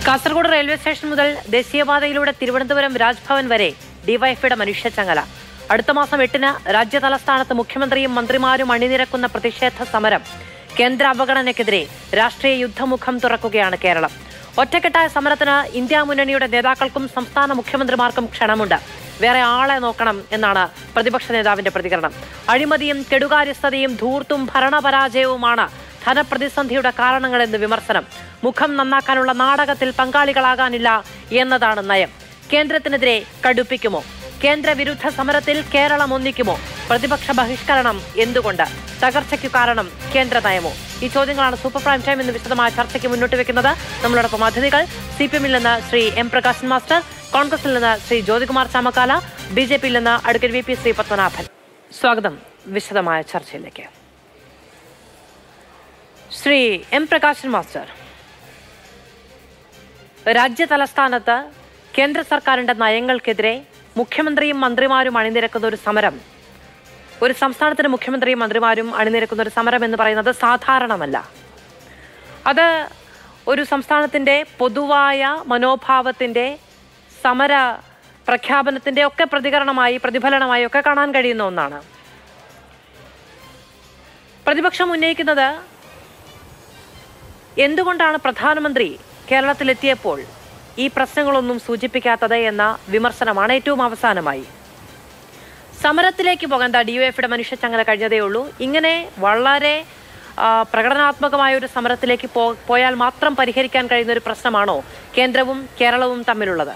Kasaragod railway station മുതൽ ദേശീയപാതയിലൂടെ തിരുവനന്തപുരം രാജ്ഭവൻ വരെ ഡിവൈഎഫ്ഐയുടെ മനുഷ്യച്ചങ്ങല അടുത്ത മാസം എട്ടിന് രാജ്യ തലസ്ഥാനത്ത് മുഖ്യമന്ത്രിയും മന്ത്രിമാരും അണിനിരക്കുന്ന പ്രതിഷേധ സമരം കേന്ദ്ര അവഗണനയ്ക്കെതിരെ രാഷ്ട്രീയ യുദ്ധമുഖം തുറക്കുകയാണ് കേരളം ഒറ്റക്കെട്ടായ സമരത്തിന് ഇന്ത്യ മുന്നണിയുടെ നേതാക്കൾക്കും സംസ്ഥാന മുഖ്യമന്ത്രിമാർക്കും ക്ഷണമുണ്ട് വേറെ ആളെ നോക്കണം എന്നാണ് പ്രതിപക്ഷ നേതാവിന്റെ പ്രതികരണം അഴിമതിയും കെടുകാര്യസ്ഥതയും ധൂർത്തും ഭരണപരാജയവുമാണ് ധനപ്രതിസന്ധിയുടെ കാരണങ്ങളെന്ന് വിമർശനം മുഖം നന്നാക്കാനുള്ള നാടകത്തിൽ പങ്കാളികളാകാനില്ല എന്നതാണ് നയം കേന്ദ്രത്തിനെതിരെ കടുപ്പിക്കുമോ കേന്ദ്ര വിരുദ്ധ സമരത്തിൽ കേരളം ഒന്നിക്കുമോ പ്രതിപക്ഷ ബഹിഷ്കരണം എന്തുകൊണ്ട് തകർച്ചയ്ക്കു കാരണം കേന്ദ്ര നയമോ ഈ ചോദ്യങ്ങളാണ് സൂപ്പർ പ്രൈം ടൈം ഇന്ന് വിശദമായ ചർച്ചയ്ക്ക് മുന്നോട്ട് വെക്കുന്നത് നമ്മളോടൊപ്പം അതിഥികൾ സി പി എമ്മിൽ നിന്ന് ശ്രീ എം പ്രകാശൻ മാസ്റ്റർ കോൺഗ്രസിൽ നിന്ന് ശ്രീ ജ്യോതികുമാർ ചാമക്കാല ബി ജെ പിയിൽ നിന്ന് advocate V P Shri Padmanabhan സ്വാഗതം വിശദമായ ചർച്ചയിലേക്ക് ശ്രീ എം പ്രകാശൻ മാസ്റ്റർ രാജ്യ തലസ്ഥാനത്ത് കേന്ദ്ര സർക്കാരിന്റെ നയങ്ങൾക്കെതിരെ മുഖ്യമന്ത്രിയും മന്ത്രിമാരും അണിനിരക്കുന്ന ഒരു സമരം ഒരു സംസ്ഥാനത്തിന് മുഖ്യമന്ത്രിയും മന്ത്രിമാരും അണിനിരക്കുന്ന ഒരു സമരം എന്ന് പറയുന്നത് സാധാരണമല്ല അത് ഒരു സംസ്ഥാനത്തിന്റെ പൊതുവായ മനോഭാവത്തിന്റെ സമര പ്രഖ്യാപനത്തിന്റെ ഒക്കെ പ്രതികരണമായി പ്രതിഫലനമായി ഒക്കെ കാണാൻ കഴിയുന്ന ഒന്നാണ് പ്രതിപക്ഷം ഉന്നയിക്കുന്നത് എന്തുകൊണ്ടാണ് പ്രധാനമന്ത്രി കേരളത്തിലെത്തിയപ്പോൾ ഈ പ്രശ്നങ്ങളൊന്നും സൂചിപ്പിക്കാത്തത് എന്ന വിമർശനമാണ് ഏറ്റവും അവസാനമായി സമരത്തിലേക്ക് പോകാൻ എന്താ ഡി യു എഫിയുടെ മനുഷ്യച്ചങ്ങല കഴിഞ്ഞതേ ഉള്ളൂ ഇങ്ങനെ വളരെ ആ, പ്രകടനാത്മകമായ ഒരു സമരത്തിലേക്ക് പോ പോയാൽ മാത്രം പരിഹരിക്കാൻ കഴിയുന്ന ഒരു പ്രശ്നമാണോ കേന്ദ്രവും കേരളവും തമ്മിലുള്ളത്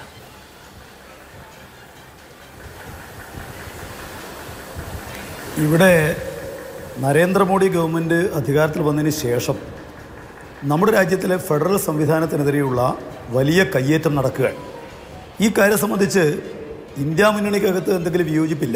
ഇവിടെ നരേന്ദ്രമോദി ഗവൺമെൻറ് അധികാരത്തിൽ വന്നതിന് ശേഷം നമ്മുടെ രാജ്യത്തിലെ ഫെഡറൽ സംവിധാനത്തിനെതിരെയുള്ള വലിയ കയ്യേറ്റം നടക്കുകയാണ് ഈ കാര്യം സംബന്ധിച്ച് ഇന്ത്യ മുന്നണിക്കകത്ത് എന്തെങ്കിലും വിയോജിപ്പില്ല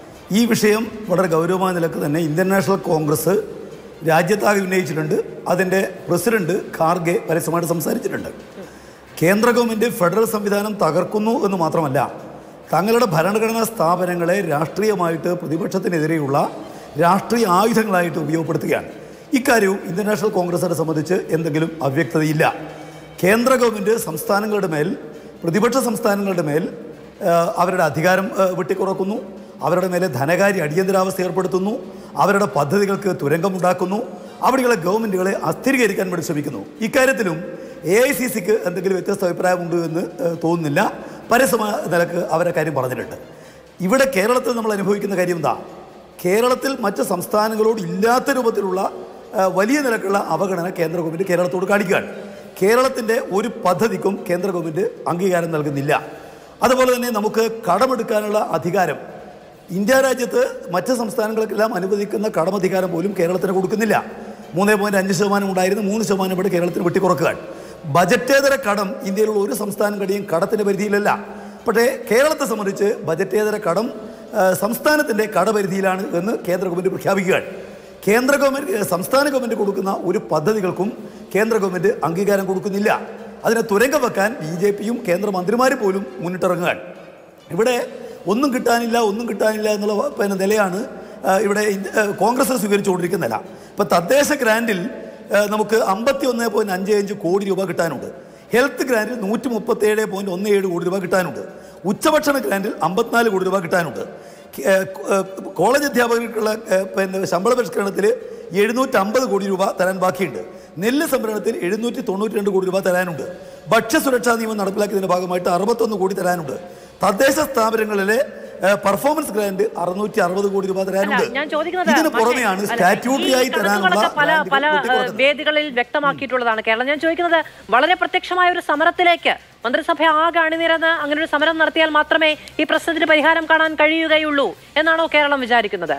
ഈ വിഷയം വളരെ ഗൗരവമായ നിലക്ക് തന്നെ ഇന്ത്യൻ നാഷണൽ കോൺഗ്രസ് രാജ്യത്താകെ ഉന്നയിച്ചിട്ടുണ്ട് അതിൻ്റെ പ്രസിഡന്റ് ഖാർഗെ പരസ്യമായിട്ട് സംസാരിച്ചിട്ടുണ്ട് കേന്ദ്ര ഗവൺമെൻറ് ഫെഡറൽ സംവിധാനം തകർക്കുന്നു എന്ന് മാത്രമല്ല തങ്ങളുടെ ഭരണഘടനാ സ്ഥാപനങ്ങളെ രാഷ്ട്രീയമായിട്ട് പ്രതിപക്ഷത്തിനെതിരെയുള്ള രാഷ്ട്രീയ ആയുധങ്ങളായിട്ട് ഉപയോഗപ്പെടുത്തുകയാണ് ഇക്കാര്യവും ഇന്ത്യൻ നാഷണൽ കോൺഗ്രസിനെ സംബന്ധിച്ച് എന്തെങ്കിലും അവ്യക്തതയില്ല കേന്ദ്ര ഗവൺമെൻറ് സംസ്ഥാനങ്ങളുടെ മേൽ പ്രതിപക്ഷ സംസ്ഥാനങ്ങളുടെ മേൽ ആ, അവരുടെ അധികാരം ആ, വെട്ടിക്കുറക്കുന്നു അവരുടെ മേലെ ധനകാര്യ അടിയന്തരാവസ്ഥ ഏർപ്പെടുത്തുന്നു അവരുടെ പദ്ധതികൾക്ക് തുരങ്കമുണ്ടാക്കുന്നു അവിടെയുള്ള ഗവൺമെൻറ്റുകളെ അസ്ഥിരീകരിക്കാൻ വേണ്ടി ശ്രമിക്കുന്നു ഇക്കാര്യത്തിലും എ ഐ സി സിക്ക് എന്തെങ്കിലും വ്യത്യസ്ത അഭിപ്രായമുണ്ട് എന്ന് ഏഹ്, തോന്നുന്നില്ല പരസ്യമായ നിലക്ക് അവരെ കാര്യം പറഞ്ഞിട്ടുണ്ട് ഇവിടെ കേരളത്തിൽ നമ്മൾ അനുഭവിക്കുന്ന കാര്യം എന്താ കേരളത്തിൽ മറ്റ് സംസ്ഥാനങ്ങളോട് ഇല്ലാത്ത രൂപത്തിലുള്ള ഏഹ്, വലിയ നിലക്കുള്ള അവഗണന കേന്ദ്ര ഗവൺമെൻറ് കേരളത്തോട് കാണിക്കുകയാണ് കേരളത്തിൻ്റെ ഒരു പദ്ധതിക്കും കേന്ദ്ര ഗവൺമെൻറ് അംഗീകാരം നൽകുന്നില്ല അതുപോലെ തന്നെ നമുക്ക് കടമെടുക്കാനുള്ള അധികാരം ഇന്ത്യ രാജ്യത്ത് മറ്റ് സംസ്ഥാനങ്ങൾക്കെല്ലാം അനുവദിക്കുന്ന കടമധികാരം പോലും കേരളത്തിന് കൊടുക്കുന്നില്ല മൂന്ന് പോയിന്റ് അഞ്ച് ശതമാനം ഉണ്ടായിരുന്നു മൂന്ന് ശതമാനം ഇവിടെ കേരളത്തിന് വെട്ടിക്കുറക്കുകയാണ് ബജറ്റേതര കടം ഇന്ത്യയിലുള്ള ഒരു സംസ്ഥാനം കടിയും കടത്തിന്റെ പരിധിയിലല്ല പക്ഷേ കേരളത്തെ സംബന്ധിച്ച് ബജറ്റേതര കടം ആ, സംസ്ഥാനത്തിന്റെ കടപരിധിയിലാണ് എന്ന് കേന്ദ്ര ഗവൺമെന്റ് പ്രഖ്യാപിക്കുകയാണ് കേന്ദ്ര ഗവൺമെന്റ് ഏ, സംസ്ഥാന ഗവൺമെന്റ് കൊടുക്കുന്ന ഒരു പദ്ധതികൾക്കും കേന്ദ്ര ഗവൺമെന്റ് അംഗീകാരം കൊടുക്കുന്നില്ല അതിനെ തുരങ്കം വെക്കാൻ ബി ജെ പിയും കേന്ദ്രമന്ത്രിമാർ പോലും മുന്നിട്ടിറങ്ങുകയാണ് ഇവിടെ ഒന്നും കിട്ടാനില്ല ഒന്നും കിട്ടാനില്ല എന്നുള്ള വ- പിന്നെ നിലയാണ് ആ, ഇവിടെ ഇന്ത്യ- ആ, കോൺഗ്രസ് സ്വീകരിച്ചുകൊണ്ടിരിക്കുന്ന നില ഇപ്പം തദ്ദേശ ഗ്രാൻഡിൽ ആ, നമുക്ക് അമ്പത്തി ഒന്ന് പോയിന്റ് അഞ്ച് അഞ്ച് കോടി രൂപ കിട്ടാനുണ്ട് ഹെൽത്ത് ഗ്രാൻഡിൽ നൂറ്റി മുപ്പത്തി ഏഴ് പോയിന്റ് ഒന്ന് ഏഴ് കോടി രൂപ കിട്ടാനുണ്ട് ഉച്ചഭക്ഷണ ഗ്രാൻഡിൽ അമ്പത്തിനാല് കോടി രൂപ കിട്ടാനുണ്ട് ഏ, ഏ, കോളേജ് അധ്യാപകർക്കുള്ള ഏ, പിന്നെ ശമ്പള പരിഷ്കരണത്തിൽ എഴുന്നൂറ്റമ്പത് കോടി രൂപ തരാൻ ബാക്കിയുണ്ട് നെല്ല് സംഭരണത്തിൽ എഴുന്നൂറ്റി തൊണ്ണൂറ്റി രണ്ട് കോടി രൂപ തരാനുണ്ട് ഭക്ഷ്യസുരക്ഷാ നിയമം നടപ്പിലാക്കിയതിന്റെ ഭാഗമായിട്ട് അറുപത്തൊന്ന് കോടി തരാനുണ്ട് തദ്ദേശ സ്ഥാപനങ്ങളിലെ ഏ, പെർഫോമൻസ് ഗ്രാന്റ് അറുന്നൂറ്റി അറുപത് കോടി രൂപ തരാനുണ്ട് അല്ല, ഞാൻ ചോദിക്കുന്നത് ഇതിന് പക്ഷേ, പുറമെയാണ് അല്ല, സ്റ്റാറ്റ്യൂട്ടറി ഈ ആയി തരാനുള്ള കണക്കുകളൊക്കെ പല ഗ്രാന്റുകൾ പല ഏഹ്, വെട്ടിക്കുറക്കുന്നത്. വേദികളിൽ വ്യക്തമാക്കിയിട്ടുള്ളതാണ് കേരളം ഞാൻ ചോദിക്കുന്നത് വളരെ പ്രത്യക്ഷമായ ഒരു സമരത്തിലേക്ക് മന്ത്രിസഭ ആകെ അണിനിരന്ന് അങ്ങനെ ഒരു സമരം നടത്തിയാൽ മാത്രമേ ഈ പ്രശ്നത്തിന് പരിഹാരം കാണാൻ കഴിയുകയുള്ളൂ എന്നാണോ കേരളം വിചാരിക്കുന്നത്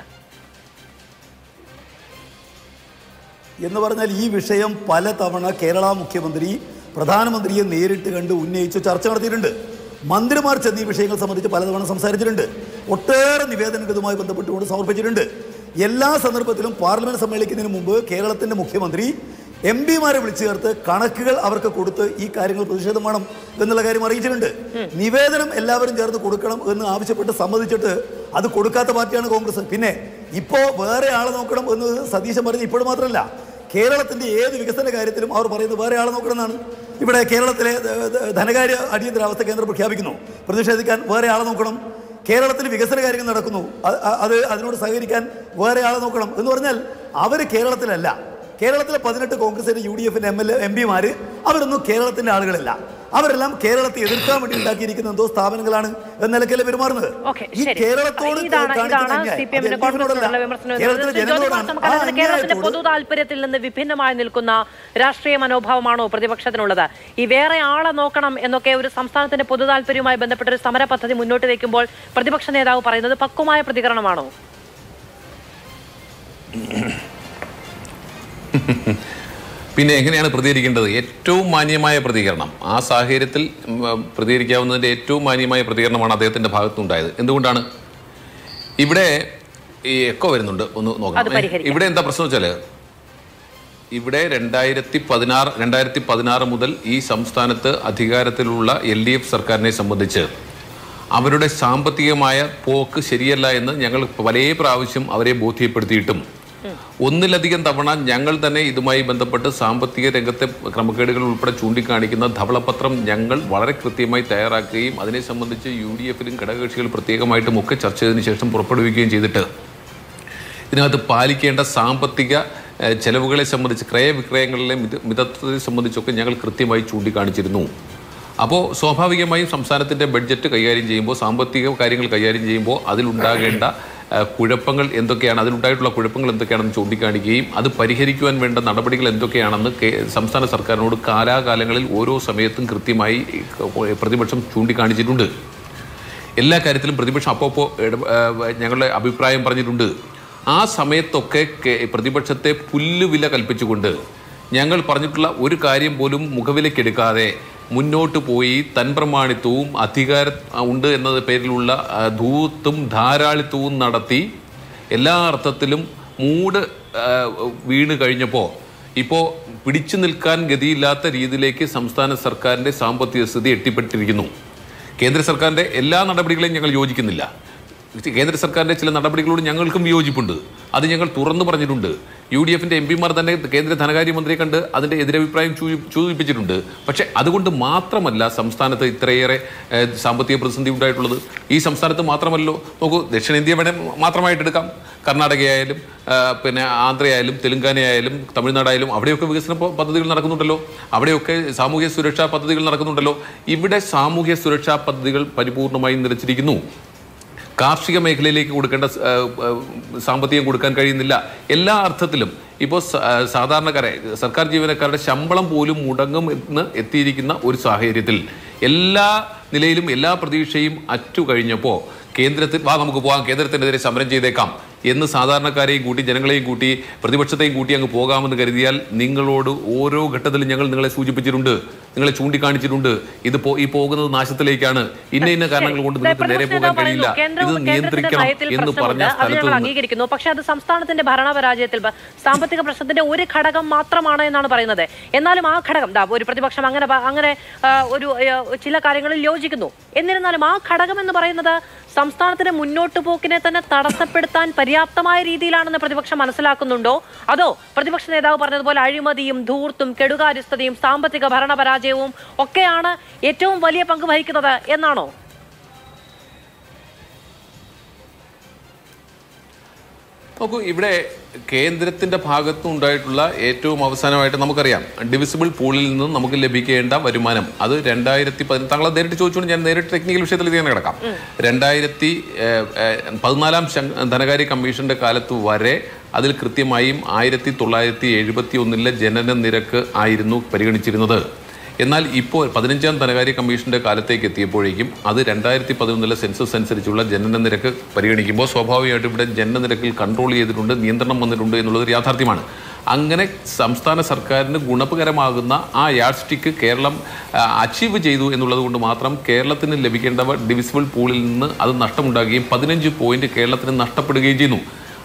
എന്ന് പറഞ്ഞാൽ ഈ വിഷയം പലതവണ കേരള മുഖ്യമന്ത്രി പ്രധാനമന്ത്രിയെ നേരിട്ട് കണ്ട് ഉന്നയിച്ച് ചർച്ച നടത്തിയിട്ടുണ്ട് മന്ത്രിമാർ ചെന്ന് ഈ വിഷയങ്ങൾ സംബന്ധിച്ച് പലതവണ സംസാരിച്ചിട്ടുണ്ട് ഒട്ടേറെ നിവേദനങ്ങൾ ഇതുമായി ബന്ധപ്പെട്ടുകൊണ്ട് സമർപ്പിച്ചിട്ടുണ്ട് എല്ലാ സന്ദർഭത്തിലും പാർലമെന്റ് സമ്മേളിക്കുന്നതിന് മുമ്പ് കേരളത്തിന്റെ മുഖ്യമന്ത്രി എം പിമാരെ വിളിച്ചു ചേർത്ത് കണക്കുകൾ അവർക്ക് കൊടുത്ത് ഈ കാര്യങ്ങൾ പ്രതിഷേധം വേണം എന്നുള്ള കാര്യം അറിയിച്ചിട്ടുണ്ട് നിവേദനം എല്ലാവരും ചേർന്ന് കൊടുക്കണം എന്ന് ആവശ്യപ്പെട്ട് സമ്മതിച്ചിട്ട് അത് കൊടുക്കാത്ത പാർട്ടിയാണ് കോൺഗ്രസ് പിന്നെ ഇപ്പോ വേറെ ആളെ നോക്കണം എന്ന് സതീശൻ പറഞ്ഞ് ഇപ്പോഴും മാത്രമല്ല കേരളത്തിന്റെ ഏത് വികസന കാര്യത്തിലും അവർ പറയുന്നത് വേറെ ആളെ നോക്കണമെന്നാണ് ഇവിടെ കേരളത്തിലെ ഏഹ്, ഏഹ്, ധനകാര്യ അടിയന്തരാവസ്ഥ കേന്ദ്രം പ്രഖ്യാപിക്കുന്നു പ്രതിഷേധിക്കാൻ വേറെ ആളെ നോക്കണം കേരളത്തിൽ വികസന കാര്യങ്ങൾ നടക്കുന്നു അത് അത് അതിനോട് സഹകരിക്കാൻ വേറെ ആളെ നോക്കണം എന്ന് പറഞ്ഞാൽ അവർ കേരളത്തിലല്ല കേരളത്തിലെ പതിനെട്ട് കോൺഗ്രസിന്റെ യു ഡി എഫിന്റെ എം എൽ എ എം പിമാര് അവരൊന്നും കേരളത്തിന്റെ ആളുകളല്ല അവരെല്ലാം കേരളത്തെ എതിർക്കാൻ വേണ്ടി ഉണ്ടാക്കിയിരിക്കുന്ന എന്തോ സ്ഥാപനങ്ങളാണ് എന്ന നിലയ്ക്കല്ലേ പെരുമാറുന്നത് ഓക്കെ ഈ ശരി കേരളത്തോട് ഇതാണ് കാണിക്കുന്ന ഇതാണ് അന്യായം. സി പി അത് എമ്മിന്റെ എൽ ഡി എഫിനോടല്ല. കോൺഗ്രസിനുള്ള വിമർശനം കേരളത്തിലെ ജ്യോതി ജനങ്ങളോടാണ് മാസം ആ കണ്ടത് കേരളത്തിന്റെ അന്യായത്തോട് പൊതു താല്പര്യത്തിൽ നിന്ന് വിഭിന്നമായി നിൽക്കുന്ന രാഷ്ട്രീയ മനോഭാവമാണോ പ്രതിപക്ഷത്തിനുള്ളത് ഈ വേറെ ആളെ നോക്കണം എന്നൊക്കെ ഒരു സംസ്ഥാനത്തിന്റെ പൊതു താല്പര്യവുമായി ബന്ധപ്പെട്ട ഒരു സമര പദ്ധതി മുന്നോട്ട് വെക്കുമ്പോൾ പ്രതിപക്ഷ നേതാവ് പറയുന്നത് പക്വമായ പ്രതികരണമാണോ പിന്നെ എങ്ങനെയാണ് പ്രതികരിക്കേണ്ടത് ഏറ്റവും മാന്യമായ പ്രതികരണം ആ സാഹചര്യത്തിൽ ഉം, പ്രതികരിക്കാവുന്നതിന്റെ ഏറ്റവും മാന്യമായ പ്രതികരണമാണ് അദ്ദേഹത്തിന്റെ ഭാഗത്തുണ്ടായത് എന്തുകൊണ്ടാണ് ഇവിടെ ഈ എക്കോ വരുന്നുണ്ട് ഒന്ന് അത് നോക്കാം പരിഹരിക്കാം. ഇവിടെ എന്താ പ്രശ്നം വെച്ചാല് ഇവിടെ രണ്ടായിരത്തി പതിനാറ് രണ്ടായിരത്തി പതിനാറ് മുതൽ ഈ സംസ്ഥാനത്ത് അധികാരത്തിലുള്ള എൽ ഡി എഫ് സർക്കാരിനെ സംബന്ധിച്ച് അവരുടെ സാമ്പത്തികമായ പോക്ക് ശരിയല്ല എന്ന് ഞങ്ങൾ പല പ്രാവശ്യം അവരെ ബോധ്യപ്പെടുത്തിയിട്ടും ഒന്നിലധികം തവണ ഞങ്ങൾ തന്നെ ഇതുമായി ബന്ധപ്പെട്ട് സാമ്പത്തിക രംഗത്തെ ക്രമക്കേടുകൾ ഉൾപ്പെടെ ചൂണ്ടിക്കാണിക്കുന്ന ധവളപത്രം ഞങ്ങൾ വളരെ കൃത്യമായി തയ്യാറാക്കുകയും അതിനെ സംബന്ധിച്ച് യു ഡി എഫിലും ഘടകകക്ഷികൾ പ്രത്യേകമായിട്ടും ഒക്കെ ചർച്ച ചെയ്തതിനു ശേഷം പുറപ്പെടുവിക്കുകയും ചെയ്തിട്ട് ഇതിനകത്ത് പാലിക്കേണ്ട സാമ്പത്തിക ഏഹ്, ചെലവുകളെ സംബന്ധിച്ച് ക്രയവിക്രയങ്ങളിലെ മിത മിതത്വത്തെ സംബന്ധിച്ചൊക്കെ ഞങ്ങൾ കൃത്യമായി ചൂണ്ടിക്കാണിച്ചിരുന്നു അപ്പോൾ സ്വാഭാവികമായും സംസ്ഥാനത്തിൻ്റെ ബഡ്ജറ്റ് കൈകാര്യം ചെയ്യുമ്പോൾ സാമ്പത്തിക കാര്യങ്ങൾ കൈകാര്യം ചെയ്യുമ്പോൾ അതിലുണ്ടാകേണ്ട ഏഹ്, കുഴപ്പങ്ങൾ എന്തൊക്കെയാണ് അതിലുണ്ടായിട്ടുള്ള കുഴപ്പങ്ങൾ എന്തൊക്കെയാണെന്ന് ചൂണ്ടിക്കാണിക്കുകയും അത് പരിഹരിക്കുവാൻ വേണ്ട നടപടികൾ എന്തൊക്കെയാണെന്ന് കേ- സംസ്ഥാന സർക്കാരിനോട് കാലാകാലങ്ങളിൽ ഓരോ സമയത്തും കൃത്യമായി ഏഹ്, പ്രതിപക്ഷം ചൂണ്ടിക്കാണിച്ചിട്ടുണ്ട് എല്ലാ കാര്യത്തിലും പ്രതിപക്ഷം അപ്പോൾ ഞങ്ങളുടെ അഭിപ്രായം പറഞ്ഞിട്ടുണ്ട് ആ സമയത്തൊക്കെ കെ- പ്രതിപക്ഷത്തെ പുല്ലുവില കൽപ്പിച്ചുകൊണ്ട് ഞങ്ങൾ പറഞ്ഞിട്ടുള്ള ഒരു കാര്യം പോലും മുഖവിലക്കെടുക്കാതെ മുന്നോട്ട് പോയി തൻപ്രമാണിത്വവും അധികാര ഉണ്ട് എന്ന പേരിലുള്ള ആ, ധൂർത്തും ധാരാളിത്വവും നടത്തി എല്ലാ അർത്ഥത്തിലും മൂട് ആ, വീണ് കഴിഞ്ഞപ്പോൾ ഇപ്പോൾ പിടിച്ചു നിൽക്കാൻ ഗതിയില്ലാത്ത രീതിയിലേക്ക് സംസ്ഥാന സർക്കാരിൻ്റെ സാമ്പത്തിക സ്ഥിതി എത്തിപ്പെട്ടിരിക്കുന്നു കേന്ദ്ര സർക്കാരിന്റെ എല്ലാ നടപടികളെയും ഞങ്ങൾ യോജിക്കുന്നില്ല കേന്ദ്ര സർക്കാരിന്റെ ചില നടപടികളോട് ഞങ്ങൾക്കും വിയോജിപ്പുണ്ട് അത് ഞങ്ങൾ തുറന്നു പറഞ്ഞിട്ടുണ്ട് യു ഡി എഫിന്റെ എം പിമാർ തന്നെ കേന്ദ്ര ധനകാര്യമന്ത്രിയെ കണ്ട് അതിന്റെ എതിരഭിപ്രായം ചൂ- സൂചിപ്പിച്ചിട്ടുണ്ട് പക്ഷെ അതുകൊണ്ട് മാത്രമല്ല സംസ്ഥാനത്ത് ഇത്രയേറെ ഏഹ്, സാമ്പത്തിക പ്രതിസന്ധി ഉണ്ടായിട്ടുള്ളത് ഈ സംസ്ഥാനത്ത് മാത്രമല്ലോ നോക്കൂ ദക്ഷിണേന്ത്യ വേണേ മാത്രമായിട്ട് എടുക്കാം കർണാടകയായാലും ആ, പിന്നെ ആന്ധ്രയായാലും തെലുങ്കാനയായാലും തമിഴ്നാടായാലും അവിടെയൊക്കെ വികസന പ- പദ്ധതികൾ നടക്കുന്നുണ്ടല്ലോ അവിടെയൊക്കെ സാമൂഹ്യ സുരക്ഷാ പദ്ധതികൾ നടക്കുന്നുണ്ടല്ലോ ഇവിടെ സാമൂഹ്യ സുരക്ഷാ പദ്ധതികൾ പരിപൂർണമായും നിലച്ചിരിക്കുന്നു കാർഷിക മേഖലയിലേക്ക് കൊടുക്കേണ്ട സ- ആ, ആ, സാമ്പത്തികം കൊടുക്കാൻ കഴിയുന്നില്ല എല്ലാ അർത്ഥത്തിലും ഇപ്പോൾ സ- ആ, സാധാരണക്കാരെ സർക്കാർ ജീവനക്കാരുടെ ശമ്പളം പോലും മുടങ്ങും എന്ന് എത്തിയിരിക്കുന്ന ഒരു സാഹചര്യത്തിൽ എല്ലാ നിലയിലും എല്ലാ പ്രതീക്ഷയും അറ്റു കഴിഞ്ഞപ്പോൾ കേന്ദ്രത്തിൽ വാ നമുക്ക് പോകാം കേന്ദ്രത്തിനെതിരെ സമരം ചെയ്തേക്കാം എന്ന് സാധാരണക്കാരെയും കൂട്ടി ജനങ്ങളെയും കൂട്ടി പ്രതിപക്ഷത്തെയും കൂട്ടി അങ്ങ് പോകാമെന്ന് കരുതിയാൽ നിങ്ങളോട് ഓരോ ഘട്ടത്തിലും ഞങ്ങൾ നിങ്ങളെ സൂചിപ്പിച്ചിട്ടുണ്ട് നിങ്ങളെ ചൂണ്ടിക്കാണിച്ചിട്ടുണ്ട് ഇത് പോ- ഈ പോകുന്നത് നാശത്തിലേക്കാണ് ഇന്ന ഇന്ന കാരണങ്ങൾ കൊണ്ട് നിങ്ങൾക്ക് നേരെ പോകാൻ കഴിയില്ല ഇത് നിയന്ത്രിക്കണം എന്ന് പറഞ്ഞ അത് സ്ഥലത്ത് ഞങ്ങൾ നിന്ന് അംഗീകരിക്കുന്നു പക്ഷെ അത് സംസ്ഥാനത്തിന്റെ ഭരണപരാജയത്തിൽ ബ- സാമ്പത്തിക പ്രശ്നത്തിന്റെ ഒരു ഘടകം മാത്രമാണ് എന്നാണ് പറയുന്നത് എന്നാലും ആ ഘടകം ദാ ഒരു പ്രതിപക്ഷം അങ്ങനെ പ- അങ്ങനെ ആ, ഒരു ആ, ചില കാര്യങ്ങളിൽ യോജിക്കുന്നു എന്നിരുന്നാലും ആ ഘടകം എന്ന് പറയുന്നത് സംസ്ഥാനത്തിന്റെ മുന്നോട്ട് പോക്കിനെ തന്നെ തടസ്സപ്പെടുത്താൻ പര്യാപ്തമായ രീതിയിലാണെന്ന് പ്രതിപക്ഷം മനസ്സിലാക്കുന്നുണ്ടോ അതോ പ്രതിപക്ഷ നേതാവ് പറഞ്ഞതുപോലെ അഴിമതിയും ധൂർത്തും കെടുകാര്യസ്ഥതയും സാമ്പത്തിക ഭരണപരാജയവും ഒക്കെയാണ് ഏറ്റവും വലിയ പങ്ക് വഹിക്കുന്നത് എന്നാണോ നോക്കൂ ഇവിടെ കേന്ദ്രത്തിന്റെ ഭാഗത്തു ഉണ്ടായിട്ടുള്ള ഏറ്റവും അവസാനമായിട്ട് നമുക്കറിയാം ഡിവിസിബിൾ പൂളിൽ നിന്ന് നമുക്ക് ലഭിക്കേണ്ട വരുമാനം അത് രണ്ടായിരത്തി പതിന താങ്കളെ നേരിട്ട് ചോദിച്ചുകൊണ്ട് ഞാൻ നേരിട്ട് ടെക്നിക്കൽ വിഷയത്തിൽ തന്നെ കിടക്കാം രണ്ടായിരത്തി ഏഹ്, ഏഹ്, പതിനാലാം ശം- ധനകാര്യ കമ്മീഷന്റെ കാലത്ത് വരെ അതിൽ കൃത്യമായും ആയിരത്തി തൊള്ളായിരത്തി എഴുപത്തി ഒന്നിലെ ജനന നിരക്ക് ആയിരുന്നു പരിഗണിച്ചിരുന്നത് എന്നാൽ ഇപ്പോൾ പതിനഞ്ചാം ധനകാര്യ കമ്മീഷന്റെ കാലത്തേക്ക് എത്തിയപ്പോഴേക്കും അത് രണ്ടായിരത്തി പതിനൊന്നിലെ സെൻസസ് അനുസരിച്ചുള്ള ജനന നിരക്ക് പരിഗണിക്കുമ്പോൾ സ്വാഭാവികമായിട്ടും ഇവിടെ ജനന നിരക്കിൽ കൺട്രോൾ ചെയ്തിട്ടുണ്ട് നിയന്ത്രണം വന്നിട്ടുണ്ട് എന്നുള്ളത് ഒരു യാഥാർത്ഥ്യമാണ് അങ്ങനെ സംസ്ഥാന സർക്കാരിന് ഗുണപകരമാകുന്ന ആ യാഡ് സ്റ്റിക്ക് കേരളം അച്ചീവ് ചെയ്തു എന്നുള്ളത് കൊണ്ട് മാത്രം കേരളത്തിന് ലഭിക്കേണ്ടവ ഡിവിസിബിൾ പൂളിൽ നിന്ന് അത് നഷ്ടമുണ്ടാകുകയും പതിനഞ്ച് പോയിന്റ് കേരളത്തിന് നഷ്ടപ്പെടുകയും ചെയ്യുന്നു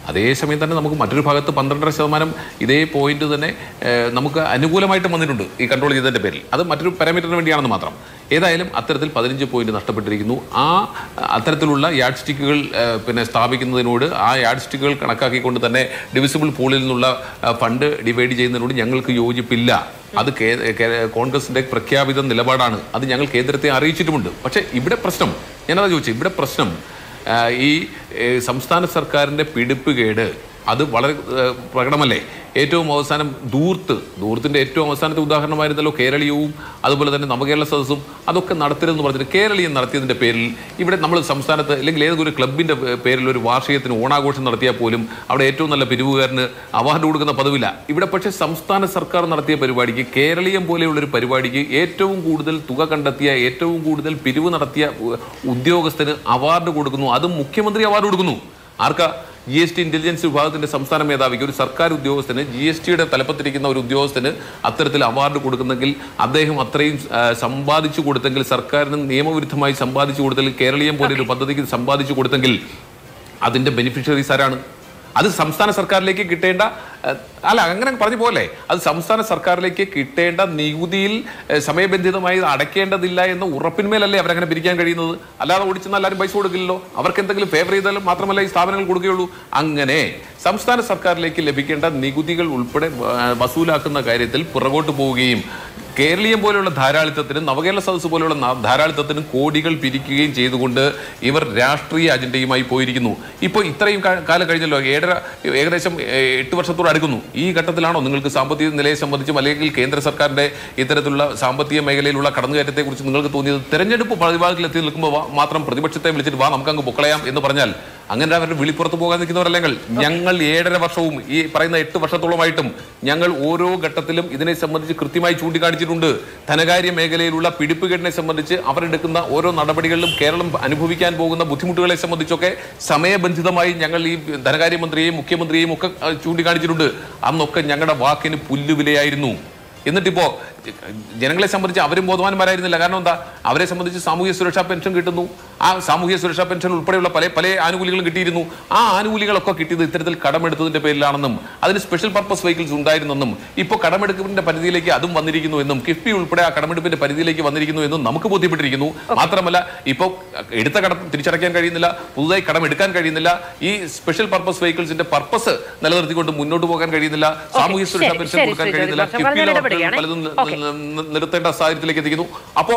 അതേസമയം തന്നെ നമുക്ക് മറ്റൊരു ഭാഗത്ത് പന്ത്രണ്ടര ശതമാനം ഇതേ പോയിന്റ് തന്നെ ഏഹ്, നമുക്ക് അനുകൂലമായിട്ട് വന്നിട്ടുണ്ട് ഈ കൺട്രോൾ ചെയ്തതിന്റെ പേരിൽ അത് മറ്റൊരു പാരാമീറ്ററിന് വേണ്ടിയാണെന്ന് മാത്രം ഏതായാലും അത്തരത്തിൽ പതിനഞ്ച് പോയിന്റ് നഷ്ടപ്പെട്ടിരിക്കുന്നു ആ അത്തരത്തിലുള്ള യാഡ് സ്റ്റിക്കുകൾ ഏഹ്, പിന്നെ സ്ഥാപിക്കുന്നതിനോട് ആ യാഡ് സ്റ്റിക്കുകൾ കണക്കാക്കിക്കൊണ്ട് തന്നെ ഡിവിസിബിൾ പൂളിൽ നിന്നുള്ള ഏഹ്, ഫണ്ട് ഡിവൈഡ് ചെയ്യുന്നതിനോട് ഞങ്ങൾക്ക് യോജിപ്പില്ല അത് കേ- കേ- കോൺഗ്രസിന്റെ പ്രഖ്യാപിത നിലപാടാണ് അത് ഞങ്ങൾ കേന്ദ്രത്തെ അറിയിച്ചിട്ടുമുണ്ട് പക്ഷേ ഇവിടെ പ്രശ്നം ഞാനതാ ചോദിച്ചത് ഇവിടെ പ്രശ്നം ആ, ഈ ഏ, സംസ്ഥാന സർക്കാരിന്റെ പിടിപ്പുകേട് അത് വളരെ ഏ, പ്രകടമല്ലേ ഏറ്റവും അവസാനം ദൂർത്ത് ദൂർത്തിന്റെ ഏറ്റവും അവസാനത്തെ ഉദാഹരണമായിരുന്നല്ലോ കേരളീയവും അതുപോലെ തന്നെ നവകേരള സദസ്സും അതൊക്കെ നടത്തരുതെന്ന് പറഞ്ഞിട്ട് കേരളീയം നടത്തിയതിന്റെ പേരിൽ ഇവിടെ നമ്മൾ സംസ്ഥാനത്ത് അല്ലെങ്കിൽ ഏതൊരു ക്ലബിന്റെ പേ- പേരിൽ ഒരു വാർഷികത്തിന് ഓണാഘോഷം നടത്തിയാൽ പോലും അവിടെ ഏറ്റവും നല്ല പിരിവുകാരന് അവാർഡ് കൊടുക്കുന്ന പതിവില്ല ഇവിടെ പക്ഷേ സംസ്ഥാന സർക്കാർ നടത്തിയ പരിപാടിക്ക് കേരളീയം പോലെയുള്ള ഒരു പരിപാടിക്ക് ഏറ്റവും കൂടുതൽ തുക കണ്ടെത്തിയ ഏറ്റവും കൂടുതൽ പിരിവ് നടത്തിയ ഉ- ഉദ്യോഗസ്ഥന് അവാർഡ് കൊടുക്കുന്നു അതും മുഖ്യമന്ത്രി അവാർഡ് കൊടുക്കുന്നു ആർക്കാ ജി എസ് ടി ഇന്റലിജൻസ് വിഭാഗത്തിന്റെ സംസ്ഥാന മേധാവിക്ക് ഒരു സർക്കാർ ഉദ്യോഗസ്ഥന് ജി എസ് ടിയുടെ തലപ്പത്തിരിക്കുന്ന ഒരു ഉദ്യോഗസ്ഥന് അത്തരത്തിൽ അവാർഡ് കൊടുക്കുന്നെങ്കിൽ അദ്ദേഹം അത്രയും ആ, സമ്പാദിച്ചു കൊടുത്തെങ്കിൽ സർക്കാരിന് നിയമവിരുദ്ധമായി സമ്പാദിച്ചു കൊടുത്തെങ്കിൽ കേരളീയം പോലെ ഒരു പദ്ധതിക്ക് സമ്പാദിച്ചു കൊടുത്തെങ്കിൽ അതിന്റെ ബെനിഫിഷ്യറീസ് ആരാണ് അത് സംസ്ഥാന സർക്കാരിലേക്ക് കിട്ടേണ്ട ഏഹ്, അല്ല അങ്ങനെ പറഞ്ഞു പോലെ അത് സംസ്ഥാന സർക്കാരിലേക്ക് കിട്ടേണ്ട നികുതിയിൽ ഏഹ്, സമയബന്ധിതമായി അടയ്ക്കേണ്ടതില്ല എന്ന ഉറപ്പിന്മേലല്ലേ അവരങ്ങനെ പിരിക്കാൻ കഴിയുന്നത് അല്ലാതെ ഓടിച്ചെന്നാൽ എല്ലാവരും പൈസ കൊടുക്കില്ലല്ലോ അവർക്ക് എന്തെങ്കിലും ഫേവർ ചെയ്താലും മാത്രമല്ല ഈ സ്ഥാപനങ്ങൾ കൊടുക്കുകയുള്ളൂ അങ്ങനെ സംസ്ഥാന സർക്കാരിലേക്ക് ലഭിക്കേണ്ട നികുതികൾ ഉൾപ്പെടെ ഏഹ്, വസൂലാക്കുന്ന കാര്യത്തിൽ പുറകോട്ട് പോവുകയും കേരളീയം പോലെയുള്ള ധാരാളിത്തത്തിന് നവകേരള സദസ്സ് പോലെയുള്ള ന- ധാരാളിത്തത്തിന് കോടികൾ പിരിക്കുകയും ചെയ്തുകൊണ്ട് ഇവർ രാഷ്ട്രീയ അജണ്ടയുമായി പോയിരിക്കുന്നു ഇപ്പോൾ ഇത്രയും കാ- കാലം കഴിഞ്ഞല്ലോ ഏഴര ഏകദേശം ഏഹ്, എട്ട് വർഷത്തോട് അടുക്കുന്നു ഈ ഘട്ടത്തിലാണോ നിങ്ങൾക്ക് സാമ്പത്തിക നിലയെ സംബന്ധിച്ചും അല്ലെങ്കിൽ കേന്ദ്ര സർക്കാരിന്റെ ഇത്തരത്തിലുള്ള സാമ്പത്തിക മേഖലയിലുള്ള കടന്നുകയറ്റത്തെക്കുറിച്ച് നിങ്ങൾക്ക് തോന്നിയത് തെരഞ്ഞെടുപ്പ് പതിഭാഗത്തിൽ എത്തി നിൽക്കുമ്പോൾ വാ- മാത്രം പ്രതിപക്ഷത്തെ വിളിച്ചിട്ട് വാ നമുക്ക് അങ്ങ് പൊക്കളയാം എന്ന് പറഞ്ഞാൽ അങ്ങനെ അവരുടെ വിളിപ്പുറത്ത് പോകാൻ നിൽക്കുന്നവരല്ലെങ്കിൽ ഞങ്ങൾ ഏഴര വർഷവും ഈ പറയുന്ന എട്ട് വർഷത്തോളമായിട്ടും ഞങ്ങൾ ഓരോ ഘട്ടത്തിലും ഇതിനെ സംബന്ധിച്ച് കൃത്യമായി ചൂണ്ടിക്കാണിച്ചിട്ടുണ്ട് ധനകാര്യ മേഖലയിലുള്ള പിടിപ്പുകേടിനെ സംബന്ധിച്ച് അവരെടുക്കുന്ന ഓരോ നടപടികളിലും കേരളം അനുഭവിക്കാൻ പോകുന്ന ബുദ്ധിമുട്ടുകളെ സംബന്ധിച്ചൊക്കെ സമയബന്ധിതമായി ഞങ്ങൾ ഈ ധനകാര്യമന്ത്രിയെയും മുഖ്യമന്ത്രിയെയും ഒക്കെ അഹ്, ചൂണ്ടിക്കാണിച്ചിട്ടുണ്ട് അന്നൊക്കെ ഞങ്ങളുടെ വാക്കിന് പുല്ലുവിലയായിരുന്നു എന്നിട്ടിപ്പോ ജനങ്ങളെ സംബന്ധിച്ച് അവരും ബോധവാന്മാരായിരുന്നില്ല കാരണം എന്താ അവരെ സംബന്ധിച്ച് സാമൂഹ്യ സുരക്ഷാ പെൻഷൻ കിട്ടുന്നു ആ സാമൂഹ്യ സുരക്ഷാ പെൻഷൻ ഉൾപ്പെടെയുള്ള പല പല ആനുകൂല്യങ്ങളും കിട്ടിയിരുന്നു ആ ആനുകൂല്യങ്ങളൊക്കെ കിട്ടിയത് ഇത്തരത്തിൽ കടമെടുത്തതിന്റെ പേരിലാണെന്നും അതിന് സ്പെഷ്യൽ പർപ്പസ് വെഹിക്കിൾസ് ഉണ്ടായിരുന്നെന്നും ഇപ്പോൾ കടമെടുപ്പിന്റെ പരിധിയിലേക്ക് അതും വന്നിരിക്കുന്നു എന്നും കിഫ്ബി ഉൾപ്പെടെ ആ കടമെടുപ്പിന്റെ പരിധിയിലേക്ക് വന്നിരിക്കുന്നു എന്നും നമുക്ക് ബോധ്യപ്പെട്ടിരിക്കുന്നു മാത്രമല്ല ഇപ്പോൾ എടുത്ത കടം തിരിച്ചടയ്ക്കാൻ കഴിയുന്നില്ല പുതുതായി കടം എടുക്കാൻ കഴിയുന്നില്ല ഈ സ്പെഷ്യൽ പർപ്പസ് വെഹിക്കിൾസിന്റെ പർപ്പസ് നിലനിർത്തിക്കൊണ്ട് മുന്നോട്ട് പോകാൻ കഴിയുന്നില്ല സാമൂഹ്യ സുരക്ഷാ ശരി, പെൻഷൻ ശരി, കൊടുക്കാൻ ശ്രീ കഴിയുന്നില്ല ജ്യോതികുമാർ കിഫ്ബിയിലെ ഞാൻ ഇടപെടുകയാണ്. പലതും നി- ഓക്കേ. നി- നിർത്തേണ്ട സാഹചര്യത്തിലേക്ക് എത്തിക്കുന്നു അപ്പോ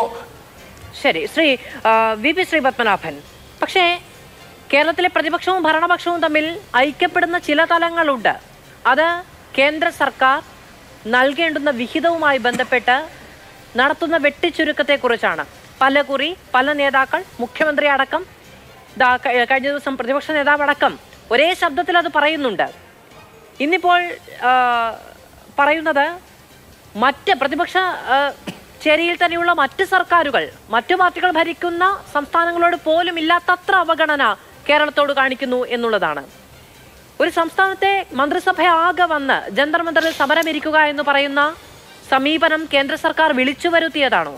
ശരി ശ്രീ ആ, വി പി ശ്രീ പത്മനാഭൻ പക്ഷേ കേരളത്തിലെ പ്രതിപക്ഷവും ഭരണപക്ഷവും തമ്മിൽ ഐക്യപ്പെടുന്ന ചില തലങ്ങളുണ്ട് അത് കേന്ദ്ര സർക്കാർ നൽകേണ്ടുന്ന വിഹിതവുമായി ബന്ധപ്പെട്ട് നടത്തുന്ന വെട്ടിച്ചുരുക്കത്തെക്കുറിച്ചാണ് പല കുറി പല നേതാക്കൾ മുഖ്യമന്ത്രി അടക്കം ദാ ക- കഴിഞ്ഞ ദിവസം പ്രതിപക്ഷ നേതാവ് അടക്കം ഒരേ ശബ്ദത്തിൽ അത് പറയുന്നുണ്ട് ഇന്നിപ്പോൾ ആ, പറയുന്നത് മറ്റ് പ്രതിപക്ഷ ആ, ചേരിയിൽ തന്നെയുള്ള മറ്റ് സർക്കാരുകൾ മറ്റു പാർട്ടികൾ ഭരിക്കുന്ന സംസ്ഥാനങ്ങളോട് പോലും ഇല്ലാത്തത്ര അവഗണന കേരളത്തോട് കാണിക്കുന്നു എന്നുള്ളതാണ് ഒരു സംസ്ഥാനത്തെ മന്ത്രിസഭ ആകെ വന്ന് ജന്തർ മന്ദറിൽ സമരമിരിക്കുക എന്ന് പറയുന്ന സമീപനം കേന്ദ്ര സർക്കാർ വിളിച്ചു വരുത്തിയതാണോ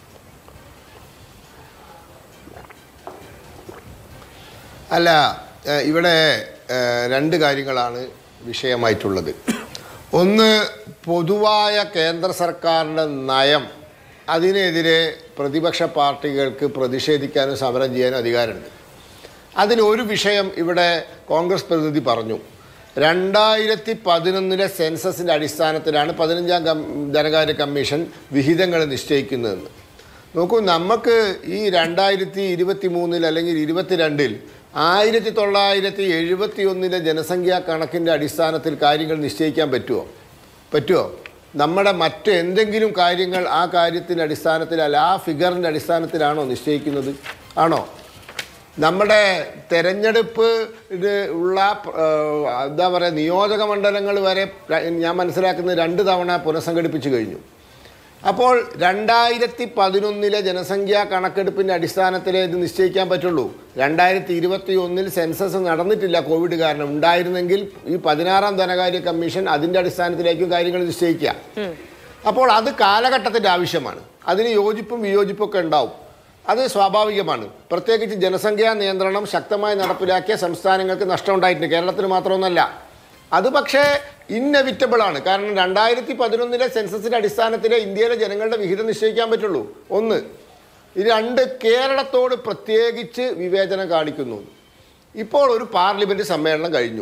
അല്ല ഏഹ് ഇവിടെ ഏഹ് രണ്ട് കാര്യങ്ങളാണ് വിഷയമായിട്ടുള്ളത് ഒന്ന് പൊതുവായ കേന്ദ്ര സർക്കാരിൻ്റെ നയം അതിനെതിരെ പ്രതിപക്ഷ പാർട്ടികൾക്ക് പ്രതിഷേധിക്കാനും സമരം ചെയ്യാനും അധികാരമുണ്ട് അതിൽ ഒരു വിഷയം ഇവിടെ കോൺഗ്രസ് പ്രതിനിധി പറഞ്ഞു രണ്ടായിരത്തി പതിനൊന്നിലെ സെൻസസിൻ്റെ അടിസ്ഥാനത്തിലാണ് പതിനഞ്ചാം കം ധനകാര്യ കമ്മീഷൻ വിഹിതങ്ങൾ നിശ്ചയിക്കുന്നതെന്ന് നോക്കൂ നമുക്ക് ഈ രണ്ടായിരത്തി ഇരുപത്തി മൂന്നിൽ അല്ലെങ്കിൽ ഇരുപത്തിരണ്ടിൽ ആയിരത്തി തൊള്ളായിരത്തി എഴുപത്തി ഒന്നിലെ ജനസംഖ്യാ കണക്കിൻ്റെ അടിസ്ഥാനത്തിൽ കാര്യങ്ങൾ നിശ്ചയിക്കാൻ പറ്റുമോ പറ്റുമോ നമ്മുടെ മറ്റ് എന്തെങ്കിലും കാര്യങ്ങൾ ആ കാര്യത്തിൻ്റെ അടിസ്ഥാനത്തിൽ അല്ല ആ ഫിഗറിൻ്റെ അടിസ്ഥാനത്തിലാണോ നിശ്ചയിക്കുന്നത് ആണോ നമ്മുടെ തെരഞ്ഞെടുപ്പ് ഇത് ഉള്ള ഏഹ്, എന്താ പറയുക നിയോജക മണ്ഡലങ്ങൾ വരെ ര- ഞാൻ മനസ്സിലാക്കുന്നത് രണ്ട് തവണ പുനഃസംഘടിപ്പിച്ചു കഴിഞ്ഞു അപ്പോൾ രണ്ടായിരത്തി പതിനൊന്നിലെ ജനസംഖ്യാ കണക്കെടുപ്പിൻ്റെ അടിസ്ഥാനത്തിലേ ഇത് നിശ്ചയിക്കാൻ പറ്റുള്ളൂ രണ്ടായിരത്തി ഇരുപത്തി ഒന്നിൽ സെൻസസ് നടന്നിട്ടില്ല കോവിഡ് കാരണം ഉണ്ടായിരുന്നെങ്കിൽ ഈ പതിനാറാം ധനകാര്യ കമ്മീഷൻ അതിൻ്റെ അടിസ്ഥാനത്തിലേക്കും കാര്യങ്ങൾ നിശ്ചയിക്കുക അപ്പോൾ അത് കാലഘട്ടത്തിൻ്റെ ആവശ്യമാണ് അതിന് യോജിപ്പും വിയോജിപ്പും ഒക്കെ ഉണ്ടാവും അത് സ്വാഭാവികമാണ് പ്രത്യേകിച്ച് ജനസംഖ്യാ നിയന്ത്രണം ശക്തമായി നടപ്പിലാക്കിയ സംസ്ഥാനങ്ങൾക്ക് നഷ്ടമുണ്ടായിട്ടുണ്ട് കേരളത്തിന് മാത്രമൊന്നല്ല അത് പക്ഷേ ഇന്നെവിറ്റബിൾ ആണ് കാരണം രണ്ടായിരത്തി പതിനൊന്നിലെ സെൻസസിന്റെ അടിസ്ഥാനത്തിൽ ഇന്ത്യയിലെ ജനങ്ങളുടെ വിഹിതം നിശ്ചയിക്കാൻ പറ്റുള്ളൂ ഒന്ന് ഇത് രണ്ട് കേരളത്തോട് പ്രത്യേകിച്ച് വിവേചനം കാണിക്കുന്നു ഇപ്പോൾ ഒരു പാർലമെന്റ് സമ്മേളനം കഴിഞ്ഞു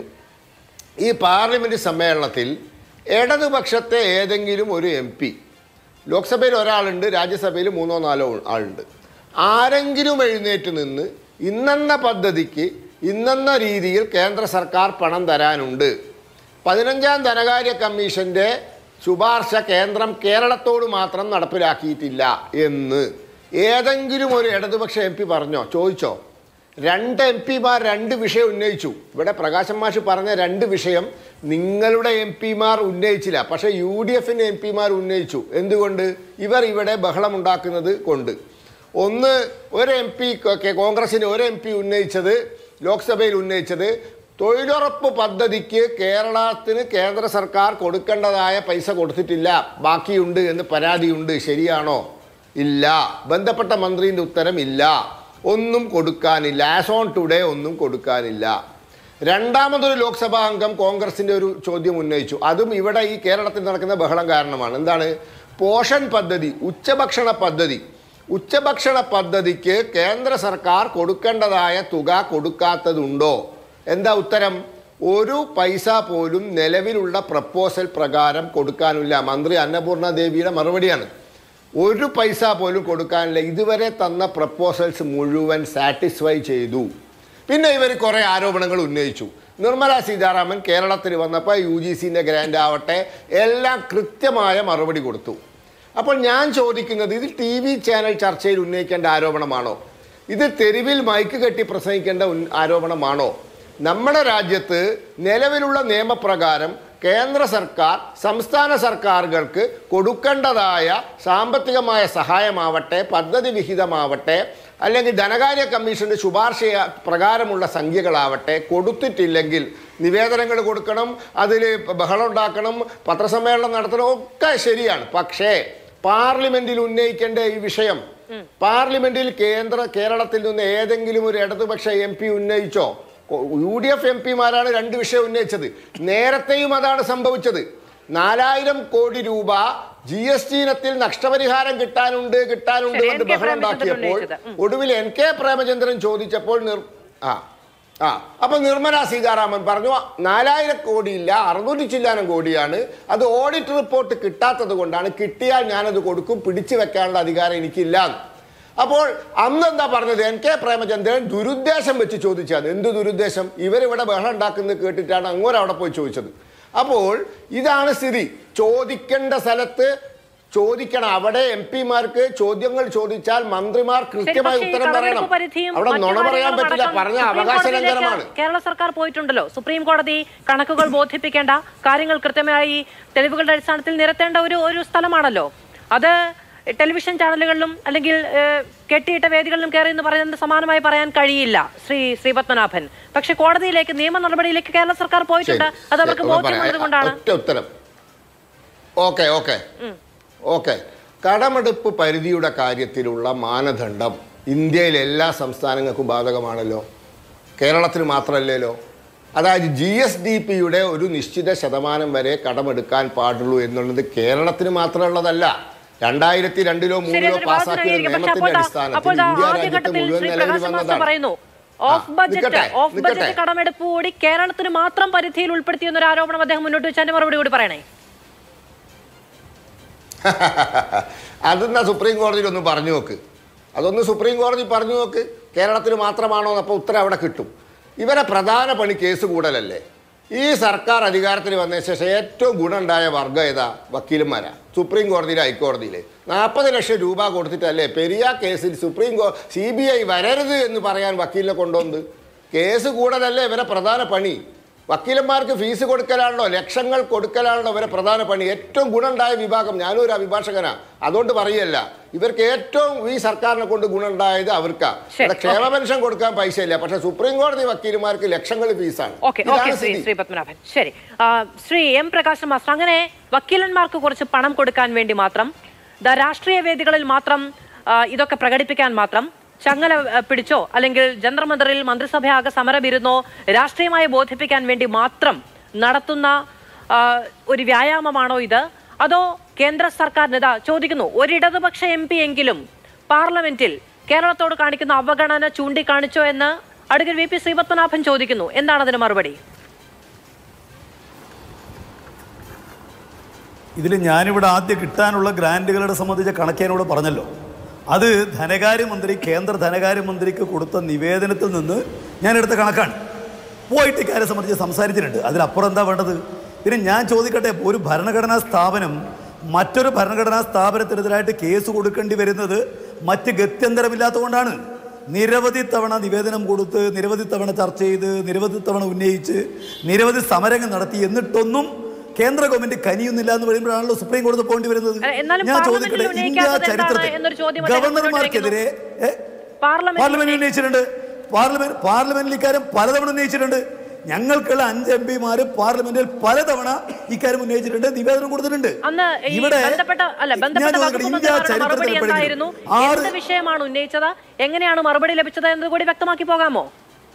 ഈ പാർലമെന്റ് സമ്മേളനത്തിൽ ഇടതുപക്ഷത്തെ ഏതെങ്കിലും ഒരു എം പി ലോക്സഭയിൽ ഒരാളുണ്ട് രാജ്യസഭയിൽ മൂന്നോ നാലോ ആളുണ്ട് ആരെങ്കിലും എഴുന്നേറ്റ് നിന്ന് ഇന്നെന്ന പദ്ധതിക്ക് ഇന്നെന്ന രീതിയിൽ കേന്ദ്ര സർക്കാർ പണം തരാനുണ്ട് പതിനഞ്ചാം ധനകാര്യ കമ്മീഷന്റെ ശുപാർശ കേന്ദ്രം കേരളത്തോട് മാത്രം നടപ്പിലാക്കിയിട്ടില്ല എന്ന് ഏതെങ്കിലും ഒരു ഇടതുപക്ഷ എം പി പറഞ്ഞോ ചോദിച്ചോ രണ്ട് എം പിമാർ രണ്ട് വിഷയം ഉന്നയിച്ചു ഇവിടെ പ്രകാശം മാഷ് പറഞ്ഞ രണ്ട് വിഷയം നിങ്ങളുടെ എം പിമാർ ഉന്നയിച്ചില്ല പക്ഷേ യു ഡി എഫിൻ്റെ എം പിമാർ ഉന്നയിച്ചു എന്തുകൊണ്ട് ഇവർ ഇവിടെ ബഹളമുണ്ടാക്കുന്നത് കൊണ്ട് ഒന്ന് ഒരു എം പി കോൺഗ്രസിന് ഒരു എം പി ഉന്നയിച്ചത് ലോക്സഭയിൽ ഉന്നയിച്ചത് തൊഴിലുറപ്പ് പദ്ധതിക്ക് കേരളത്തിന് കേന്ദ്ര സർക്കാർ കൊടുക്കേണ്ടതായ പൈസ കൊടുത്തിട്ടില്ല ബാക്കിയുണ്ട് എന്ന് പരാതിയുണ്ട് ശരിയാണോ ഇല്ല ബന്ധപ്പെട്ട മന്ത്രിൻ്റെ ഉത്തരം ഇല്ല ഒന്നും കൊടുക്കാനില്ല ആസ് ഓൺ ടുഡേ ഒന്നും കൊടുക്കാനില്ല രണ്ടാമതൊരു ലോക്സഭാ അംഗം കോൺഗ്രസിന്റെ ഒരു ചോദ്യം ഉന്നയിച്ചു അതും ഇവിടെ ഈ കേരളത്തിൽ നടക്കുന്ന ബഹളം കാരണമാണ് എന്താണ് പോഷൻ പദ്ധതി ഉച്ചഭക്ഷണ പദ്ധതി ഉച്ചഭക്ഷണ പദ്ധതിക്ക് കേന്ദ്ര സർക്കാർ കൊടുക്കേണ്ടതായ തുക കൊടുക്കാത്തതുണ്ടോ എന്താ ഉത്തരം ഒരു പൈസ പോലും നിലവിലുള്ള പ്രപ്പോസൽ പ്രകാരം കൊടുക്കാനില്ല മന്ത്രി അന്നപൂർണ ദേവിയുടെ മറുപടിയാണ് ഒരു പൈസ പോലും കൊടുക്കാനില്ല ഇതുവരെ തന്ന പ്രപ്പോസൽസ് മുഴുവൻ സാറ്റിസ്ഫൈ ചെയ്തു പിന്നെ ഇവർ കുറേ ആരോപണങ്ങൾ ഉന്നയിച്ചു നിർമ്മല സീതാരാമൻ കേരളത്തിൽ വന്നപ്പോൾ യു ജി സിൻ്റെ ഗ്രാൻഡ് ആവട്ടെ എല്ലാം കൃത്യമായ മറുപടി കൊടുത്തു അപ്പോൾ ഞാൻ ചോദിക്കുന്നത് ഇത് ടി വി ചാനൽ ചർച്ചയിൽ ഉന്നയിക്കേണ്ട ആരോപണമാണോ ഇത് തെരുവിൽ മൈക്ക് കെട്ടി പ്രസംഗിക്കേണ്ട ഉൻ- ആരോപണമാണോ നമ്മുടെ രാജ്യത്ത് നിലവിലുള്ള നിയമപ്രകാരം കേന്ദ്ര സർക്കാർ സംസ്ഥാന സർക്കാരുകൾക്ക് കൊടുക്കേണ്ടതായ സാമ്പത്തികമായ സഹായമാവട്ടെ പദ്ധതി വിഹിതമാവട്ടെ അല്ലെങ്കിൽ ധനകാര്യ കമ്മീഷന്റെ ശുപാർശ പ്രകാരമുള്ള സംഖ്യകളാവട്ടെ കൊടുത്തിട്ടില്ലെങ്കിൽ നിവേദനങ്ങൾ കൊടുക്കണം അതിൽ ബഹളം ഉണ്ടാക്കണം പത്രസമ്മേളനം നടത്തണം ഒക്കെ ശരിയാണ് പക്ഷേ പാർലമെന്റിൽ ഉന്നയിക്കേണ്ട ഈ വിഷയം പാർലമെന്റിൽ കേന്ദ്ര കേരളത്തിൽ നിന്ന് ഏതെങ്കിലും ഒരു ഇടതുപക്ഷ എം പി ഉന്നയിച്ചോ യു ഡി എഫ് എം പിമാരാണ് രണ്ട് വിഷയം ഉന്നയിച്ചത് നേരത്തെയും അതാണ് സംഭവിച്ചത് നാലായിരം കോടി രൂപ ജി എസ് ടി ഇനത്തിൽ നഷ്ടപരിഹാരം കിട്ടാനുണ്ട് കിട്ടാനുണ്ട് ശരി, എന്ന് എൻ കെ ബഹളം പ്രേമചന്ദ്രൻ ഉണ്ടാക്കിയപ്പോൾ ഉന്നയിച്ചത്. ഒടുവിൽ എൻ കെ പ്രേമചന്ദ്രൻ ചോദിച്ചപ്പോൾ നിർ ആ ആ അപ്പൊ നിർമ്മല സീതാരാമൻ പറഞ്ഞു നാലായിരം കോടിയില്ല അറുന്നൂറ്റി ചില്ലാനം കോടിയാണ് അത് ഓഡിറ്റ് റിപ്പോർട്ട് കിട്ടാത്തത് കൊണ്ടാണ് കിട്ടിയാൽ ഞാനത് കൊടുക്കും പിടിച്ചു വെക്കാനുള്ള അധികാരം എനിക്കില്ല എന്ന്. അപ്പോൾ അന്ന് എന്താ പറഞ്ഞത് എൻ കെ പ്രേമചന്ദ്രൻ ദുരുദ്ദേശം വെച്ച് ചോദിച്ചത് എന്ത് ദുരുദ്ദേശം ഇവരിവിടെ ബഹളം ഉണ്ടാക്കുന്നത് കേട്ടിട്ടാണ് അങ്ങോട്ട് അവിടെ പോയി ചോദിച്ചത് അപ്പോൾ ഇതാണ് സ്ഥിതി ചോദിക്കേണ്ട സ്ഥലത്ത് ചോദിക്കണം അവിടെ എം പിമാർക്ക് ചോദ്യങ്ങൾ ചോദിച്ചാൽ മന്ത്രിമാർ കൃത്യമായി പക്ഷേ ഈ ഉത്തരം പറയണം കടമെടുപ്പ് പരിധിയും അവിടെ മറ്റു നുണ പറയാൻ കാര്യങ്ങളും പറ്റില്ല അടക്കം പറഞ്ഞ സുപ്രീം അവകാശ കോടതിയിലേക്ക് ലംഘനമാണ് കേരള സർക്കാർ പോയിട്ടുണ്ടല്ലോ സുപ്രീം കോടതി കണക്കുകൾ ബോധിപ്പിക്കേണ്ട കാര്യങ്ങൾ കൃത്യമായി തെളിവുകളുടെ അടിസ്ഥാനത്തിൽ നിരത്തേണ്ട ഒരു ഒരു സ്ഥലമാണല്ലോ അത് ടെലിവിഷൻ ചാനലുകളിലും അല്ലെങ്കിൽ ഏഹ്, കെട്ടിയിട്ട വേദികളിലും കയറി എന്ന് പറയുന്നത് സമാനമായി പറയാൻ കഴിയില്ല ശ്രീ ശ്രീ പത്മനാഭൻ പക്ഷെ കോടതിയിലേക്ക് നിയമ നടപടിയിലേക്ക് കേരള സർക്കാർ പോയിട്ടുണ്ട് ശരി. അത് അവർക്ക് ശരി, ഒന്ന് ബോധ്യമുള്ളത് പറയാം. കൊണ്ടാണ് ഒറ്റ ഉത്തരം ഓക്കെ ഓക്കെ ഓക്കെ കടമെടുപ്പ് പരിധിയുടെ കാര്യത്തിലുള്ള മാനദണ്ഡം ഇന്ത്യയിലെ എല്ലാ സംസ്ഥാനങ്ങൾക്കും ബാധകമാണല്ലോ കേരളത്തിന് മാത്രമല്ലല്ലോ അതായത് ജി എസ് ഡി പിയുടെ ഒരു നിശ്ചിത ശതമാനം വരെ കടമെടുക്കാൻ പാടുള്ളൂ എന്നുള്ളത് കേരളത്തിന് മാത്രമുള്ളതല്ല രണ്ടായിരത്തി രണ്ടിലോ ശരി, മൂന്നിലോ അതൊരു പാസാക്കിയ വാദത്തിന് നിയമത്തിന്റെ അപ്പോൾ ദാ- അടിസ്ഥാനത്തിൽ അപ്പോൾ ദാ ഇന്ത്യ രാജ്യത്ത് ആദ്യഘട്ടത്തിൽ മുഴുവൻ ശ്രീ നിലവിൽ പ്രകാശ് മാസ്റ്റർ വന്നതാണ് പറയുന്നു ആ, ഓഫ് ബഡ്ജറ്റ് നിൽക്കട്ടെ, ഓഫ് ബഡ്ജറ്റ് നിൽക്കട്ടെ. കടമെടുപ്പ് കൂടി കേരളത്തിന് മാത്രം പരിധിയിൽ ഉൾപ്പെടുത്തിയെന്നൊരു ആരോപണം അദ്ദേഹം മുന്നോട്ട് വെച്ചതിന്റെ മറുപടി കൂടി പറയണേ അതെന്നാ സുപ്രീം കോടതിയിൽ ഒന്ന് പറഞ്ഞു നോക്ക് അതൊന്ന് സുപ്രീം കോടതി പറഞ്ഞു നോക്ക് കേരളത്തിന് മാത്രമാണോ അപ്പോൾ ഉത്തരം അവിടെ കിട്ടും ഇവരെ പ്രധാന പണി കേസ് കൂടലല്ലേ ഈ സർക്കാർ അധികാരത്തിൽ വന്ന ശേഷം ഏറ്റവും ഗുണമുണ്ടായ വർഗം ഏതാ വക്കീലന്മാരാ സുപ്രീം കോടതിയിൽ ഹൈക്കോടതിയിൽ നാൽപ്പത് ലക്ഷം രൂപ കൊടുത്തിട്ടല്ലേ പെരിയ കേസിൽ സുപ്രീം കോ സി ബി ഐ വരരുത് എന്ന് പറയാൻ വക്കീലിനെ കൊണ്ടുവന്നത് കേസ് കൂടലല്ലേ ഇവരെ പ്രധാന പണി വക്കീലന്മാർക്ക് ഫീസ് കൊടുക്കലാണല്ലോ ലക്ഷങ്ങൾ കൊടുക്കലാണല്ലോ ഇവരെ പ്രധാന പണി ഏറ്റവും ഗുണമുണ്ടായ വിഭാഗം ഞാനും ഒരു അഭിഭാഷകനാ അതുകൊണ്ട് പറയല്ല ഇവർക്ക് ഏറ്റവും ഈ സർക്കാരിനെ കൊണ്ട് ഗുണമുണ്ടായത് അവർക്കാ ശരി, ഇവിടെ ക്ഷേമ പെൻഷൻ കൊടുക്കാൻ പൈസ ഇല്ല പക്ഷെ സുപ്രീം കോടതി വക്കീലന്മാർക്ക് ലക്ഷങ്ങൾ ഫീസാണ് ഓക്കെ ഓക്കെ ഇതാണ് ശ്രീ സ്ഥിതി ശ്രീ പത്മനാഭൻ ശരി ആ, ശ്രീ എം പ്രകാശ് മാസ്റ്റർ അങ്ങനെ വക്കീലന്മാർക്ക് കുറച്ച് പണം കൊടുക്കാൻ വേണ്ടി മാത്രം ദാ രാഷ്ട്രീയ വേദികളിൽ മാത്രം ആ, ഇതൊക്കെ പ്രകടിപ്പിക്കാൻ മാത്രം ചങ്ങല ആ, പിടിച്ചോ അല്ലെങ്കിൽ ജന്തർ മന്ദറിൽ മന്ത്രിസഭയാകെ സമരമിരുന്നോ രാഷ്ട്രീയമായി ബോധിപ്പിക്കാൻ വേണ്ടി മാത്രം നടത്തുന്ന ആ, ഒരു വ്യായാമമാണോ ഇത് അതോ കേന്ദ്ര സർക്കാരിന് ഇതാ ചോദിക്കുന്നു ഒരു ഇടതുപക്ഷ എം പി എങ്കിലും പാർലമെന്റിൽ കേരളത്തോട് കാണിക്കുന്ന അവഗണന ചൂണ്ടിക്കാണിച്ചോ എന്ന് അഡ്വക്കേറ്റ് വി പി ശ്രീപത്മനാഭൻ ചോദിക്കുന്നു എന്താണ് അതിന് മറുപടി ഇതിൽ ഞാനിവിടെ ആദ്യം കിട്ടാനുള്ള ഗ്രാൻറ്റുകളുടെ സംബന്ധിച്ച കണക്കേനോട് പറഞ്ഞല്ലോ അത് ധനകാര്യമന്ത്രി കേന്ദ്ര ധനകാര്യമന്ത്രിക്ക് കൊടുത്ത നിവേദനത്തിൽ നിന്ന് ഞാൻ എടുത്ത കണക്കാണ് പോയിട്ട് ഇക്കാര്യം സംബന്ധിച്ച് സംസാരിച്ചിട്ടുണ്ട് അതിലപ്പുറം എന്താ വേണ്ടത് പിന്നെ ഞാൻ ചോദിക്കട്ടെ ഒരു ഭരണഘടനാ സ്ഥാപനം മറ്റൊരു ഭരണഘടനാ സ്ഥാപനത്തിനെതിരായിട്ട് കേസ് കൊടുക്കേണ്ടി വരുന്നത് മറ്റ് ഗത്യന്തരമില്ലാത്തതുകൊണ്ടാണ് നിരവധി തവണ നിവേദനം കൊടുത്ത് നിരവധി തവണ ചർച്ച ചെയ്ത് നിരവധി തവണ ഉന്നയിച്ച് നിരവധി സമരങ്ങൾ നടത്തി എന്നിട്ടൊന്നും കേന്ദ്ര ഗവൺമെന്റ് കനിയുന്നില്ല എന്ന് പറയുമ്പോഴാണല്ലോ സുപ്രീം കോടതി പോകേണ്ടി വരുന്നത് അല്ല, എന്നാലും ഞാൻ പാർലമെന്റിൽ ചോദിക്കട്ടെ ഇന്ത്യ ഉന്നയിക്കാത്തത് എന്താണ് ചരിത്രത്തിൽ എന്നൊരു ചോദ്യം അദ്ദേഹം ഗവർണർമാർക്കെതിരെ ഏ? പാർലമെന്റിൽ പാർലമെന്റിൽ ഉന്നയിച്ചിട്ടുണ്ട് പാർലമെന്റ് പാർലമെന്റിൽ ഇക്കാര്യം പലതവണ ഉന്നയിച്ചിട്ടുണ്ട് ഞങ്ങൾക്കുള്ള അഞ്ച് എം പിമാര് പാർലമെന്റിൽ പലതവണ ഇക്കാര്യം ഉന്നയിച്ചിട്ടുണ്ട് നിവേദനം കൊടുത്തിട്ടുണ്ട് അന്ന് ഈ ബന്ധപ്പെട്ട അല്ല ഞാൻ ബന്ധപ്പെട്ട ചോദിക്കട്ടെ, വകുപ്പ് ഇന്ത്യ മന്ത്രിമാരുടെ മറുപടി ചരിത്രത്തിൽ എന്തായിരുന്നു എപ്പോഴെങ്കിലും ആറ് എന്ത് വിഷയമാണ് ഉന്നയിച്ചത് എങ്ങനെയാണ് മറുപടി ലഭിച്ചത് എന്ന് കൂടി വ്യക്തമാക്കി പോകാമോ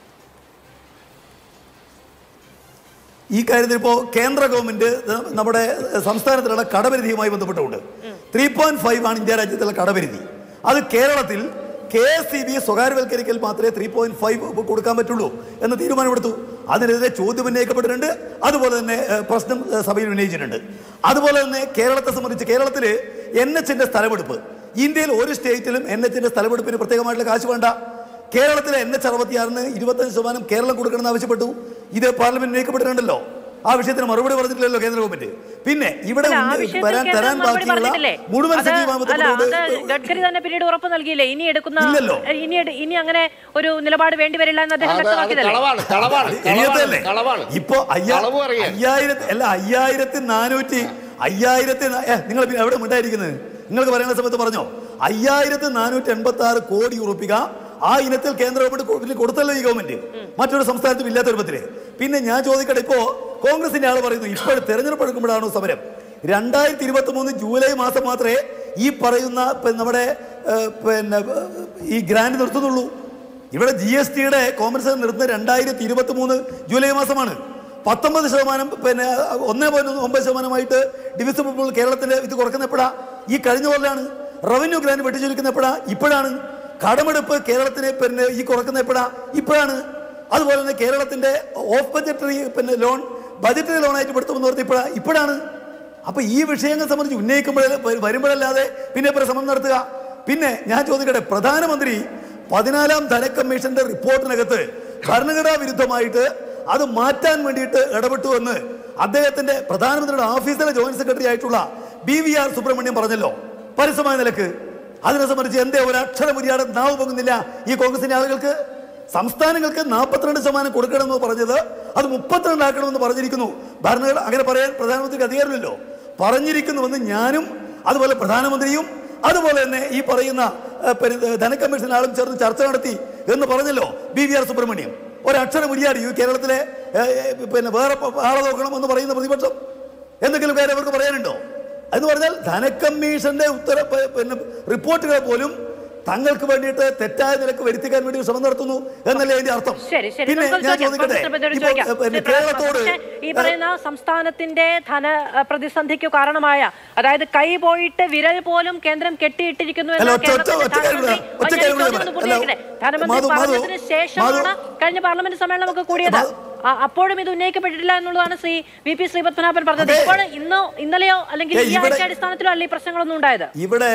ഈ കാര്യത്തിൽ ഇപ്പോൾ കേന്ദ്ര ഗവൺമെന്റ് നമ്മുടെ സംസ്ഥാനത്തിലുള്ള കടപരിധിയുമായി ബന്ധപ്പെട്ടുകൊണ്ട് ത്രീ പോയിന്റ് ഫൈവ് ആണ് ഇന്ത്യ രാജ്യത്തുള്ള കടപരിധി അത് കേരളത്തിൽ കെ എസ് സി ബി സ്വകാര്യവൽക്കരിക്കൽ മാത്രമേ ത്രീ പോയിന്റ് ഫൈവ് കൊടുക്കാൻ പറ്റുള്ളൂ എന്ന് തീരുമാനമെടുത്തു അതിനെതിരെ ചോദ്യം ഉന്നയിക്കപ്പെട്ടിട്ടുണ്ട് അതുപോലെ തന്നെ ഏഹ്, പ്രശ്നം ഏഹ്, സഭയിൽ ഉന്നയിച്ചിട്ടുണ്ട് അതുപോലെ തന്നെ കേരളത്തെ സംബന്ധിച്ച് കേരളത്തിൽ എൻ എച്ചിന്റെ സ്ഥലമെടുപ്പ് ഇന്ത്യയിൽ ഒരു സ്റ്റേറ്റിലും എൻ എച്ചിന്റെ സ്ഥലമെടുപ്പിന് പ്രത്യേകമായിട്ടുള്ള കാശ് വേണ്ട കേരളത്തിലെ എൻ എച്ച് അറുപത്തിയാറിന് ഇരുപത്തഞ്ച് ശതമാനം കേരളം കൊടുക്കണമെന്ന് ആവശ്യപ്പെട്ടു ഇത് പാർലമെന്റ് ഉന്നയിക്കപ്പെട്ടിട്ടുണ്ടല്ലോ ആ വിഷയത്തിന് മറുപടി പറഞ്ഞിട്ടില്ലല്ലോ കേന്ദ്ര ഗവൺമെന്റ് പിന്നെ ഇവിടെ അല്ല, ആ ഉണ്ട് വിഷയത്തിൽ വരാൻ കേന്ദ്രം തരാൻ മറുപടി ബാക്കിയുള്ള പറഞ്ഞിട്ടില്ലേ? മുഴുവൻ അത് സജീവമായി അല്ല, അത് ബന്ധപ്പെട്ടുകൊണ്ട് ഗഡ്കരി തന്നെ പിന്നീട് ഉറപ്പ് നൽകിയില്ലേ ഇനി എടുക്കുന്ന ഇല്ലല്ലോ. ഇനി എടു- ഇനി അങ്ങനെ ഒരു നിലപാട് വേണ്ടി വരില്ല എന്ന് അദ്ദേഹം അത് അത് വ്യക്തമാക്കിയതല്ലേ കളവാണ് കളവാണ് എഴുപത്തല്ലേ കളവാണ് ഇപ്പൊ അയ്യാ- കളവ് പറയാൻ അയ്യായിരത്തി അല്ല അയ്യായിരത്തി നാനൂറ്റി അയ്യായിരത്തി നാ- ഏ, നിങ്ങൾ പിന്നെ എവിടെ മിണ്ടായിരിക്കുന്നത് നിങ്ങൾക്ക് പറയുന്ന സമയത്ത് പറഞ്ഞോ അയ്യായിരത്തി നാനൂറ്റി എൺപത്തി ആറ് കോടി ഉറപ്പിക ആ ഇനത്തിൽ കേന്ദ്ര ഗവൺമെന്റ് കൊ- കൊടുത്തല്ലോ ഈ ഗവൺമെന്റ് മറ്റൊരു സംസ്ഥാനത്തും ഇല്ലാത്ത രൂപത്തില് പിന്നെ ഞാൻ ചോദിക്കട്ടെ ഇപ്പോ കോൺഗ്രസിന്റെ ആള് പറയുന്നു ഇപ്പോൾ തെരഞ്ഞെടുപ്പ് എടുക്കുമ്പോഴാണോ സമരം രണ്ടായിരത്തി ഇരുപത്തി മൂന്ന് ജൂലൈ മാസം മാത്രമേ ഈ പറയുന്ന പി- നമ്മുടെ ഏ, പിന്നെ ഏ, ഈ ഗ്രാൻഡ് നിർത്തുന്നുള്ളൂ ഇവിടെ ജി എസ് ടിയുടെ കോമ്പൻസേഷൻ നിർത്തുന്നത് രണ്ടായിരത്തി ഇരുപത്തി മൂന്ന് ജൂലൈ മാസമാണ് പത്തൊമ്പത് ശതമാനം പിന്നെ ഒന്നേ പോയിന്റ് ഒമ്പത് ശതമാനമായിട്ട് ഡിവിസിബിൾ പൂൾ കേരളത്തിന്റെ ഇത് കുറക്കുന്ന എപ്പോഴാ ഈ കഴിഞ്ഞ കൊല്ലാണ് റവന്യൂ ഗ്രാൻഡ് വെട്ടിച്ചൊലിക്കുന്ന എപ്പോഴാ ഇപ്പോഴാണ് കടമെടുപ്പ് കേരളത്തിന് പിന്നെ ഈ കുറക്കുന്ന എപ്പോഴാ ഇപ്പോഴാണ് അതുപോലെ തന്നെ കേരളത്തിന്റെ ഓഫ് ബജറ്ററി പിന്നെ ലോൺ ബജറ്ററി ലോണായിട്ട് പെടുത്തുമെന്ന് പറഞ്ഞ ഇപ്പോഴാ ഇപ്പോഴാണ് അപ്പൊ ഈ വിഷയങ്ങൾ സംബന്ധിച്ച് ഉന്നയിക്കുമ്പോഴേ വരുമ്പോഴല്ലാതെ പിന്നെ എപ്പോഴും ശ്രമം നടത്തുക പിന്നെ ഞാൻ ചോദിക്കട്ടെ പ്രധാനമന്ത്രി പതിനാലാം ധനക്കമ്മീഷന്റെ റിപ്പോർട്ടിനകത്ത് ഭരണഘടനാ വിരുദ്ധമായിട്ട് അത് മാറ്റാൻ വേണ്ടിയിട്ട് ഇടപെട്ടു എന്ന് അദ്ദേഹത്തിന്റെ പ്രധാനമന്ത്രിയുടെ ഓഫീസിലെ ജോയിന്റ് സെക്രട്ടറി ആയിട്ടുള്ള ബി വി ആർ സുബ്രഹ്മണ്യം പറഞ്ഞല്ലോ പരസ്യമായ നിലക്ക് അതിനെ സംബന്ധിച്ച് എന്തേ ഒരു അക്ഷരം ഉരിയാടെ നാവ് പൊങ്ങുന്നില്ല ഈ കോൺഗ്രസിന്റെ ആളുകൾക്ക് സംസ്ഥാനങ്ങൾക്ക് നാൽപ്പത്തിരണ്ട് ശതമാനം കൊടുക്കണമെന്ന് പറഞ്ഞത് അത് മുപ്പത്തിരണ്ട് ആക്കണമെന്ന് പറഞ്ഞിരിക്കുന്നു ഭരണഘടന അങ്ങനെ പറയാൻ പ്രധാനമന്ത്രിക്ക് അധികാരമില്ലല്ലോ പറഞ്ഞിരിക്കുന്നുവെന്ന് ഞാനും അതുപോലെ പ്രധാനമന്ത്രിയും അതുപോലെ തന്നെ ഈ പറയുന്ന ഏഹ്, പിന്നെ, ഏഹ്, ധനക്കമ്മീഷൻ ആളും ചേർന്ന് ചർച്ച നടത്തി എന്ന് പറഞ്ഞല്ലോ ബി വി ആർ സുബ്രഹ്മണ്യം ഒരക്ഷരം ഉരിയാടി ഈ കേരളത്തിലെ ഏഹ്, ഏഹ്, പിന്നെ വേറെ പ- ആളെ നോക്കണം എന്ന് പറയുന്ന പ്രതിപക്ഷം എന്തെങ്കിലും കാര്യം അവർക്ക് പറയാനുണ്ടോ എന്ന് പറഞ്ഞാൽ ധനക്കമ്മീഷന്റെ ഉത്തര പ- പിന്നെ റിപ്പോർട്ടുകൾ പോലും തങ്ങൾക്ക് വേണ്ടിയിട്ട് തെറ്റായ നിലക്ക് വരുത്തിക്കാൻ വേണ്ടി ശ്രമം നടത്തുന്നു എന്നല്ലേ അതിന്റെ അർത്ഥം ശരി ശരി പിന്നെ നമുക്ക് ഞാൻ ചോദിക്കാം. ചോദിക്കട്ടെ പ്രൊഫസർ ബദർ ഇപ്പോ, ചോദിക്കാം. ഏഹ്, പിന്നെ ശ്രീ പ്രകാശ് കേരളത്തോട് പക്ഷേ ഈ പറയുന്ന സംസ്ഥാനത്തിന്റെ ധന അഹ്, പ്രതിസന്ധിക്ക് കാരണമായ അതായത് കൈ പോയിട്ട് വിരൽ പോലും കേന്ദ്രം കെട്ടിയിട്ടിരിക്കുന്നു എന്ന് അല്ല, ഒറ്റ- ഒറ്റ- കേരളത്തിന്റെ ഒറ്റ കാര്യം ധനമന്ത്രി- കൂടെ- ഒറ്റ ഞാൻ കാര്യം കൂടെ ചോദ്യം ഒന്ന് പറയാം. പൂർത്തിയാക്കട്ടെ. അല്ല, ധനമന്ത്രി മാധു- മാധു- പറഞ്ഞതിന് ശേഷമാണ് മാധു- കഴിഞ്ഞ പാർലമെന്റ് സമ്മേളനം നമുക്ക് കൂടിയത് മാധു- ആ, അപ്പോഴും ഇത് ഉന്നയിക്കപ്പെട്ടിട്ടില്ല എന്നുള്ളതാണ് ശ്രീ വി പി ശ്രീപത്മനാഭൻ പറഞ്ഞത് അതെ. ഇപ്പോൾ ഇന്നോ ഇന്നലെയോ അല്ലെങ്കിൽ ഏയ് ഈ ഇവിടെ- ആഴ്ച അടിസ്ഥാനത്തിലോ അല്ല ഈ പ്രശ്നങ്ങളൊന്നും ഉണ്ടായത് ഇവിടെ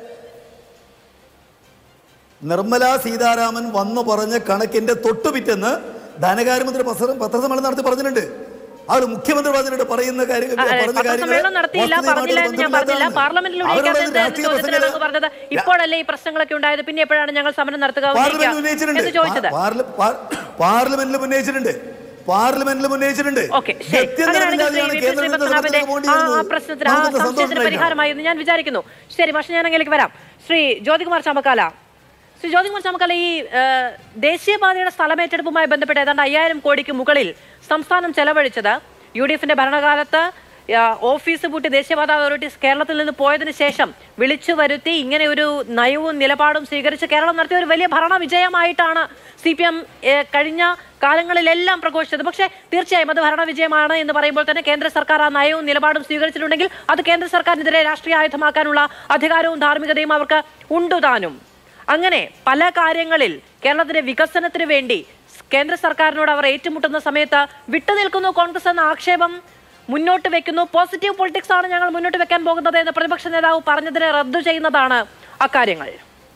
നിർമ്മല സീതാരാമൻ വന്നു പറഞ്ഞ കണക്കിന്റെ തൊട്ടുപിറ്റെന്ന് ധനകാര്യമന്ത്രി പത്ര- പത്രസമ്മേളനം നടത്തി പറഞ്ഞിട്ടുണ്ട് അവർ മുഖ്യമന്ത്രി പറഞ്ഞിട്ടുണ്ട് പറയുന്ന കാര്യം ആ, അതെ, പറഞ്ഞ കാര്യങ്ങൾ പത്രസമ്മേളനം നടത്തിയില്ല പറഞ്ഞില്ല എന്ന് ഞാൻ പറഞ്ഞില്ല പാർലമെന്റിൽ ഉന്നയിക്കാത്തത് എന്ന് ചോദ്യത്തിനാണ് പറഞ്ഞത് ഇപ്പോഴല്ലേ ഈ പ്രശ്നങ്ങളൊക്കെ ഉണ്ടായത് പിന്നെ എപ്പോഴാണ് ഞങ്ങൾ സമരം നടത്തുക പാർലമെന്റിൽ ഉന്നയിക്കുക ഉന്നയിച്ചിട്ടുണ്ട് എന്ന് ചോദിച്ചത് പാ- പാർല- പാ- പാർലമെന്റിൽ ഉന്നയിച്ചിട്ടുണ്ട് പാർലമെന്റിൽ ഉന്നയിച്ചിട്ടുണ്ട് ഓക്കെ ശരി അങ്ങനെയാണെങ്കിൽ ശ്രീ ഗത്യന്തരമില്ലാതെയാണ് വി പി കേന്ദ്ര ശ്രീപത്മനാഭന്റെ ഗവൺമെന്റ് പോകേണ്ടി ആ ആ വരുന്നത്. പ്രശ്നത്തിന് ആ നമുക്കത് സംശയത്തിന് സന്തോഷമായിരിക്കണം. പരിഹാരമായി എന്ന് ഞാൻ വിചാരിക്കുന്നു ശരി പക്ഷെ ഞാൻ അങ്ങനെയൊക്കെ വരാം ശ്രീ ജ്യോതികുമാർ ചാമക്കാല ശ്രീ ജ്യോതികുമാർ ചാമക്കാല ഈ ആ, ദേശീയപാതയുടെ സ്ഥലമേറ്റെടുപ്പുമായി ബന്ധപ്പെട്ട് ഏതാണ്ട് അയ്യായിരം കോടിക്ക് മുകളിൽ സംസ്ഥാനം ചെലവഴിച്ചത് യു ഡി എഫിന്റെ ഭരണകാലത്ത് ആ, ഓഫീസ് പൂട്ടി ദേശീയപാത അതോറിറ്റീസ് കേരളത്തിൽ നിന്ന് പോയതിനു ശേഷം വിളിച്ചു വരുത്തി ഇങ്ങനെ ഒരു നയവും നിലപാടും സ്വീകരിച്ച് കേരളം നടത്തിയ ഒരു വലിയ ഭരണ വിജയമായിട്ടാണ് സി പി എം കഴിഞ്ഞ കാലങ്ങളിലെല്ലാം പ്രഘോഷിച്ചത് പക്ഷേ തീർച്ചയായും അത് ഭരണ വിജയമാണ് എന്ന് പറയുമ്പോൾ തന്നെ കേന്ദ്ര സർക്കാർ ആ നയവും നിലപാടും സ്വീകരിച്ചിട്ടുണ്ടെങ്കിൽ അത് കേന്ദ്ര സർക്കാരിനെതിരെ രാഷ്ട്രീയ ആയുധമാക്കാനുള്ള അധികാരവും ധാർമ്മികതയും അവർക്ക് ഉണ്ടു താനും അങ്ങനെ പല കാര്യങ്ങളിൽ കേരളത്തിന്റെ വികസനത്തിന് വേണ്ടി കേന്ദ്ര സർക്കാരിനോട് അവർ ഏറ്റുമുട്ടുന്ന സമയത്ത് വിട്ടുനിൽക്കുന്നു കോൺഗ്രസ് എന്ന ആക്ഷേപം മുന്നോട്ട് വെക്കുന്നു പോസിറ്റീവ് പൊളിറ്റിക്സ് ആണ് ഞങ്ങൾ മുന്നോട്ട് വെക്കാൻ പോകുന്നത് എന്ന് പ്രതിപക്ഷ നേതാവ് പറഞ്ഞതിനെ റദ്ദു ചെയ്യുന്നതാണ് അക്കാര്യങ്ങൾ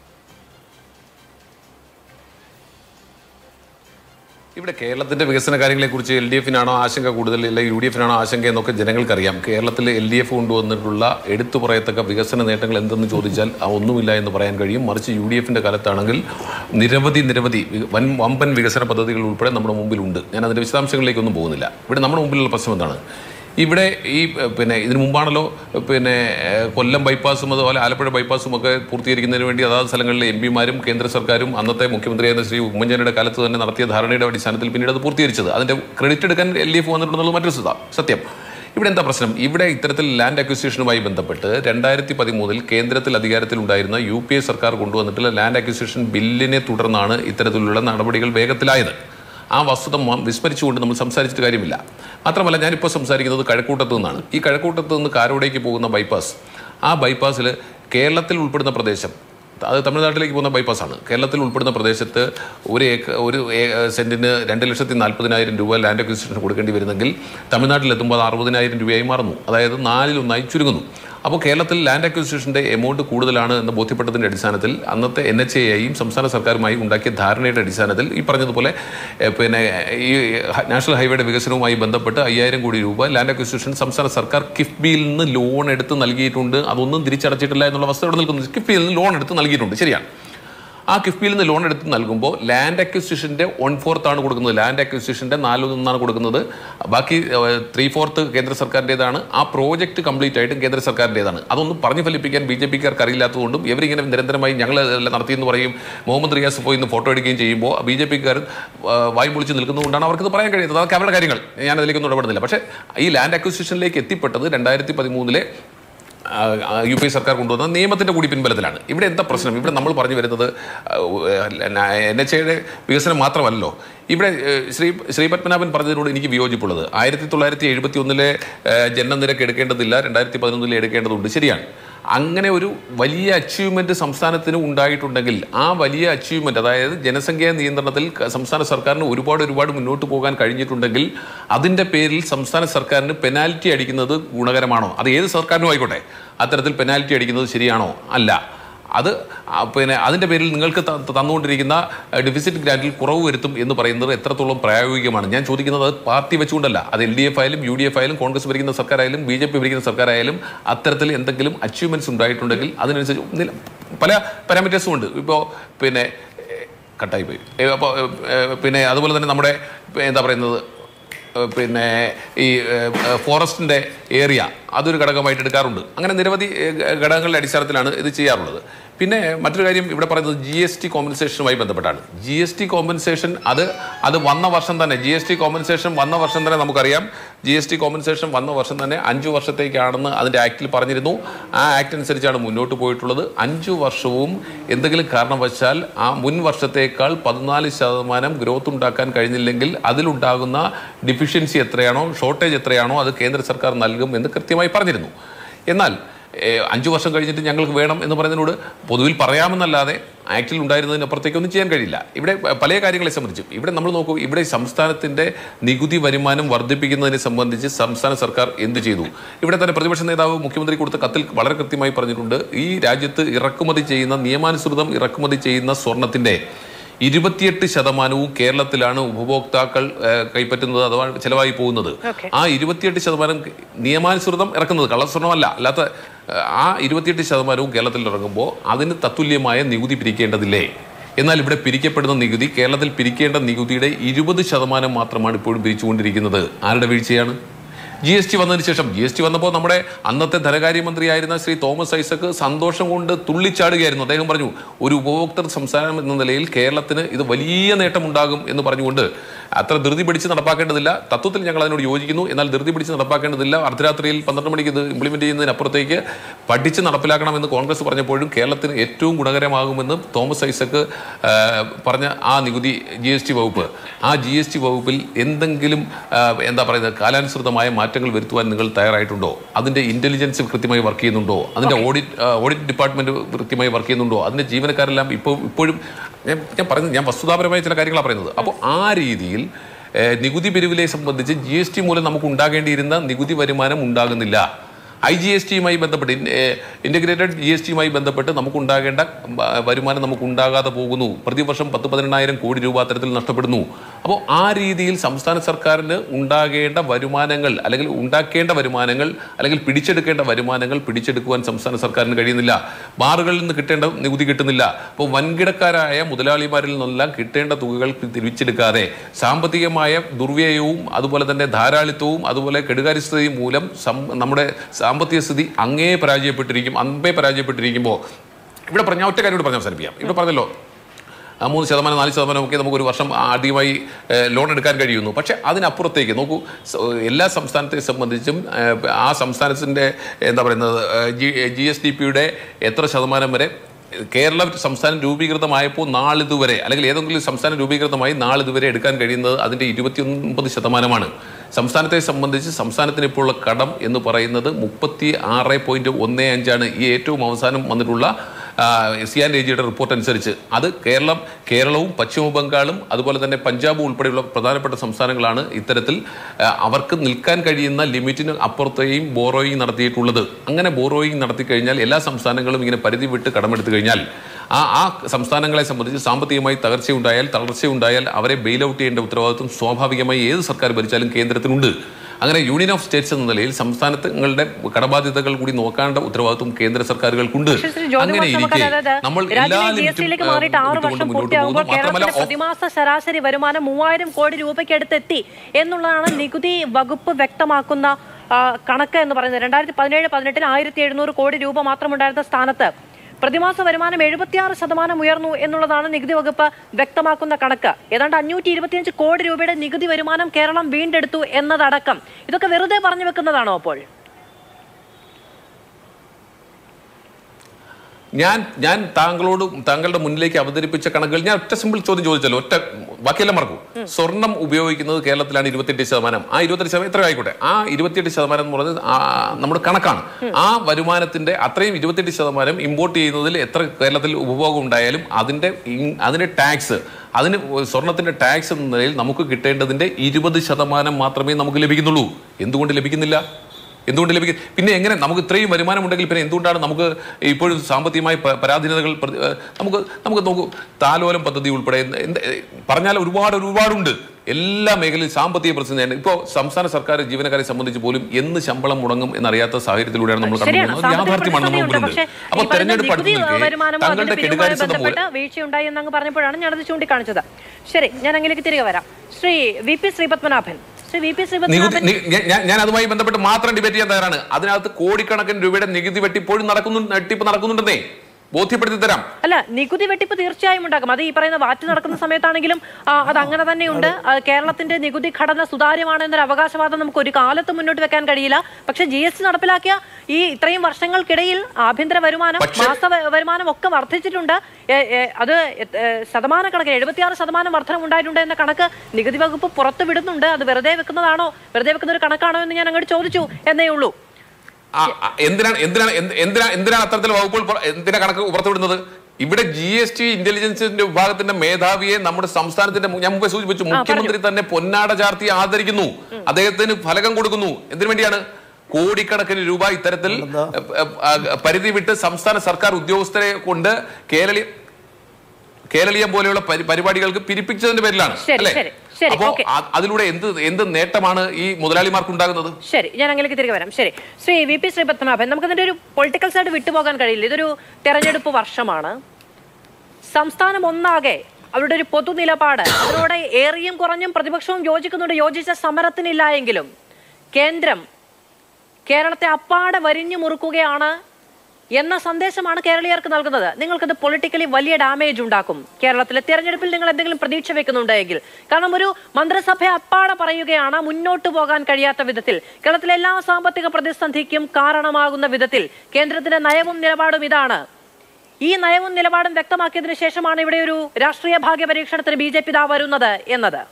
ഇവിടെ കേരളത്തിന്റെ വികസന കാര്യങ്ങളെക്കുറിച്ച് എൽ ഡി എഫിനാണോ ആശങ്ക കൂടുതൽ അല്ലെങ്കിൽ യു ഡി എഫിനാണോ ആശങ്ക എന്നൊക്കെ ജനങ്ങൾക്കറിയാം കേരളത്തിൽ എൽ ഡി എഫ് കൊണ്ടുവന്നിട്ടുള്ള എടുത്തു പറയത്തക്ക വികസന നേട്ടങ്ങൾ എന്തെന്ന് ചോദിച്ചാൽ ആ ഒന്നുമില്ല എന്ന് പറയാൻ കഴിയും മറിച്ച് യു ഡി എഫിന്റെ കാലത്താണെങ്കിൽ നിരവധി നിരവധി വി- വൻ വമ്പൻ വികസന പദ്ധതികൾ ഉൾപ്പെടെ നമ്മുടെ മുമ്പിലുണ്ട് ഞാൻ അതിന്റെ വിശദാംശങ്ങളിലേക്കൊന്നും പോകുന്നില്ല ഇവിടെ നമ്മുടെ മുമ്പിലുള്ള പ്രശ്നം എന്താണ് ഇവിടെ ഈ ഏഹ്, പിന്നെ ഇതിനു മുമ്പാണല്ലോ പിന്നെ ഏഹ്, കൊല്ലം ബൈപ്പാസും അതുപോലെ ആലപ്പുഴ ബൈപ്പാസും ഒക്കെ പൂർത്തീകരിക്കുന്നതിന് വേണ്ടി അതാത് സ്ഥലങ്ങളിലെ എം പിമാരും കേന്ദ്ര സർക്കാരും അന്നത്തെ മുഖ്യമന്ത്രിയായിരുന്ന ശ്രീ ഉമ്മൻചാണ്ടിയുടെ കാലത്ത് തന്നെ നടത്തിയ ധാരണയുടെ അടിസ്ഥാനത്തിൽ പിന്നീട് അത് പൂർത്തീകരിച്ചത് അതിന്റെ ക്രെഡിറ്റ് എടുക്കാൻ എൽ ഡി എഫ് വന്നിട്ടുണ്ടെന്നുള്ള മറ്റൊരു സത- സത്യം ഇവിടെ എന്താ പ്രശ്നം ഇവിടെ ഇത്തരത്തിൽ ലാൻഡ് അക്വിസിഷനുമായി ബന്ധപ്പെട്ട് രണ്ടായിരത്തി പതിമൂന്നിൽ കേന്ദ്രത്തിൽ അധികാരത്തിലുണ്ടായിരുന്ന യു പി എ സർക്കാർ കൊണ്ടുവന്നിട്ടുള്ള ലാൻഡ് അക്വിസിഷൻ ബില്ലിനെ തുടർന്നാണ് ഇത്തരത്തിലുള്ള നടപടികൾ വേഗത്തിലായത് ആ വസ്തുത മ- വിസ്മരിച്ചുകൊണ്ട് നമ്മൾ സംസാരിച്ചിട്ട് കാര്യമില്ല മാത്രമല്ല ഞാനിപ്പോൾ സംസാരിക്കുന്നത് കഴക്കൂട്ടത്ത് നിന്നാണ് ഈ കഴക്കൂട്ടത്ത് നിന്ന് കാരോടേക്ക് പോകുന്ന ബൈപ്പാസ് ആ ബൈപ്പാസിൽ കേരളത്തിൽ ഉൾപ്പെടുന്ന പ്രദേശം അത് തമിഴ്നാട്ടിലേക്ക് പോകുന്ന ബൈപ്പാസാണ് കേരളത്തിൽ ഉൾപ്പെടുന്ന പ്രദേശത്ത് ഒരു ഏക്കർ ഒരു ഏ- സെന്റിന് രണ്ട് ലക്ഷത്തി നാൽപ്പതിനായിരം രൂപ ലാൻഡ് അക്വിസിഷൻ കൊടുക്കേണ്ടി വരുന്നെങ്കിൽ തമിഴ്നാട്ടിൽ എത്തുമ്പോൾ അത് അറുപതിനായിരം രൂപയായി മാറുന്നു അതായത് നാലിലൊന്നായി ചുരുങ്ങുന്നു അപ്പോൾ കേരളത്തിൽ ലാൻഡ് അക്വിസിഷൻ്റെ എമൗണ്ട് കൂടുതലാണ് എന്ന് ബോധ്യപ്പെട്ടതിൻ്റെ അടിസ്ഥാനത്തിൽ അന്നത്തെ എൻ എച്ച് എയും സംസ്ഥാന സർക്കാരുമായി ഉണ്ടാക്കിയ ധാരണയുടെ അടിസ്ഥാനത്തിൽ ഈ പറഞ്ഞതുപോലെ എ, പിന്നെ ഈ ഹ- നാഷണൽ ഹൈവേയുടെ വികസനവുമായി ബന്ധപ്പെട്ട് അയ്യായിരം കോടി രൂപ ലാൻഡ് അക്വിസിഷൻ സംസ്ഥാന സർക്കാർ കിഫ്ബിയിൽ നിന്ന് ലോൺ എടുത്ത് നൽകിയിട്ടുണ്ട് അതൊന്നും തിരിച്ചടച്ചിട്ടില്ല എന്നുള്ള വസ്തുത ഇവിടെ നിൽക്കുന്നു കിഫ്ബിയിൽ നിന്ന് ലോൺ എടുത്ത് നൽകിയിട്ടുണ്ട് ശരിയാണ് ആ കിഫ്ബിയിൽ നിന്ന് ലോൺ എടുത്ത് നൽകുമ്പോൾ ലാൻഡ് അക്വിസിഷന്റെ വൺ ഫോർത്ത് ആണ് കൊടുക്കുന്നത് ലാൻഡ് അക്വിസിഷന്റെ നാലൊന്നാണ് കൊടുക്കുന്നത് ബാക്കി ത്രീ ഫോർത്ത് കേന്ദ്ര സർക്കാരിൻ്റെതാണ് ആ പ്രോജക്റ്റ് കംപ്ലീറ്റ് ആയിട്ടും കേന്ദ്ര സർക്കാരിൻ്റെതാണ് അതൊന്നും പറഞ്ഞു ഫലിപ്പിക്കാൻ ബി ജെ പിക്കാർക്ക് അറിയില്ലാത്തതുകൊണ്ടും ഇവരിങ്ങനെ നിരന്തരമായി ഞങ്ങൾ ഇതെല്ലാം നടത്തിയെന്ന് പറയും മുഹമ്മദ് റിയാസ് പോയി ഇന്ന് ഫോട്ടോ എടുക്കുകയും ചെയ്യുമ്പോൾ ബി ജെ പിക്കാർ വായി പൊളിച്ച് നിൽക്കുന്നതുകൊണ്ടാണ് അവർക്കത് പറയാൻ കഴിയുന്നത് അതൊക്കെ അവരുടെ കാര്യങ്ങൾ ഞാൻ അതിലേക്കൊന്നും ഇടപെടുന്നില്ല പക്ഷേ ഈ ലാൻഡ് അക്വിസിഷനിലേക്ക് എത്തിപ്പെട്ടത് രണ്ടായിരത്തി പതിമൂന്നിലെ യു പി സർക്കാർ കൊണ്ടുവന്ന നിയമത്തിന്റെ കൂടി പിൻബലത്തിലാണ് ഇവിടെ എന്താ പ്രശ്നം ഇവിടെ നമ്മൾ പറഞ്ഞു വരുന്നത് എൻ എച്ച് ഐയുടെ വികസനം മാത്രമല്ലല്ലോ ഇവിടെ ഏഹ്, ശ്രീ ശ്രീ പത്മനാഭൻ പറഞ്ഞതിനോട് എനിക്ക് വിയോജിപ്പുള്ളത് ആയിരത്തി തൊള്ളായിരത്തി എഴുപത്തി ഒന്നിലെ ജനനിരക്ക് എടുക്കേണ്ടതില്ല രണ്ടായിരത്തി പതിനൊന്നിലെ എടുക്കേണ്ടതുണ്ട് ശരിയാണ് അങ്ങനെ ഒരു വലിയ അച്ചീവ്മെന്റ് സംസ്ഥാനത്തിന് ഉണ്ടായിട്ടുണ്ടെങ്കിൽ ആ വലിയ അച്ചീവ്മെന്റ് അതായത് ജനസംഖ്യാ നിയന്ത്രണത്തിൽ ക- സംസ്ഥാന സർക്കാരിന് ഒരുപാട് ഒരുപാട് മുന്നോട്ട് പോകാൻ കഴിഞ്ഞിട്ടുണ്ടെങ്കിൽ അതിന്റെ പേരിൽ സംസ്ഥാന സർക്കാരിന് പെനാൽറ്റി അടിക്കുന്നത് ഗുണകരമാണോ അത് ഏത് സർക്കാരിനും ആയിക്കോട്ടെ അത്തരത്തിൽ പെനാൽറ്റി അടിക്കുന്നത് ശരിയാണോ അല്ല അത് ആ, പിന്നെ അതിൻ്റെ പേരിൽ നിങ്ങൾക്ക് ത- തന്നുകൊണ്ടിരിക്കുന്ന ഡെഫിസിറ്റ് ഗ്രാൻഡിൽ കുറവ് വരുത്തും എന്ന് പറയുന്നത് എത്രത്തോളം പ്രായോഗികമാണ് ഞാൻ ചോദിക്കുന്നത് അത് പാർട്ടി വെച്ചുകൊണ്ടല്ല അത് എൽ ഡി എഫ് ആയാലും യു ഡി എഫ് ആയാലും കോൺഗ്രസ് ഭരിക്കുന്ന സർക്കാരായാലും ബി ജെ പി ഭരിക്കുന്ന സർക്കാരായാലും അത്തരത്തിൽ എന്തെങ്കിലും അച്ചീവ്മെന്റ്സ് ഉണ്ടായിട്ടുണ്ടെങ്കിൽ അതിനനുസരിച്ച് നില- പല പാരാമീറ്റേഴ്സും ഉണ്ട് ഇപ്പോൾ പിന്നെ ഏഹ്, കട്ടായി പോയി ഏഹ്, അപ്പോൾ ഏഹ്, പിന്നെ അതുപോലെ തന്നെ നമ്മുടെ ഇപ്പം എന്താ പറയുന്നത് ഏഹ് പിന്നെ ഈ ഏഹ് ഫോറസ്റ്റിന്റെ ഏരിയ അതൊരു ഘടകമായിട്ട് എടുക്കാറുണ്ട് അങ്ങനെ നിരവധി ഏഹ് ഘടകങ്ങളുടെ അടിസ്ഥാനത്തിലാണ് ഇത് ചെയ്യാറുള്ളത് പിന്നെ മറ്റൊരു കാര്യം ഇവിടെ പറയുന്നത് ജി എസ് ടി കോമ്പൻസേഷനുമായി ബന്ധപ്പെട്ടാണ് ജി എസ് ടി കോമ്പൻസേഷൻ അത് അത് വന്ന വർഷം തന്നെ ജി എസ് ടി കോമ്പൻസേഷൻ വന്ന വർഷം തന്നെ നമുക്കറിയാം ജി എസ് ടി കോമ്പൻസേഷൻ വന്ന വർഷം തന്നെ അഞ്ചു വർഷത്തേക്കാണെന്ന് അതിൻ്റെ ആക്റ്റിൽ പറഞ്ഞിരുന്നു ആ ആക്ട് അനുസരിച്ചാണ് മുന്നോട്ട് പോയിട്ടുള്ളത് അഞ്ചു വർഷവും എന്തെങ്കിലും കാരണവശാൽ ആ മുൻ വർഷത്തേക്കാൾ പതിനാല് ശതമാനം ഗ്രോത്ത് ഉണ്ടാക്കാൻ കഴിഞ്ഞില്ലെങ്കിൽ അതിലുണ്ടാകുന്ന ഡിഫിഷ്യൻസി എത്രയാണോ ഷോർട്ടേജ് എത്രയാണോ അത് കേന്ദ്ര സർക്കാർ നൽകും എന്ന് കൃത്യമായി പറഞ്ഞിരുന്നു എന്നാൽ ഏഹ്, അഞ്ചു വർഷം കഴിഞ്ഞിട്ട് ഞങ്ങൾക്ക് വേണം എന്ന് പറയുന്നതിനോട് പൊതുവിൽ പറയാമെന്നല്ലാതെ ആക്റ്റിൽ ഉണ്ടായിരുന്നതിനപ്പുറത്തേക്ക് ഒന്നും ചെയ്യാൻ കഴിയില്ല ഇവിടെ പ- പല കാര്യങ്ങളെ സംബന്ധിച്ചും ഇവിടെ നമ്മൾ നോക്കൂ ഇവിടെ സംസ്ഥാനത്തിന്റെ നികുതി വരുമാനം വർദ്ധിപ്പിക്കുന്നതിനെ സംബന്ധിച്ച് സംസ്ഥാന സർക്കാർ എന്ത് ചെയ്തു ഇവിടെ തന്നെ പ്രതിപക്ഷ നേതാവ് മുഖ്യമന്ത്രി കൊടുത്ത കത്തിൽ വളരെ കൃത്യമായി പറഞ്ഞിട്ടുണ്ട് ഈ രാജ്യത്ത് ഇറക്കുമതി ചെയ്യുന്ന നിയമാനുസൃതം ഇറക്കുമതി ചെയ്യുന്ന സ്വർണത്തിന്റെ ഇരുപത്തിയെട്ട് ശതമാനവും കേരളത്തിലാണ് ഉപഭോക്താക്കൾ ഏഹ്, കൈപ്പറ്റുന്നത് അഥവാ ചെലവായി പോകുന്നത് Okay. ആ ഇരുപത്തിയെട്ട് ശതമാനം നിയമാനുസൃതം ഇറക്കുന്നത് കള്ളസ്വർണ്ണമല്ല അല്ലാത്ത ഏഹ്, ആ ഇരുപത്തിയെട്ട് ശതമാനവും കേരളത്തിൽ ഇറങ്ങുമ്പോൾ അതിന് തത്തുല്യമായ നികുതി പിരിക്കേണ്ടതില്ലേ എന്നാൽ ഇവിടെ പിരിക്കപ്പെടുന്ന നികുതി കേരളത്തിൽ പിരിക്കേണ്ട നികുതിയുടെ ഇരുപത് ശതമാനം മാത്രമാണ് ഇപ്പോഴും പിരിച്ചുകൊണ്ടിരിക്കുന്നത് ആരുടെ വീഴ്ചയാണ് ജി എസ് ടി വന്നതിന് ശേഷം ജി എസ് ടി വന്നപ്പോൾ നമ്മുടെ അന്നത്തെ ധനകാര്യമന്ത്രിയായിരുന്ന ശ്രീ തോമസ് ഐസക്ക് സന്തോഷം കൊണ്ട് തുള്ളിച്ചാടുകയായിരുന്നു അദ്ദേഹം പറഞ്ഞു ഒരു ഉപഭോക്തൃ സംസ്ഥാനം എന്ന നിലയിൽ കേരളത്തിന് ഇത് വലിയ നേട്ടമുണ്ടാകും എന്ന് പറഞ്ഞുകൊണ്ട് അത്ര ധൃതി പിടിച്ച് നടപ്പാക്കേണ്ടതില്ല തത്വത്തിൽ ഞങ്ങൾ അതിനോട് യോജിക്കുന്നു എന്നാൽ ധൃതി പിടിച്ച് നടപ്പാക്കേണ്ടതില്ല അർദ്ധരാത്രിയിൽ പന്ത്രണ്ട് മണിക്ക് ഇത് ഇംപ്ലിമെന്റ് ചെയ്യുന്നതിനപ്പുറത്തേക്ക് പഠിച്ച് നടപ്പിലാക്കണമെന്ന് കോൺഗ്രസ് പറഞ്ഞപ്പോഴും കേരളത്തിന് ഏറ്റവും ഗുണകരമാകുമെന്ന് തോമസ് ഐസക്ക് ആ, പറഞ്ഞ ആ നികുതി ജി എസ് ടി വകുപ്പ് ആ ജി എസ് ടി വകുപ്പിൽ എന്തെങ്കിലും ആ, എന്താ പറയുന്നത് കാലാനുസൃതമായ മാറ്റങ്ങൾ വരുത്തുവാൻ നിങ്ങൾ തയ്യാറായിട്ടുണ്ടോ അതിന്റെ ഇന്റലിജൻസ് കൃത്യമായി വർക്ക് ചെയ്യുന്നുണ്ടോ അതിന്റെ ഓഡിറ്റ് ആ, ഓഡിറ്റ് ഡിപ്പാർട്ട്മെന്റ് കൃത്യമായി വർക്ക് ചെയ്യുന്നുണ്ടോ അതിന്റെ ജീവനക്കാരെല്ലാം ഇപ്പോൾ ഇപ്പോഴും ഞാൻ ഞാൻ പറയുന്നത് ഞാൻ വസ്തുതാപരമായ ചില കാര്യങ്ങളാണ് പറയുന്നത് അപ്പോൾ ആ രീതിയിൽ ഏഹ്, നികുതി പിരിവിലെ സംബന്ധിച്ച് ജി എസ് ടി മൂലം നമുക്ക് ഉണ്ടാകേണ്ടിയിരുന്ന നികുതി വരുമാനം ഉണ്ടാകുന്നില്ല ഐ ജി എസ് ടിയുമായി ബന്ധപ്പെട്ട് ഇൻ്റഗ്രേറ്റഡ് ജി എസ് ടിയുമായി ബന്ധപ്പെട്ട് നമുക്കുണ്ടാകേണ്ട ആ, വരുമാനം നമുക്ക് ഉണ്ടാകാതെ പോകുന്നു പ്രതിവർഷം പത്ത് പതിനെണ്ണായിരം കോടി രൂപ അത്തരത്തിൽ നഷ്ടപ്പെടുന്നു അപ്പോൾ ആ രീതിയിൽ സംസ്ഥാന സർക്കാരിന് ഉണ്ടാകേണ്ട വരുമാനങ്ങൾ അല്ലെങ്കിൽ ഉണ്ടാക്കേണ്ട വരുമാനങ്ങൾ അല്ലെങ്കിൽ പിടിച്ചെടുക്കേണ്ട വരുമാനങ്ങൾ പിടിച്ചെടുക്കുവാൻ സംസ്ഥാന സർക്കാരിന് കഴിയുന്നില്ല ബാറുകളിൽ നിന്ന് കിട്ടേണ്ട നികുതി കിട്ടുന്നില്ല അപ്പോൾ വൻകിടക്കാരായ മുതലാളിമാരിൽ നിന്നെല്ലാം കിട്ടേണ്ട തുകകൾ തിരിച്ചെടുക്കാതെ സാമ്പത്തികമായ ദുർവ്യയവും അതുപോലെ തന്നെ ധാരാളിത്തവും അതുപോലെ കെടുകാര്യസ്ഥതയും മൂലം സം- നമ്മുടെ സാമ്പത്തിക സ്ഥിതി അങ്ങേ പരാജയപ്പെട്ടിരിക്കും അമ്പേ പരാജയപ്പെട്ടിരിക്കുമ്പോൾ ഇവിടെ പറഞ്ഞ ഒറ്റ കാര്യം കൂടി പറഞ്ഞ് അവസാനിപ്പിക്കാം ഇവിടെ പറഞ്ഞല്ലോ ആ മൂന്ന് ശതമാനം നാല് ശതമാനം ഒക്കെ നമുക്ക് ഒരു വർഷം അധികമായി ഏഹ്, ലോൺ എടുക്കാൻ കഴിയുന്നു പക്ഷേ അതിനപ്പുറത്തേക്ക് നോക്കൂ സ- എല്ലാ സംസ്ഥാനത്തെ സംബന്ധിച്ചും ഏഹ്, ആ സംസ്ഥാനത്തിൻ്റെ എന്താ പറയുന്നത് ജി ജി എസ് ഡി പിയുടെ എത്ര ശതമാനം വരെ കേരള സംസ്ഥാനം രൂപീകൃതമായപ്പോൾ നാളിതുവരെ അല്ലെങ്കിൽ ഏതെങ്കിലും സംസ്ഥാനം രൂപീകൃതമായി നാളിതുവരെ എടുക്കാൻ കഴിയുന്നത് അതിൻ്റെ ഇരുപത്തിയൊൻപത് ശതമാനമാണ് സംസ്ഥാനത്തെ സംബന്ധിച്ച് സംസ്ഥാനത്തിന് ഇപ്പോൾ ഉള്ള കടം എന്ന് പറയുന്നത് മുപ്പത്തി ആറ് പോയിന്റ് ഒന്ന് അഞ്ചാണ് ഈ ഏറ്റവും അവസാനം വന്നിട്ടുള്ള സി ആൻഡ് എ ജിയുടെ റിപ്പോർട്ട് അനുസരിച്ച് അത് കേരളം കേരളവും പശ്ചിമ ബംഗാളും അതുപോലെ തന്നെ പഞ്ചാബും ഉൾപ്പെടെയുള്ള പ്രധാനപ്പെട്ട സംസ്ഥാനങ്ങളാണ് ഇത്തരത്തിൽ ആ, അവർക്ക് നിൽക്കാൻ കഴിയുന്ന ലിമിറ്റിന് അപ്പുറത്തെയും ബോറോയിങ് നടത്തിയിട്ടുള്ളത് അങ്ങനെ ബോറോയിങ് നടത്തി കഴിഞ്ഞാൽ എല്ലാ സംസ്ഥാനങ്ങളും ഇങ്ങനെ പരിധി വിട്ട് കടമെടുത്തു കഴിഞ്ഞാൽ ആ ആ സംസ്ഥാനങ്ങളെ സംബന്ധിച്ച് സാമ്പത്തികമായി തകർച്ചയുണ്ടായാൽ തളർച്ചയുണ്ടായാൽ അവരെ ബെയിൽ ഔട്ട് ചെയ്യേണ്ട ഉത്തരവാദിത്വം സ്വാഭാവികമായി ഏത് സർക്കാർ ഭരിച്ചാലും കേന്ദ്രത്തിനുണ്ട് അങ്ങനെ യൂണിയൻ ഓഫ് സ്റ്റേറ്റ്സ് എന്ന നിലയിൽ സംസ്ഥാനങ്ങളുടെ കടബാധ്യതകൾ കൂടി നോക്കേണ്ട ഉത്തരവാദിത്വം കേന്ദ്ര സർക്കാരുകൾക്കുണ്ട് പക്ഷേ ശ്രീ ജോർജ് അങ്ങനെ മാസ്റ്റർ ഇരിക്കെ നമുക്ക് അതായത് നമ്മൾ എല്ലാ രാജ്യത്തെ ജി എസ് ലിമിറ്റും ടിയിലേക്ക് മാറിയിട്ട് ആറ് വിട്ടുകൊണ്ട് വർഷം മുന്നോട്ട് പൂർത്തിയാകുമ്പോൾ പോകുന്നു മാത്രമല്ല കേരളത്തിന്റെ പ്രതിമാസ ശരാശരി വരുമാനം മൂവായിരം കോടി രൂപയ്ക്ക് അടുത്തെത്തി എന്നുള്ളതാണ് നികുതി വകുപ്പ് വ്യക്തമാക്കുന്ന ആ, കണക്ക് എന്ന് പറയുന്നത് രണ്ടായിരത്തി പതിനേഴ് പതിനെട്ടിൽ ആയിരത്തി എഴുന്നൂറ് കോടി രൂപ മാത്രമുണ്ടായിരുന്ന സ്ഥാനത്ത് പ്രതിമാസ വരുമാനം എഴുപത്തിയാറ് ശതമാനം ഉയർന്നു എന്നുള്ളതാണ് നികുതി വകുപ്പ് വ്യക്തമാക്കുന്ന കണക്ക് ഏതാണ്ട് അഞ്ഞൂറ്റി ഇരുപത്തിയഞ്ച് കോടി രൂപയുടെ നികുതി വരുമാനം കേരളം വീണ്ടെടുത്തു എന്നതടക്കം ഇതൊക്കെ വെറുതെ പറഞ്ഞു വെക്കുന്നതാണോ അപ്പോൾ ഞാൻ ഞാൻ താങ്കളോട് താങ്കളുടെ മുന്നിലേക്ക് അവതരിപ്പിച്ച കണക്കുകൾ ഞാൻ ഒറ്റ സിമ്പിൾ ചോദ്യം ചോദിച്ചല്ലോ ഒറ്റ ബാക്കിയെല്ലാം മറക്കൂ സ്വർണം ഉപയോഗിക്കുന്നത് കേരളത്തിലാണ് ഇരുപത്തിയെട്ട് ശതമാനം ആ ഇരുപത്തെട്ട് ശതമാനം എത്ര ആയിക്കോട്ടെ ആ ഇരുപത്തിയെട്ട് ശതമാനം എന്ന് പറയുന്നത് ആ നമ്മുടെ കണക്കാണ് ആ വരുമാനത്തിന്റെ അത്രയും ഇരുപത്തിയെട്ട് ശതമാനം ഇമ്പോർട്ട് ചെയ്യുന്നതിൽ എത്ര കേരളത്തിൽ ഉപഭോഗം ഉണ്ടായാലും അതിന്റെ ഇൻ- അതിന്റെ ടാക്സ് അതിന് സ്വർണത്തിന്റെ ടാക്സ് എന്ന നിലയിൽ നമുക്ക് കിട്ടേണ്ടതിന്റെ ഇരുപത് ശതമാനം മാത്രമേ നമുക്ക് ലഭിക്കുന്നുള്ളൂ എന്തുകൊണ്ട് ലഭിക്കുന്നില്ല എന്തുകൊണ്ട് ലഭിക്കും പിന്നെ എങ്ങനെ നമുക്ക് ഇത്രയും വരുമാനം ഉണ്ടെങ്കിൽ പിന്നെ എന്തുകൊണ്ടാണ് നമുക്ക് ഇപ്പോഴും സാമ്പത്തികമായ പ- പരാധീനതകൾ പ്രതി- ഏഹ് നമുക്ക് നമുക്ക് നോക്കൂ താലോലം പദ്ധതി ഉൾപ്പെടെ എന്ത് എന്ത് പറഞ്ഞാൽ ഒരുപാട് ഒരുപാടുണ്ട് എല്ലാ മേഖലയിൽ സാമ്പത്തിക പ്രതിസന്ധിയാണ് ഇപ്പോൾ സംസ്ഥാന സർക്കാർ ജീവനക്കാരെ സംബന്ധിച്ച് പോലും എന്ന് ശമ്പളം മുടങ്ങും എന്നറിയാത്ത സാഹചര്യത്തിലൂടെയാണ് നമ്മൾ കടന്നു ശരിയാണ് പോകുന്നത് അത് സാമ്പത്തിക യാഥാർത്ഥ്യമാണ് നമ്മൾ പ്രതിസന്ധിയുണ്ട് മുമ്പിലുണ്ട് പക്ഷേ അപ്പോൾ ഈ പറയുന്ന തെരഞ്ഞെടുപ്പ് അടുത്ത് നികുതി നിൽക്കെ വരുമാനമോ അതിന്റെ താങ്കളുടെ പിരിവുമായി കെടുകാര്യസ്ഥത മൂലം ബന്ധപ്പെട്ട് വീഴ്ചയുണ്ടായി എന്നങ്ങ് പറഞ്ഞപ്പോഴാണ് ഞാനത് ചൂണ്ടിക്കാണിച്ചത് ശരി ഞാൻ അങ്ങിലേക്ക് തിരികെ വരാം Shri V P Sreepadmanabhan Shri V P നികുതി ശ്രീപത്മനാഭൻ നി- ഞാൻ- ഞാൻ- ഞാൻ അതുമായി ബന്ധപ്പെട്ട് മാത്രം ഡിബേറ്റ് ചെയ്യാൻ തയ്യാറാണ് അതിനകത്ത് കോടിക്കണക്കിന് രൂപയുടെ നികുതി വെട്ടിപ്പോഴും നടക്കുന്നു വെട്ടിപ്പ് നടക്കുന്നുണ്ടെന്നേ ബോധ്യപ്പെടുത്തി തരാം അല്ല നികുതി വെട്ടിപ്പ് തീർച്ചയായും ഉണ്ടാക്കും അത് ഈ പറയുന്ന വാറ്റ് നടക്കുന്ന സമയത്താണെങ്കിലും ആ, അത് അങ്ങനെ തന്നെയുണ്ട് ആ, കേരളത്തിന്റെ നികുതി ഘടന സുതാര്യമാണ് എന്നൊരു അവകാശവാദം നമുക്ക് ഒരു കാലത്ത് മുന്നോട്ട് വെക്കാൻ കഴിയില്ല പക്ഷെ ജി എസ് ടി നടപ്പിലാക്കിയ ഈ ഇത്രയും വർഷങ്ങൾക്കിടയിൽ ആഭ്യന്തര വരുമാനം പക്ഷേ- മാസ വ- വരുമാനം ഒക്കെ വർദ്ധിച്ചിട്ടുണ്ട് ഏ, ഏ, അത് എ- ഏ, ശതമാനക്കണക്കിന് എഴുപത്തിയാറ് ശതമാനം വർധനം ഉണ്ടായിട്ടുണ്ട് എന്ന കണക്ക് നികുതി വകുപ്പ് പുറത്തു വിടുന്നുണ്ട് അത് വെറുതെ വെക്കുന്നതാണോ വെറുതെ വെക്കുന്ന ഒരു കണക്കാണോ എന്ന് ഞാൻ അങ്ങോട്ട് ചോദിച്ചു എന്നേ ഉള്ളൂ ആ, ആ, എന്തിനാണ് എന്തിനാണ് എന്ത്- എന്തിനാ എന്തിനാണ് അത്തരത്തിൽ വകുപ്പുകൾ പുറ- എന്തിനാ കണക്ക് പുറത്തുവിടുന്നത് ഇവിടെ ജി എസ് ടി ഇന്റലിജൻസിന്റെ വിഭാഗത്തിന്റെ മേധാവിയെ നമ്മുടെ സംസ്ഥാനത്തിന്റെ മു- ഞാൻ മുമ്പേ സൂചിപ്പിച്ചു മുഖ്യമന്ത്രി തന്നെ പൊന്നാട ചാർത്തി ആദരിക്കുന്നു അദ്ദേഹത്തിന് ഫലകം കൊടുക്കുന്നു എന്തിനു വേണ്ടിയാണ് കോടിക്കണക്കിന് രൂപ ഇത്തരത്തിൽ എ, എ, ആ, പരിധി വിട്ട് സംസ്ഥാന സർക്കാർ ഉദ്യോഗസ്ഥരെ കൊണ്ട് കേരളീയ കേരളീയം പോലെയുള്ള പരി- പരിപാടികൾക്ക് പിരിപ്പിച്ചതിന്റെ പേരിലാണ് ശരി, അല്ലേ ശരി, ശരി, അപ്പോ ഓക്കേ. അ- അതിലൂടെ എന്ത് എന്ത് നേട്ടമാണ് ഈ മുതലാളിമാർക്ക് ഉണ്ടാകുന്നത് ശരി ഞാൻ അങ്ങനെയൊക്കെ തിരികെ വരാം ശരി ശ്രീ വി പി ശ്രീപത്മനാഭൻ നമുക്ക് ഇതിന്റെ ഒരു പൊളിറ്റിക്കൽ സൈഡ് വിട്ടുപോകാൻ കഴിയില്ല ഇതൊരു തെരഞ്ഞെടുപ്പ് വർഷമാണ് സംസ്ഥാനം ഒന്നാകെ അവരുടെ ഒരു പൊതു നിലപാട് അതിനോട് ഏറിയും കുറഞ്ഞും പ്രതിപക്ഷവും യോജിക്കുന്നുണ്ട് യോജിച്ച സമരത്തിനില്ല എങ്കിലും കേന്ദ്രം കേരളത്തെ അപ്പാടെ വരിഞ്ഞു മുറുക്കുകയാണ് എന്ന സന്ദേശമാണ് കേരളീയർക്ക് നൽകുന്നത് നിങ്ങൾക്കത് പൊളിറ്റിക്കലി വലിയ ഡാമേജ് ഉണ്ടാക്കും കേരളത്തിലെ തെരഞ്ഞെടുപ്പിൽ നിങ്ങൾ എന്തെങ്കിലും പ്രതീക്ഷ വെക്കുന്നുണ്ടെങ്കിൽ കാരണം ഒരു മന്ത്രിസഭ അപ്പാടെ പറയുകയാണ് മുന്നോട്ട് പോകാൻ കഴിയാത്ത വിധത്തിൽ കേരളത്തിലെ എല്ലാ സാമ്പത്തിക പ്രതിസന്ധിക്കും കാരണമാകുന്ന വിധത്തിൽ കേന്ദ്രത്തിന്റെ നയവും നിലപാടും ഇതാണ് ഈ നയവും നിലപാടും വ്യക്തമാക്കിയതിനു ശേഷമാണ് ഇവിടെ ഒരു രാഷ്ട്രീയ ഭാഗ്യ പരീക്ഷണത്തിന് ബി ജെ പി ദാ വരുന്നത് എന്നത്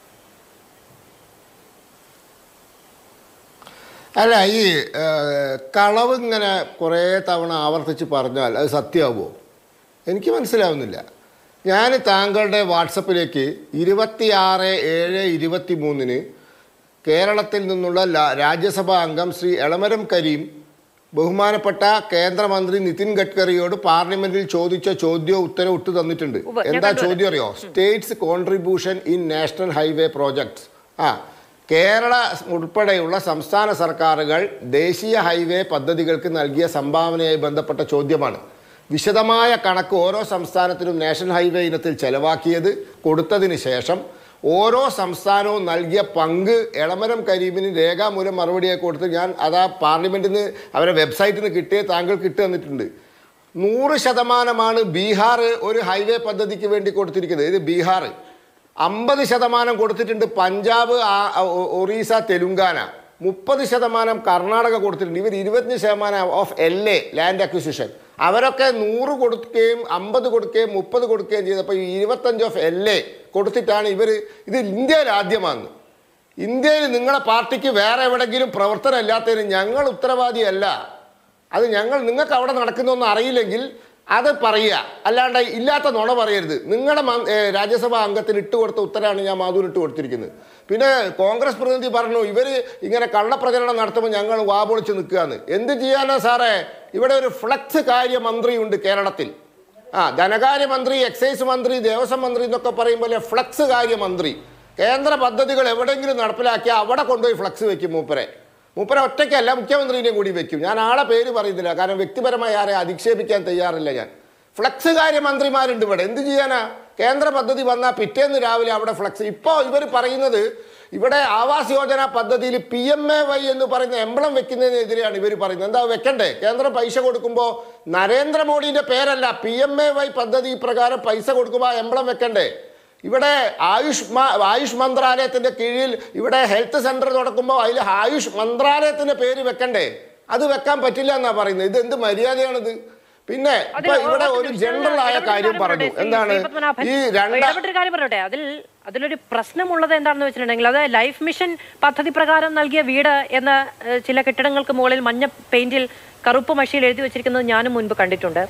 അല്ല ഈ ആ, കളവ് ഇങ്ങനെ കുറേ തവണ ആവർത്തിച്ച് പറഞ്ഞാൽ അത് സത്യമാവുമോ എനിക്ക് മനസ്സിലാവുന്നില്ല ഞാൻ താങ്കളുടെ വാട്സപ്പിലേക്ക് ഇരുപത്തിയാറ് ഏഴ് ഇരുപത്തി മൂന്നിന് കേരളത്തിൽ നിന്നുള്ള ലാ- രാജ്യസഭാ അംഗം ശ്രീ എളമരം കരീം ബഹുമാനപ്പെട്ട കേന്ദ്രമന്ത്രി നിതിൻ ഗഡ്കരിയോട് പാർലമെന്റിൽ ചോദിച്ച ചോദ്യവും ഉത്തരവും ഇട്ട് തന്നിട്ടുണ്ട് ഉവ്വ്, ഞാൻ എന്താ കണ്ടു. ചോദ്യം അറിയോ states contribution in national highway projects ആ കേരള ഉൾപ്പെടെയുള്ള സംസ്ഥാന സർക്കാരുകൾ ദേശീയ ഹൈവേ പദ്ധതികൾക്ക് നൽകിയ സംഭാവനയായി ബന്ധപ്പെട്ട ചോദ്യമാണ് വിശദമായ കണക്ക് ഓരോ സംസ്ഥാനത്തിനും നാഷണൽ ഹൈവേ ഇനത്തിൽ ചെലവാക്കിയത് കൊടുത്തതിന് ശേഷം ഓരോ സംസ്ഥാനവും നൽകിയ പങ്ക് എളമരം കരീമിന് രേഖാമൂലം മറുപടിയായി കൊടുത്ത് ഞാൻ അതാ പാർലമെൻറ്റിൽ നിന്ന് അവരെ വെബ്സൈറ്റിൽ നിന്ന് കിട്ടിയ താങ്കൾക്ക് ഇട്ട് തന്നിട്ടുണ്ട് നൂറ് ശതമാനമാണ് ബീഹാർ ഒരു ഹൈവേ പദ്ധതിക്ക് വേണ്ടി കൊടുത്തിരിക്കുന്നത് ഇത് ബീഹാർ അമ്പത് ശതമാനം കൊടുത്തിട്ടുണ്ട് പഞ്ചാബ് ആ- ഒ- ഒറീസ തെലുങ്കാന മുപ്പത് ശതമാനം കർണാടക കൊടുത്തിട്ടുണ്ട് ഇവർ ഇരുപത്തഞ്ച് ശതമാനം of L A land acquisition അവരൊക്കെ നൂറ് കൊടുക്കുകയും അമ്പത് കൊടുക്കുകയും മുപ്പത് കൊടുക്കുകയും ചെയ്തപ്പോൾ ഈ ഇരുപത്തഞ്ച് ഓഫ് എൽ എ കൊടുത്തിട്ടാണ് ഇവർ ഇത് ഇന്ത്യയിൽ ആദ്യമാണ് ഇന്ത്യയിൽ നിങ്ങളെ പാർട്ടിക്ക് വേറെ എവിടെങ്കിലും പ്രവർത്തനം ഇല്ലാത്തതിന് ഞങ്ങൾ ഉത്തരവാദിയല്ല അത് ഞങ്ങൾ നിങ്ങൾക്ക് അവിടെ നടക്കുന്നൊന്നും അറിയില്ലെങ്കിൽ അത് പറയുക അല്ലാണ്ട് ഇല്ലാത്ത നുണ പറയരുത് നിങ്ങളുടെ മ- ഏ, രാജ്യസഭാ അംഗത്തിന് ഇട്ട് കൊടുത്ത ഉത്തരമാണ് ഞാൻ മാധുവിന് ഇട്ട് കൊടുത്തിരിക്കുന്നത് പിന്നെ കോൺഗ്രസ് പ്രതിനിധി പറഞ്ഞു ഇവർ ഇങ്ങനെ കള്ളപ്രചരണം നടത്തുമ്പോൾ ഞങ്ങൾ വാപൊളിച്ച് നിൽക്കുകയെന്ന് എന്ത് ചെയ്യാനാ സാറേ ഇവിടെ ഒരു ഫ്ലക്സ് കാര്യമന്ത്രിയുണ്ട് കേരളത്തിൽ ആ ധനകാര്യമന്ത്രി എക്സൈസ് മന്ത്രി ദേവസ്വം മന്ത്രി എന്നൊക്കെ പറയുമ്പോൾ ഫ്ലക്സ് കാര്യമന്ത്രി കേന്ദ്ര പദ്ധതികൾ എവിടെയെങ്കിലും നടപ്പിലാക്കിയാൽ അവിടെ കൊണ്ടുപോയി ഫ്ലക്സ് വെക്കും മൂപ്പരെ മൂപ്പരെ ഒറ്റയ്ക്കല്ല മുഖ്യമന്ത്രിനെയും കൂടി വെക്കും ഞാൻ ആളെ പേര് പറയുന്നില്ല കാരണം വ്യക്തിപരമായി ആരെ അധിക്ഷേപിക്കാൻ തയ്യാറില്ല ഞാൻ ഫ്ലക്സ് കാര്യമന്ത്രിമാരുണ്ട് ഇവിടെ എന്ത് ചെയ്യാനാ കേന്ദ്ര പദ്ധതി വന്നാൽ പിറ്റേന്ന് രാവിലെ അവിടെ ഫ്ലക്സ് ഇപ്പോൾ ഇവർ പറയുന്നത് ഇവിടെ ആവാസ് യോജന പദ്ധതിയിൽ പി എം എ വൈ എന്ന് പറയുന്ന എംബ്ലം വെക്കുന്നതിനെതിരെയാണ് ഇവർ പറയുന്നത് എന്താ വെക്കണ്ടേ കേന്ദ്രം പൈസ കൊടുക്കുമ്പോൾ നരേന്ദ്രമോദിന്റെ പേരല്ല പി എം എ വൈ പദ്ധതി പ്രകാരം പൈസ കൊടുക്കുമ്പോൾ എംബ്ലം വെക്കണ്ടേ ഇവിടെ ആയുഷ് മ- ആയുഷ് മന്ത്രാലയത്തിന്റെ കീഴിൽ ഇവിടെ ഹെൽത്ത് സെന്റർ തുടക്കുമ്പോൾ അതിൽ ആയുഷ് മന്ത്രാലയത്തിന്റെ പേര് വെക്കണ്ടേ അത് വെക്കാൻ പറ്റില്ല എന്നാ പറയുന്നത് ഇത് എന്ത് മര്യാദയാണിത് പിന്നെ അതിൽ ഇപ്പൊ ഇവിടെ ഒ- ഒരു ഒ- ജനറൽ ആയ ഇടപെട്ടൊരു കാര്യം പറഞ്ഞു പറയട്ടെ, ശ്രീ- എന്താണ് ശ്രീ പത്മനാഭൻ. ഈ രണ്ടാം ഇടപെട്ടൊരു കാര്യം പറയട്ടെ അതിൽ അതിലൊരു പ്രശ്നമുള്ളത് എന്താണെന്ന് വെച്ചിട്ടുണ്ടെങ്കിൽ അത് ലൈഫ് മിഷൻ പദ്ധതി പ്രകാരം നൽകിയ വീട് എന്ന ഏഹ്, ചില കെട്ടിടങ്ങൾക്ക് മുകളിൽ മഞ്ഞ പെയിന്റിൽ കറുപ്പ് മഷിയിൽ എഴുതി വെച്ചിരിക്കുന്നത് ഞാനും മുൻപ് കണ്ടിട്ടുണ്ട്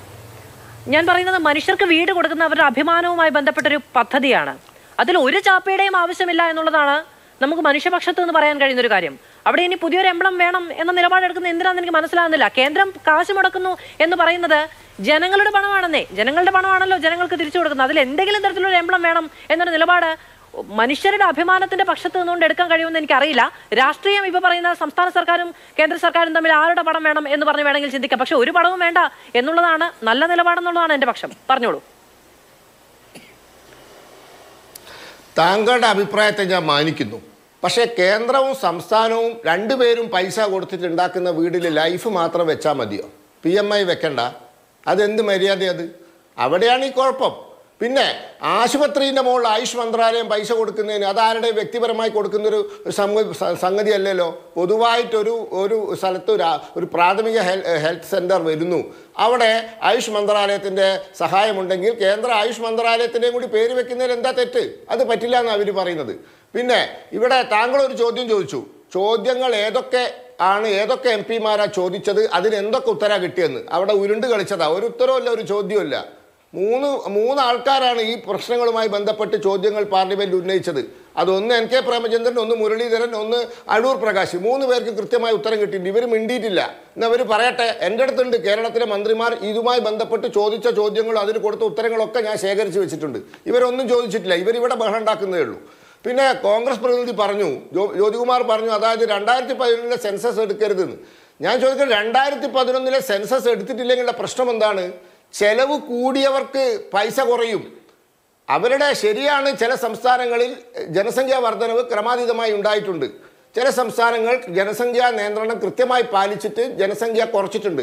ഞാൻ പറയുന്നത് മനുഷ്യർക്ക് വീട് കൊടുക്കുന്ന അവരുടെ അഭിമാനവുമായി ബന്ധപ്പെട്ടൊരു പദ്ധതിയാണ് അതിൽ ഒരു ചാപ്പയുടെയും ആവശ്യമില്ല എന്നുള്ളതാണ് നമുക്ക് മനുഷ്യപക്ഷത്ത് നിന്ന് പറയാൻ കഴിയുന്ന ഒരു കാര്യം അവിടെ ഇനി പുതിയൊരു എംബ്ലം വേണം എന്ന നിലപാടെടുക്കുന്ന എന്തിനാണെന്ന് എനിക്ക് മനസ്സിലാകുന്നില്ല കേന്ദ്രം കാശ് മുടക്കുന്നു എന്ന് പറയുന്നത് ജനങ്ങളുടെ പണമാണെന്നേ ജനങ്ങളുടെ പണമാണല്ലോ ജനങ്ങൾക്ക് തിരിച്ചു കൊടുക്കുന്നത് അതിൽ എന്തെങ്കിലും തരത്തിലുള്ള എംബ്ലം വേണം എന്നൊരു നിലപാട് മനുഷ്യരുടെ അഭിമാനത്തിന്റെ പക്ഷത്ത് നിന്നുകൊണ്ട് എടുക്കാൻ കഴിയുമെന്ന് എനിക്കറിയില്ല രാഷ്ട്രീയം ഇപ്പൊ പറയുന്ന സംസ്ഥാന സർക്കാരും കേന്ദ്ര സർക്കാരും തമ്മിൽ ആരുടെ പടം വേണം എന്ന് പറഞ്ഞ് വേണമെങ്കിൽ ചിന്തിക്കാം പക്ഷെ ഒരു പടവും വേണ്ട എന്നുള്ളതാണ് നല്ല നിലപാടെന്നുള്ളതാണ് എന്റെ പക്ഷം പറഞ്ഞോളൂ താങ്കളുടെ അഭിപ്രായത്തെ ഞാൻ മാനിക്കുന്നു പക്ഷേ കേന്ദ്രവും സംസ്ഥാനവും രണ്ടുപേരും പൈസ കൊടുത്തിട്ട് ഉണ്ടാക്കുന്ന വീട്ടിൽ ലൈഫ് മാത്രം വെച്ചാൽ മതിയോ പി എം ഐ വെക്കണ്ട അതെന്ത് മര്യാദ അത് അവിടെയാണ് ഈ കുഴപ്പം പിന്നെ ആശുപത്രീൻ്റെ മുകളിൽ ആയുഷ് മന്ത്രാലയം പൈസ കൊടുക്കുന്നതിന് അതാരുടെ വ്യക്തിപരമായി കൊടുക്കുന്നൊരു സംഗ- സ- സംഗതിയല്ലല്ലോ പൊതുവായിട്ടൊരു ഒരു സ്ഥലത്ത് ഒരു ആ- ഒരു പ്രാഥമിക ഹെൽ ഹെൽത്ത് സെൻറ്റർ വരുന്നു അവിടെ ആയുഷ് മന്ത്രാലയത്തിൻ്റെ സഹായമുണ്ടെങ്കിൽ കേന്ദ്ര ആയുഷ് മന്ത്രാലയത്തിൻ്റെയും കൂടി പേര് വെക്കുന്നതിൽ എന്താ തെറ്റ് അത് പറ്റില്ല എന്നാണ് അവർ പറയുന്നത് പിന്നെ ഇവിടെ താങ്കൾ ഒരു ചോദ്യം ചോദിച്ചു ചോദ്യങ്ങൾ ഏതൊക്കെ ആണ് ഏതൊക്കെ എം പിമാരാ ചോദിച്ചത് അതിന് എന്തൊക്കെ ഉത്തരം കിട്ടിയെന്ന് അവിടെ ഉരുണ്ട് കളിച്ചതാ ഒരു ഉത്തരവുമില്ല ഒരു ചോദ്യമില്ല മൂന്ന് മൂന്ന് ആൾക്കാരാണ് ഈ പ്രശ്നങ്ങളുമായി ബന്ധപ്പെട്ട് ചോദ്യങ്ങൾ പാർലമെന്റിൽ ഉന്നയിച്ചത് അതൊന്ന് എൻ കെ പ്രേമചന്ദ്രൻ ഒന്ന് മുരളീധരൻ ഒന്ന് അടൂർ പ്രകാശ് മൂന്ന് പേർക്ക് കൃത്യമായ ഉത്തരം കിട്ടിയിട്ടുണ്ട് ഇവർ മിണ്ടിയിട്ടില്ല എന്നവർ പറയട്ടെ എൻ്റെ അടുത്തുണ്ട് കേരളത്തിലെ മന്ത്രിമാർ ഇതുമായി ബന്ധപ്പെട്ട് ചോദിച്ച ചോദ്യങ്ങളും അതിന് കൊടുത്ത ഉത്തരങ്ങളൊക്കെ ഞാൻ ശേഖരിച്ച് വെച്ചിട്ടുണ്ട് ഇവരൊന്നും ചോദിച്ചിട്ടില്ല ഇവരിവിടെ ബഹളം ഉണ്ടാക്കുന്നതേ ഉള്ളൂ പിന്നെ കോൺഗ്രസ് പ്രതിനിധി പറഞ്ഞു ജ്യോ- ജ്യോതികുമാർ പറഞ്ഞു അതായത് രണ്ടായിരത്തി പതിനൊന്നിലെ സെൻസസ് എടുക്കരുതെന്ന് ഞാൻ ചോദിക്കുന്നത് രണ്ടായിരത്തി പതിനൊന്നിലെ സെൻസസ് എടുത്തിട്ടില്ലെങ്കിലുള്ള പ്രശ്നം എന്താണ് ചെലവ് കൂടിയവർക്ക് പൈസ കുറയും അവരുടെ ശരിയാണ് ചില സംസ്ഥാനങ്ങളിൽ ജനസംഖ്യാ വർധനവ് ക്രമാതീതമായി ഉണ്ടായിട്ടുണ്ട് ചില സംസ്ഥാനങ്ങൾ ജനസംഖ്യാ നിയന്ത്രണം കൃത്യമായി പാലിച്ചിട്ട് ജനസംഖ്യ കുറച്ചിട്ടുണ്ട്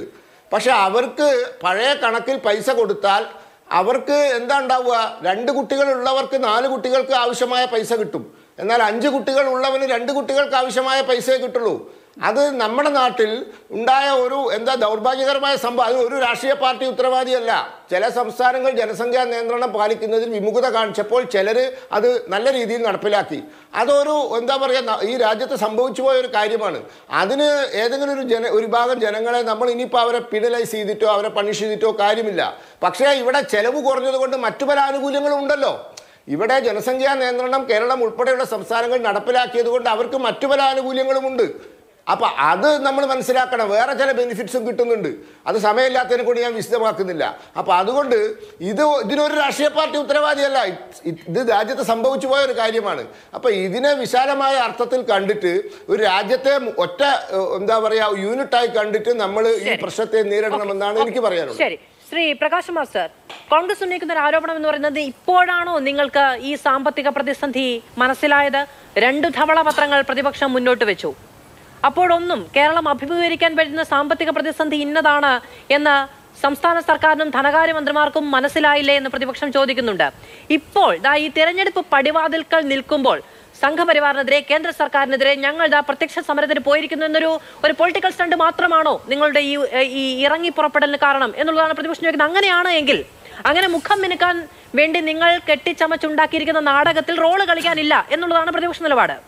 പക്ഷെ അവർക്ക് പഴയ കണക്കിൽ പൈസ കൊടുത്താൽ അവർക്ക് എന്താ ഉണ്ടാവുക രണ്ട് കുട്ടികൾ ഉള്ളവർക്ക് നാല് കുട്ടികൾക്ക് ആവശ്യമായ പൈസ കിട്ടും എന്നാൽ അഞ്ച് കുട്ടികൾ ഉള്ളവന് രണ്ട് കുട്ടികൾക്ക് ആവശ്യമായ പൈസയെ കിട്ടുള്ളൂ അത് നമ്മുടെ നാട്ടിൽ ഉണ്ടായ ഒരു എന്താ ദൗർഭാഗ്യകരമായ സംഭവം അത് ഒരു രാഷ്ട്രീയ പാർട്ടി ഉത്തരവാദിയല്ല ചില സംസ്ഥാനങ്ങൾ ജനസംഖ്യാ നിയന്ത്രണം പാലിക്കുന്നതിൽ വിമുഖത കാണിച്ചപ്പോൾ ചിലർ അത് നല്ല രീതിയിൽ നടപ്പിലാക്കി അതൊരു എന്താ പറയുക ഈ രാജ്യത്ത് സംഭവിച്ചു പോയ ഒരു കാര്യമാണ് അതിന് ഏതെങ്കിലും ഒരു ജന ഒരു വിഭാഗം ജനങ്ങളെ നമ്മൾ ഇനിയിപ്പോൾ അവരെ പിനലൈസ് ചെയ്തിട്ടോ അവരെ പണിഷ് ചെയ്തിട്ടോ കാര്യമില്ല പക്ഷേ ഇവിടെ ചെലവ് കുറഞ്ഞത് കൊണ്ട് മറ്റു പല ആനുകൂല്യങ്ങളും ഉണ്ടല്ലോ ഇവിടെ ജനസംഖ്യാ നിയന്ത്രണം കേരളം ഉൾപ്പെടെയുള്ള സംസ്ഥാനങ്ങൾ നടപ്പിലാക്കിയത് കൊണ്ട് അവർക്ക് മറ്റു പല ആനുകൂല്യങ്ങളുമുണ്ട് അപ്പൊ അത് നമ്മൾ മനസ്സിലാക്കണം വേറെ ചില ബെനിഫിറ്റ്സും കിട്ടുന്നുണ്ട് അത് സമയമില്ലാത്തതിനെ കൊണ്ട് ഞാൻ വിശദമാക്കുന്നില്ല അപ്പൊ അതുകൊണ്ട് ഇത് ഇതിനൊരു രാഷ്ട്രീയ പാർട്ടി ഉത്തരവാദിയല്ല ഇത് ഇത് രാജ്യത്ത് സംഭവിച്ചു പോയ ഒരു കാര്യമാണ് അപ്പൊ ഇതിനെ വിശാലമായ അർത്ഥത്തിൽ കണ്ടിട്ട് ഒരു രാജ്യത്തെ ഒറ്റ ഏഹ്, എന്താ പറയാ യൂണിറ്റായി കണ്ടിട്ട് നമ്മൾ ഈ ശരി. പ്രശ്നത്തെ നേരിടണമെന്നാണ് എനിക്ക് പറയാനുള്ളത് ശരി ശ്രീ പ്രകാശ് മാസ്റ്റർ കോൺഗ്രസ് ഉന്നയിക്കുന്ന ഒരു ആരോപണം എന്ന് പറയുന്നത് ഇപ്പോഴാണോ നിങ്ങൾക്ക് ഈ സാമ്പത്തിക പ്രതിസന്ധി മനസ്സിലായത് രണ്ടു ധവളപത്രങ്ങൾ പ്രതിപക്ഷം മുന്നോട്ട് വെച്ചു അപ്പോഴൊന്നും കേരളം അഭിമുഖീകരിക്കാൻ പറ്റുന്ന സാമ്പത്തിക പ്രതിസന്ധി ഇന്നതാണ് എന്ന് സംസ്ഥാന സർക്കാരിനും ധനകാര്യമന്ത്രിമാർക്കും മനസ്സിലായില്ലേ എന്ന് പ്രതിപക്ഷം ചോദിക്കുന്നുണ്ട് ഇപ്പോൾ ദാ ഈ തെരഞ്ഞെടുപ്പ് പടിവാതിൽക്കൽ നിൽക്കുമ്പോൾ സംഘപരിവാറിനെതിരെ കേന്ദ്ര സർക്കാരിനെതിരെ ഞങ്ങൾ ദാ പ്രത്യക്ഷ സമരത്തിന് പോയിരിക്കുന്നു എന്നൊരു ഒരു പൊളിറ്റിക്കൽ സ്റ്റണ്ട് മാത്രമാണോ നിങ്ങളുടെ ഈ ഈ ഇറങ്ങി പുറപ്പെടലിന് കാരണം എന്നുള്ളതാണ് പ്രതിപക്ഷം ചോദിക്കുന്നത് അങ്ങനെയാണ് എങ്കിൽ അങ്ങനെ മുഖം മിനുക്കാൻ വേണ്ടി നിങ്ങൾ കെട്ടിച്ചമച്ചുണ്ടാക്കിയിരിക്കുന്ന നാടകത്തിൽ റോള് കളിക്കാനില്ല എന്നുള്ളതാണ് പ്രതിപക്ഷ നിലപാട്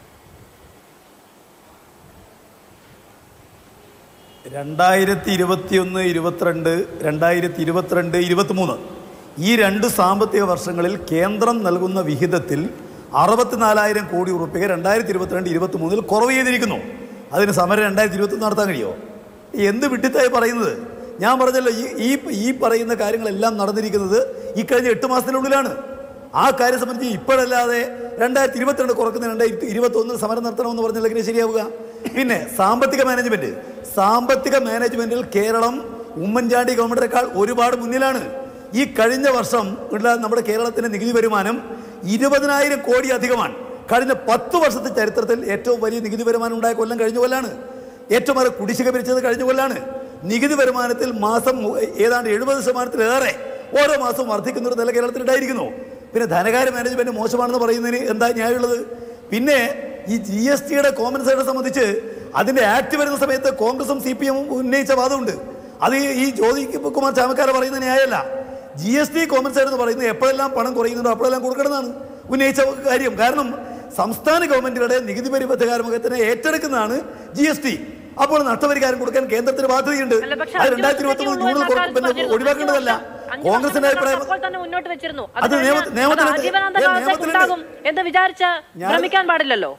രണ്ടായിരത്തി ഇരുപത്തിയൊന്ന് ഇരുപത്തിരണ്ട് രണ്ടായിരത്തി ഇരുപത്തിരണ്ട് ഇരുപത്തിമൂന്ന് ഈ രണ്ട് സാമ്പത്തിക വർഷങ്ങളിൽ കേന്ദ്രം നൽകുന്ന വിഹിതത്തിൽ അറുപത്തിനാലായിരം കോടി ഉറുപ്പിക രണ്ടായിരത്തി ഇരുപത്തിരണ്ട് ഇരുപത്തി മൂന്നിൽ കുറവ് ചെയ്തിരിക്കുന്നു അതിന് സമരം രണ്ടായിരത്തി ഇരുപത്തി നടത്താൻ കഴിയുമോ എന്ത് വിട്ടിത്തായി പറയുന്നത് ഞാൻ പറഞ്ഞല്ലോ ഈ ഈ ഈ പറയുന്ന കാര്യങ്ങളെല്ലാം നടന്നിരിക്കുന്നത് ഈ കഴിഞ്ഞ എട്ട് മാസത്തിനുള്ളിലാണ് ആ കാര്യം സംബന്ധിച്ച് ഇപ്പോഴല്ലാതെ രണ്ടായിരത്തി ഇരുപത്തിരണ്ട് കുറക്കുന്ന രണ്ടായിരത്തി ഇരുപത്തി ഒന്ന് സമരം നടത്തണമെന്ന് പറഞ്ഞില്ലെങ്കിൽ ശരിയാവുക പിന്നെ സാമ്പത്തിക മാനേജ്മെന്റ് സാമ്പത്തിക മാനേജ്മെന്റിൽ കേരളം ഉമ്മൻചാണ്ടി ഗവൺമെന്റിനേക്കാൾ ഒരുപാട് മുന്നിലാണ് ഈ കഴിഞ്ഞ വർഷം ഉള്ള നമ്മുടെ കേരളത്തിന്റെ നികുതി വരുമാനം ഇരുപതിനായിരം കോടി അധികമാണ് കഴിഞ്ഞ പത്ത് വർഷത്തെ ചരിത്രത്തിൽ ഏറ്റവും വലിയ നികുതി വരുമാനം ഉണ്ടായ കൊല്ലം കഴിഞ്ഞ കൊല്ലാണ് ഏറ്റവും വലിയ കുടിശ്ശിക പിരിച്ചത് കഴിഞ്ഞ കൊല്ലാണ് നികുതി വരുമാനത്തിൽ മാസം മു- ഏതാണ്ട് എഴുപത് ശതമാനത്തിലേറെ ഓരോ മാസവും വർദ്ധിക്കുന്ന ഒരു നില കേരളത്തിൽ ഉണ്ടായിരിക്കുന്നു പിന്നെ ധനകാര്യ മാനേജ്മെന്റ് മോശമാണെന്ന് പറയുന്നതിന് എന്താ ന്യായമുള്ളത് പിന്നെ ഈ ജി എസ് ടിയുടെ കോമ്പൻസേഷനെ സംബന്ധിച്ച് അതിന്റെ ആക്ട് വരുന്ന സമയത്ത് കോൺഗ്രസും സി പി എമ്മും ഉന്നയിച്ച വാദമുണ്ട് അത് ഈ- ഈ ജ്യോതി കുമാർ ചാമക്കാര പറയുന്ന ന്യായമല്ല ജി എസ് ടി കോമ്പൻസേഷൻ എന്ന് പറയുന്നത് എപ്പോഴെല്ലാം പണം കുറയുന്നുണ്ടോ അപ്പോഴെല്ലാം കൊടുക്കണമെന്നാണ് ഉന്നയിച്ച കാര്യം കാരണം സംസ്ഥാന ഗവൺമെന്റുകളുടെ നികുതി പരിബദ്ധകാരമുഖത്തിനെ ഏറ്റെടുക്കുന്നതാണ് ജി എസ് ടി അപ്പോൾ നഷ്ടപരിഹാരം കൊടുക്കാൻ കേന്ദ്രത്തിന് ബാധ്യതയുണ്ട് അല്ല, പക്ഷേ അത് അഞ്ച് രണ്ടായിരത്തി ഇരുപത്തി മൂന്ന് ജൂണിൽ വർഷത്തേക്കുള്ള കുറ- പിന്നെ പറഞ്ഞിരുന്നു. ഒഴിവാക്കേണ്ടതല്ല അഞ്ച് വർഷം- അഞ്ച് കോൺഗ്രസിന്റെ വർഷം അഭിപ്രായം അപ്പോൾ തന്നെ മുന്നോട്ട് വെച്ചിരുന്നു അത് അത് നിയമ- കഴിഞ്ഞ് നിയമത്തിലുണ്ട്. അത് ആജീവനാന്ത ഏ, കാലത്തേക്ക് നിയമത്തിലുണ്ട്. ഉണ്ടാകും എന്ന് വിചാരിച്ച് ഞാൻ- ഭ്രമിക്കാൻ പാടില്ലല്ലോ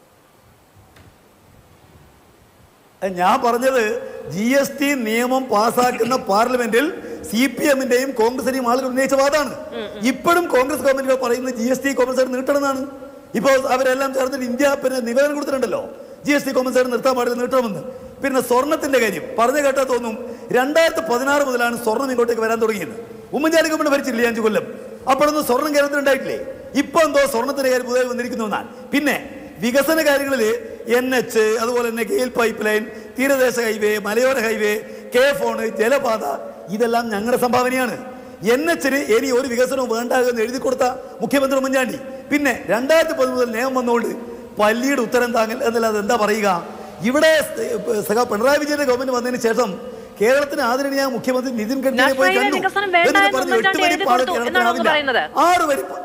ഞാൻ പറഞ്ഞത് ജി എസ് ടി നിയമം പാസാക്കുന്ന പാർലമെന്റിൽ സി പി എമ്മിന്റെയും കോൺഗ്രസിന്റെയും ആളുകൾ ഉന്നയിച്ച വാദമാണ് ഇപ്പോഴും കോൺഗ്രസ് ഗവൺമെന്റുകൾ പറയുന്നത് ജി എസ് ടി കോമ്പൻസേഷൻ നീട്ടണമെന്നാണ് ഇപ്പോൾ അവരെല്ലാം ചേർന്നിട്ട് ഇന്ത്യ പിന്നെ നിവേദനം കൊടുത്തിട്ടുണ്ടല്ലോ ജി എസ് ടി കോമ്പൻസേഷൻ നിർത്താൻ പാടില്ല നീട്ടണമെന്ന് പിന്നെ സ്വർണത്തിന്റെ കാര്യം പറഞ്ഞു കേട്ടാൽ തോന്നും രണ്ടായിരത്തി പതിനാറ് മുതലാണ് സ്വർണം ഇങ്ങോട്ടേക്ക് വരാൻ തുടങ്ങിയത് ഉമ്മൻചാണ്ടി ഗവൺമെന്റ് ഭരിച്ചില്ലേ അഞ്ചു കൊല്ലം അപ്പോഴൊന്നും സ്വർണം കേരളത്തിൽ ഉണ്ടായിട്ടില്ലേ ഇപ്പൊ എന്തോ സ്വർണത്തിന്റെ കാര്യം പുതിയതായി വന്നിരിക്കുന്നു എന്നാണ് പിന്നെ വികസന കാര്യങ്ങളിൽ എൻ എച്ച് അതുപോലെ തന്നെ ഗെയിൽ പൈപ്പ് ലൈൻ തീരദേശ ഹൈവേ മലയോര ഹൈവേ കെ ഫോണ് ജലപാത ഇതെല്ലാം ഞങ്ങളുടെ സംഭാവനയാണ് എൻ എച്ചിന് ഇനി ഒരു വികസനവും വേണ്ട എന്ന് എഴുതി കൊടുത്ത മുഖ്യമന്ത്രി ഉമ്മൻചാണ്ടി പിന്നെ രണ്ടായിരത്തി പതിമൂന്നിൽ നിയമം വന്നുകൊണ്ട് പള്ളിയുടെ ഉത്തരം താങ്ങൽ എന്നല്ലാതെ എന്താ പറയുക ഇവിടെ സഖാ പിണറായി വിജയന്റെ ഗവൺമെന്റ് വന്നതിന് ശേഷം കേരളത്തിന് ആദരണീയ മുഖ്യമന്ത്രി നിതിൻ ഗഡ്കരിയെ പോയി നാഷണൽ കണ്ടു വികസനം വേണ്ട എന്നിട്ട് എന്ന് പറഞ്ഞു എട്ട് ഉമ്മൻചാണ്ടി വരി എഴുതി പാത കൊടുത്തു എന്നാണ് അങ്ങ് കേരളത്തിനാവില്ല പറയുന്നത്. ആറ് വരി പ-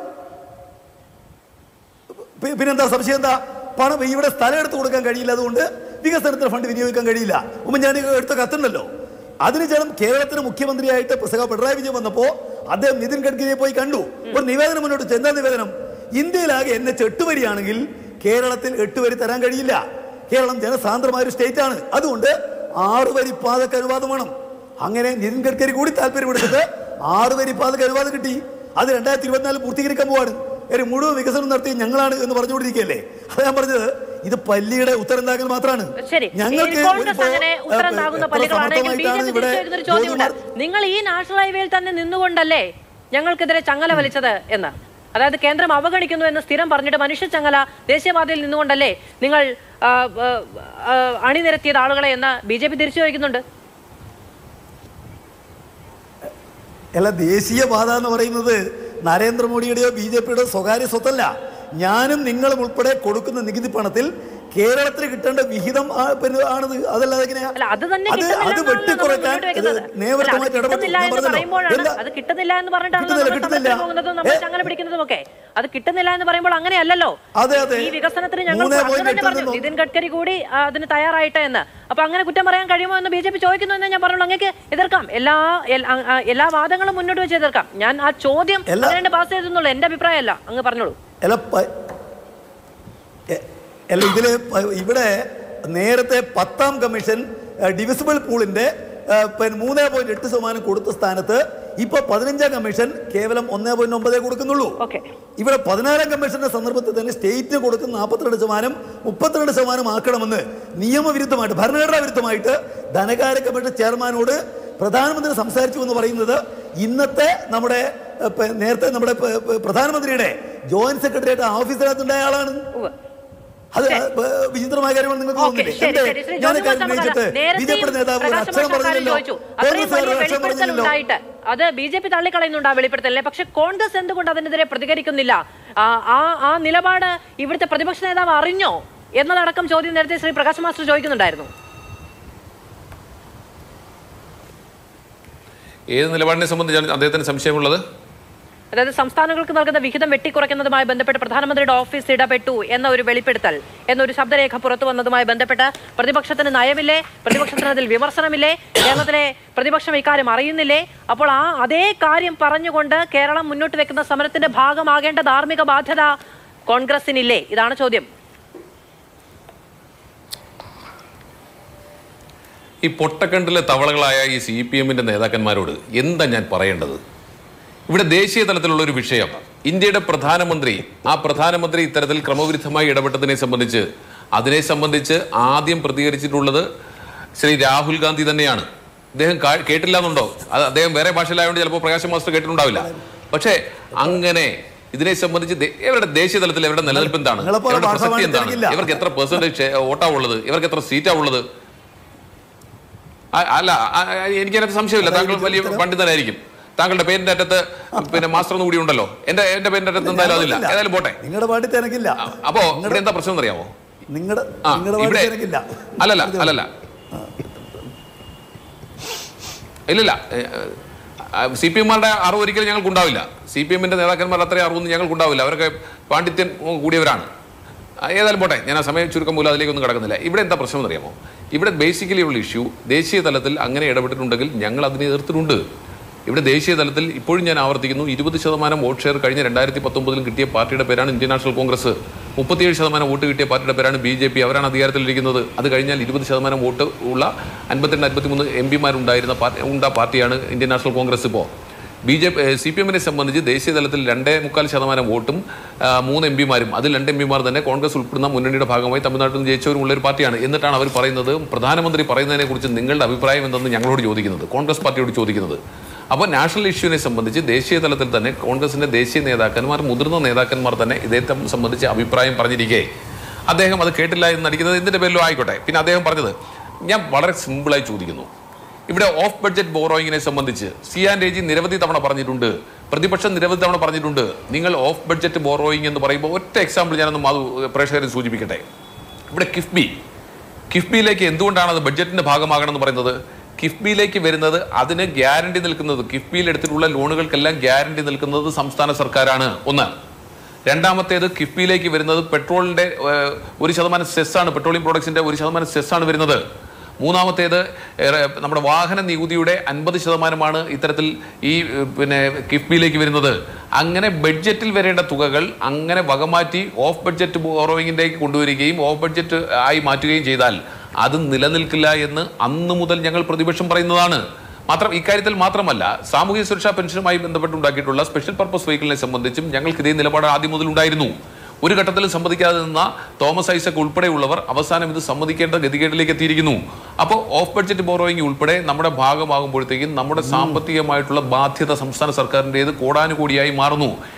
പി- പിന്നെന്താ സംശയം എന്താ പണം ഇവിടെ സ്ഥലം എടുത്ത് കൊടുക്കാൻ കഴിയില്ല അതുകൊണ്ട് വികസനത്തിന് ഫണ്ട് വിനിയോഗിക്കാൻ കഴിയില്ല ഉമ്മൻചാണ്ടി എടുത്ത കത്തുണ്ടല്ലോ അതിന് ജനം കേരളത്തിന് മുഖ്യമന്ത്രിയായിട്ട് സഖാ പിണറായി വിജയൻ വന്നപ്പോ അദ്ദേഹം നിതിൻ ഗഡ്കരിയെ പോയി കണ്ടു ഒരു നിവേദനം മുന്നോട്ട് വെച്ചു. എന്താ നിവേദനം ഇന്ത്യയിലാകെ എൻ എച്ച് എട്ട് വരിയാണെങ്കിൽ കേരളത്തിൽ എട്ട് വരി തരാൻ കഴിയില്ല കേരളം ജനസാന്ദ്രമായ ഒരു സ്റ്റേറ്റ് ആണ് അതുകൊണ്ട് ആറ് വരി പാതക്ക് അനുവാദം വേണം അങ്ങനെ നിതിൻ ഗഡ്കരി കൂടി താല്പര്യപ്പെടുത്തിട്ട് ആറ് വരി പാതക്ക് അനുവാദം കിട്ടി അത് രണ്ടായിരത്തി ഇരുപത്തിനാല് പൂർത്തീകരിക്കാൻ പോവാണ് ഒരു മുഴുവൻ വികസനം നടത്തി ഞങ്ങളാണ് എന്ന് പറഞ്ഞുകൊണ്ടിരിക്കുകയല്ലേ അത് ഞാൻ പറഞ്ഞത് ഇത് പല്ലിയുടെ ഉത്തരണ്ടാക്കൽ മാത്രമാണ് ശരി ഞങ്ങൾക്ക് ഇനി കോൺഗ്രസ് ഒരു- അങ്ങനെ ഉത്തരം ഏ, നൽകുന്ന എത്ര പള്ളികളാണെങ്കിൽ ബി ജെ സമർത്ഥമായിട്ടാണ് പി ഇവിടെ തിരിച്ചു ഒരു ചോദ്യമുണ്ട് ജ്യോതികുമാർ നിങ്ങൾ ഈ നാഷണൽ ഹൈവേയിൽ തന്നെ നിന്നുകൊണ്ടല്ലേ ഞങ്ങൾക്കെതിരെ ചങ്ങല വലിച്ചത് എന്ന് അതായത് കേന്ദ്രം അവഗണിക്കുന്നു എന്ന് സ്ഥിരം പറഞ്ഞിട്ട് മനുഷ്യ ചങ്ങല ദേശീയപാതയിൽ നിന്നുകൊണ്ടല്ലേ നിങ്ങൾ ആ, ആ, ആ, അണിനിരത്തിയത് ആളുകളെ എന്ന് ബി ജെ പി തിരിച്ചു ചോദിക്കുന്നുണ്ട് അല്ല ദേശീയപാത എന്ന് പറയുന്നത് നരേന്ദ്രമോദിയുടെയോ ബി ജെ പിയുടെയോ സ്വകാര്യ സ്വത്തല്ല ഞാനും നിങ്ങളും ഉൾപ്പെടെ കൊടുക്കുന്ന നികുതി പണത്തിൽ കേരളത്തിന് കിട്ടേണ്ട വിഹിതം ആ- പിന്നെ ആണത് അതല്ലാതെ എങ്ങനെയാ അല്ല അത് തന്നെ അത് കിട്ടുന്നില്ല അത് എന്നാണ് നമ്മൾ വെട്ടിക്കുറയ്ക്കാൻ മുന്നോട്ട് വെക്കുന്നത്. ഇത് നിയമപരമായിട്ട് അല്ല, അത് ഇടപെട്ടു കിട്ടുന്നില്ല ഞാൻ എന്ന് പറഞ്ഞല്ലോ. പറയുമ്പോഴാണ് എന്താ? അത് കിട്ടുന്നില്ല എന്ന് പറഞ്ഞിട്ടാണ് കിട്ടുന്നില്ല, നമ്മൾ കിട്ടുന്നില്ല. സമരത്തിന് പോകുന്നതും നമ്മൾ ഏ? ചങ്ങല പിടിക്കുന്നതും ഒക്കെ അത് കിട്ടുന്നില്ല എന്ന് പറയുമ്പോൾ അങ്ങനെയല്ലല്ലോ അതെ, അതെ. ഈ വികസനത്തിന് ഞങ്ങൾ മൂന്നേ അത് പോയിന്റ് തന്നെ പറഞ്ഞു എട്ട് നിതിൻ ഗഡ്കരി കൂടി ആ, അതിന് തയ്യാറായിട്ട് എന്ന് അപ്പൊ അങ്ങനെ കുറ്റം പറയാൻ കഴിയുമോ എന്ന് ബി ജെ പി ചോദിക്കുന്നു എന്ന് ഞാൻ പറഞ്ഞു അങ്ങേക്ക് എതിർക്കാം എല്ലാ എൽ- ആ, ആ, എല്ലാ വാദങ്ങളും മുന്നോട്ട് വെച്ച് എതിർക്കാം ഞാൻ ആ ചോദ്യം എല്ലാ- അതിനെ പാസ് ചെയ്തെന്നുള്ളൂ എന്റെ അഭിപ്രായമല്ല അങ്ങ് പറഞ്ഞോളൂ അല്ല പ- എ- അല്ല ഇതില് പ- ഇവിടെ നേരത്തെ പത്താം കമ്മീഷൻ ഡിവിസിബിൾ പൂളിന്റെ ആ, പിന്നെ മൂന്നേ പോയിന്റ് എട്ട് ശതമാനം കൊടുത്ത സ്ഥാനത്ത് ഇപ്പൊ പതിനഞ്ചാം കമ്മീഷൻ കേവലം ഒന്നേ പോയിന്റ് ഒമ്പതേ കൊടുക്കുന്നുള്ളൂ ഓക്കെ ഇവിടെ പതിനാറാം കമ്മീഷന്റെ സന്ദർഭത്തിൽ തന്നെ സ്റ്റേറ്റ് കൊടുക്കുന്ന നാൽപ്പത്തിരണ്ട് ശതമാനം മുപ്പത്തിരണ്ട് ശതമാനം ആക്കണമെന്ന് നിയമവിരുദ്ധമായിട്ട് ഭരണഘടനാ വിരുദ്ധമായിട്ട് ധനകാര്യ കമ്മീഷൻ ചെയർമാനോട് പ്രധാനമന്ത്രി സംസാരിച്ചു എന്ന് പറയുന്നത് ഇന്നത്തെ നമ്മുടെ ഏ, പ- നേരത്തെ നമ്മുടെ പ- പ- പ്രധാനമന്ത്രിയുടെ ജോയിന്റ് സെക്രട്ടറിയായിട്ട് ഓഫീസിനകത്തുണ്ടായ ആളാണ് ഉവ്വ്. അത് ആ, ഏ, വിചിത്രമായ കാര്യമാണ് നിങ്ങൾക്ക് ഓക്കെ, തോന്നുന്നില്ലേ ശരി, എന്തേ? ശരി, ശ്രീ ഞാൻ ജോർജ് കാര്യം കുര്യൻ ഉന്നയിച്ചിട്ട് നേരത്തെയും ബി ജെ പി നേതാവ് ഒരു പ്രകാശ് അക്ഷരം മാസ്റ്റർ പറഞ്ഞില്ലല്ലോ ചോദിച്ചു. അത്രയും കോൺഗ്രസ് വലിയ ഒരു അക്ഷരം വെളിപ്പെടുത്തൽ പറഞ്ഞില്ലല്ലോ ഉണ്ടായിട്ട് അത് ബി ജെ പി തള്ളിക്കളയുന്നുണ്ട് ആ വെളിപ്പെടുത്തലിനെ പക്ഷെ കോൺഗ്രസ് എന്തുകൊണ്ട് അതിനെതിരെ പ്രതികരിക്കുന്നില്ല ആ ആ ആ നിലപാട് ഇവിടുത്തെ പ്രതിപക്ഷ നേതാവ് അറിഞ്ഞോ എന്നതടക്കം ചോദ്യം നേരത്തെ ശ്രീ പ്രകാശ് മാസ്റ്റർ ചോദിക്കുന്നുണ്ടായിരുന്നു ഏത് നിലപാടിനെ സംബന്ധിച്ചാണ് അദ്ദേഹത്തിന് സംശയമുള്ളത് അതായത് സംസ്ഥാനങ്ങൾക്ക് നൽകുന്ന വിഹിതം വെട്ടിക്കുറയ്ക്കുന്നതുമായി ബന്ധപ്പെട്ട് പ്രധാനമന്ത്രിയുടെ ഓഫീസ് ഇടപെട്ടു എന്ന ഒരു വെളിപ്പെടുത്തൽ എന്നൊരു ശബ്ദരേഖ പുറത്തു വന്നതുമായി ബന്ധപ്പെട്ട് പ്രതിപക്ഷത്തിന് നയമില്ലേ പ്രതിപക്ഷത്തിന് അതിൽ വിമർശനമില്ലേ കേരളത്തിലെ പ്രതിപക്ഷം ഇക്കാര്യം അറിയുന്നില്ലേ അപ്പോൾ ആ അതേ കാര്യം പറഞ്ഞുകൊണ്ട് കേരളം മുന്നോട്ട് വെക്കുന്ന സമരത്തിന്റെ ഭാഗമാകേണ്ട ധാർമ്മിക ബാധ്യത കോൺഗ്രസിനില്ലേ ഇതാണ് ചോദ്യം ഈ പൊട്ടക്കണ്ടിലെ തവളകളായ ഈ സി പി എമ്മിന്റെ നേതാക്കന്മാരോട് എന്താ ഞാൻ പറയേണ്ടത് ഇവിടെ ദേശീയ തലത്തിലുള്ള ഒരു വിഷയം ഇന്ത്യയുടെ പ്രധാനമന്ത്രി ആ പ്രധാനമന്ത്രി ഇത്തരത്തിൽ ക്രമവിരുദ്ധമായി ഇടപെട്ടതിനെ സംബന്ധിച്ച് അതിനെ സംബന്ധിച്ച് ആദ്യം പ്രതികരിച്ചിട്ടുള്ളത് ശ്രീ രാഹുൽ ഗാന്ധി തന്നെയാണ് അദ്ദേഹം കാ- കേട്ടില്ല എന്നുണ്ടോ അത് അദ്ദേഹം വേറെ ഭാഷയിലായതുകൊണ്ട് ചിലപ്പോൾ പ്രകാശ് മാസ്റ്റർ കേട്ടിട്ടുണ്ടാവില്ല പക്ഷേ അങ്ങനെ ഇതിനെ സംബന്ധിച്ച് ദേ- ഇവരുടെ ദേശീയ തലത്തിൽ ഇവരുടെ നിലനിൽപ്പ് എന്താണ് നിങ്ങളെപ്പോലെ ഇവരുടെ ഭാഷ പ്രസക്തി എന്താണ് പാണ്ഡിത്യർക്കില്ല. ഇവർക്ക് എത്ര പെർസെന്റേജ് വോട്ടാ ഉള്ളത് ഇവർക്ക് എത്ര സീറ്റാ ഉള്ളത് ആ- അല്ല ആ- ആ- എനിക്കതിനകത്ത് സംശയമില്ല താങ്കൾ വലിയ പണ്ഡിതനായിരിക്കും താങ്കളുടെ പേരിന്റെ അറ്റത്ത് പിന്നെ മാസ്റ്റർ ഒന്നും കൂടി ഉണ്ടല്ലോ എന്റെ എന്റെ പേരിന്റെ അറ്റത്ത് എന്തായാലും അതില്ല ഏതായാലും പോട്ടെ നിങ്ങളുടെ പാട്ടി തിരക്കില്ല അ- അപ്പോ ഇവിടെ എന്താ പ്രശ്നം എന്നറിയാമോ നിങ്ങളുടെ ആ നിങ്ങളുടെ പാട്ടി ഇവിടെ തിരക്കില്ല അല്ലല്ല അല്ലല്ല ഇല്ലില്ല സി പി എമ്മാരുടെ അറിവ് ഒരിക്കലും ഞങ്ങൾക്ക് ഉണ്ടാവില്ല സി പി എമ്മിന്റെ നേതാക്കന്മാരുടെ അത്രയും അറിവൊന്നും ഞങ്ങൾക്ക് ഉണ്ടാവില്ല അവരൊക്കെ പാണ്ഡിത്യം കൂടിയവരാണ് ആ, ഏതായാലും പോട്ടെ ഞാൻ ആ സമയം ചുരുക്കം പോലും അതിലേക്കൊന്നും കിടക്കുന്നില്ല ഇവിടെ എന്താ പ്രശ്നം എന്നറിയാമോ ഇവിടെ ബേസിക്കലി ഉള്ള ഇഷ്യൂ ദേശീയ തലത്തിൽ അങ്ങനെ ഇടപെട്ടിട്ടുണ്ടെങ്കിൽ ഞങ്ങൾ അതിനെ എതിർത്തിട്ടുണ്ട് ഇവിടെ ദേശീയ തലത്തിൽ ഇപ്പോഴും ഞാൻ ആവർത്തിക്കുന്നു ഇരുപത് ശതമാനം വോട്ട് ഷെയർ കഴിഞ്ഞ രണ്ടായിരത്തി പത്തൊമ്പതിലും കിട്ടിയ പാർട്ടിയുടെ പേരാണ് ഇന്ത്യൻ നാഷണൽ കോൺഗ്രസ് മുപ്പത്തിയേഴ് ശതമാനം വോട്ട് കിട്ടിയ പാർട്ടിയുടെ പേരാണ് ബി ജെ പി അവരാണ് അധികാരത്തിലിരിക്കുന്നത് അത് കഴിഞ്ഞാൽ ഇരുപത് ശതമാനം വോട്ട് ഉള്ള അൻപത്തിരണ്ട് അൻപത്തിമൂന്ന് എം പിമാരുണ്ടായിരുന്ന പാർട്ടി ഉണ്ട പാർട്ടിയാണ് ഇന്ത്യൻ നാഷണൽ കോൺഗ്രസ് ഇപ്പോൾ B J P C P എമ്മിനെ സംബന്ധിച്ച് ദേശീയ തലത്തിൽ രണ്ടേ മുക്കാൽ ശതമാനം വോട്ടും ആ, മൂന്ന് എം പിമാരും അതിൽ രണ്ട് എം പിമാർ തന്നെ കോൺഗ്രസ് ഉൾപ്പെടുന്ന മുന്നണിയുടെ ഭാഗമായി തമിഴ്നാട്ടിൽ നിന്ന് ജയിച്ചവരുമുള്ള ഒരു പാർട്ടിയാണ് എന്നിട്ടാണ് അവർ പറയുന്നത് പ്രധാനമന്ത്രി പറയുന്നതിനെ കുറിച്ച് നിങ്ങളുടെ അഭിപ്രായം എന്തെന്ന് ഞങ്ങളോട് ചോദിക്കുന്നത് കോൺഗ്രസ് പാർട്ടിയോട് ചോദിക്കുന്നത് അപ്പോൾ നാഷണൽ ഇഷ്യൂവിനെ സംബന്ധിച്ച് ദേശീയ തലത്തിൽ തന്നെ കോൺഗ്രസിന്റെ ദേശീയ നേതാക്കന്മാർ മുതിർന്ന നേതാക്കന്മാർ തന്നെ ഇതേ സംബന്ധിച്ച് അഭിപ്രായം പറഞ്ഞിരിക്കെ അദ്ദേഹം അത് കേട്ടില്ല എന്ന് നടിക്കുന്നത് എന്തിന്റെ പേരിലും ആയിക്കോട്ടെ പിന്നെ അദ്ദേഹം പറഞ്ഞത് ഞാൻ വളരെ സിമ്പിളായി ചോദിക്കുന്നു ഇവിടെ ഓഫ് ബഡ്ജറ്റ് ബോറോയിങ്ങിനെ സംബന്ധിച്ച് സിയാൻ രേജി നിരവധി തവണ പറഞ്ഞിട്ടുണ്ട് പ്രതിപക്ഷം നിരവധി തവണ പറഞ്ഞിട്ടുണ്ട് നിങ്ങൾ ഓഫ് ബഡ്ജറ്റ് ബോറോയിങ് എന്ന് പറയുമ്പോൾ ഒറ്റ എക്സാമ്പിൾ ഞാനൊന്ന് മാധു പ്രേക്ഷകരെ സൂചിപ്പിക്കട്ടെ ഇവിടെ കിഫ്ബി കിഫ്ബിയിലേക്ക് എന്തുകൊണ്ടാണ് അത് ബഡ്ജറ്റിന്റെ ഭാഗമാകണം എന്ന് പറയുന്നത് കിഫ്ബിയിലേക്ക് വരുന്നത് അതിന് ഗ്യാരണ്ടി നിൽക്കുന്നത് കിഫ്ബിയിൽ എടുത്തിട്ടുള്ള ലോണുകൾക്കെല്ലാം ഗ്യാരണ്ടി നിൽക്കുന്നത് സംസ്ഥാന സർക്കാരാണ് ഒന്ന് രണ്ടാമത്തേത് കിഫ്ബിയിലേക്ക് വരുന്നത് പെട്രോളിന്റെ ഏഹ്, ഒരു ശതമാനം സെസ്സാണ് പെട്രോളിയം പ്രോഡക്ട്സിന്റെ ഒരു ശതമാനം സെസ്സാണ് വരുന്നത് മൂന്നാമത്തേത് ഏറെ, നമ്മുടെ വാഹന നികുതിയുടെ അൻപത് ശതമാനമാണ് ഇത്തരത്തിൽ ഈ ഏഹ്, പിന്നെ കിഫ്ബിയിലേക്ക് വരുന്നത് അങ്ങനെ ബഡ്ജറ്റിൽ വരേണ്ട തുകകൾ അങ്ങനെ വകമാറ്റി ഓഫ് ബഡ്ജറ്റ് ബോറോയിങ്ങിലേക്ക് കൊണ്ടുവരികയും ഓഫ് ബഡ്ജറ്റ് ആയി മാറ്റുകയും ചെയ്താൽ അത് നിലനിൽക്കില്ല എന്ന് അന്ന് മുതൽ ഞങ്ങൾ പ്രതിപക്ഷം പറയുന്നതാണ് മാത്രം ഇക്കാര്യത്തിൽ മാത്രമല്ല സാമൂഹ്യ സുരക്ഷാ പെൻഷനുമായി ബന്ധപ്പെട്ടുണ്ടാക്കിയിട്ടുള്ള സ്പെഷ്യൽ പർപ്പസ് വെഹിക്കിളിനെ സംബന്ധിച്ചും ഞങ്ങൾക്ക് ഇതേ നിലപാട് ആദ്യം മുതൽ ഉണ്ടായിരുന്നു ഒരു ഘട്ടത്തിലും സമ്മതിക്കാതെ നിന്ന തോമസ് ഐസക് ഉൾപ്പെടെയുള്ളവർ അവസാനം ഇത് സമ്മതിക്കേണ്ട ഗതികേട്ടിലേക്ക് എത്തിയിരിക്കുന്നു അപ്പോൾ ഓഫ് ബഡ്ജറ്റ് ബോറോയിങ് ഉൾപ്പെടെ നമ്മുടെ ഭാഗമാകുമ്പോഴത്തേക്കും നമ്മുടെ സാമ്പത്തികമായിട്ടുള്ള ബാധ്യത സംസ്ഥാന സർക്കാരിൻ്റെത് കോടാനുകൂടിയായി മാറുന്നു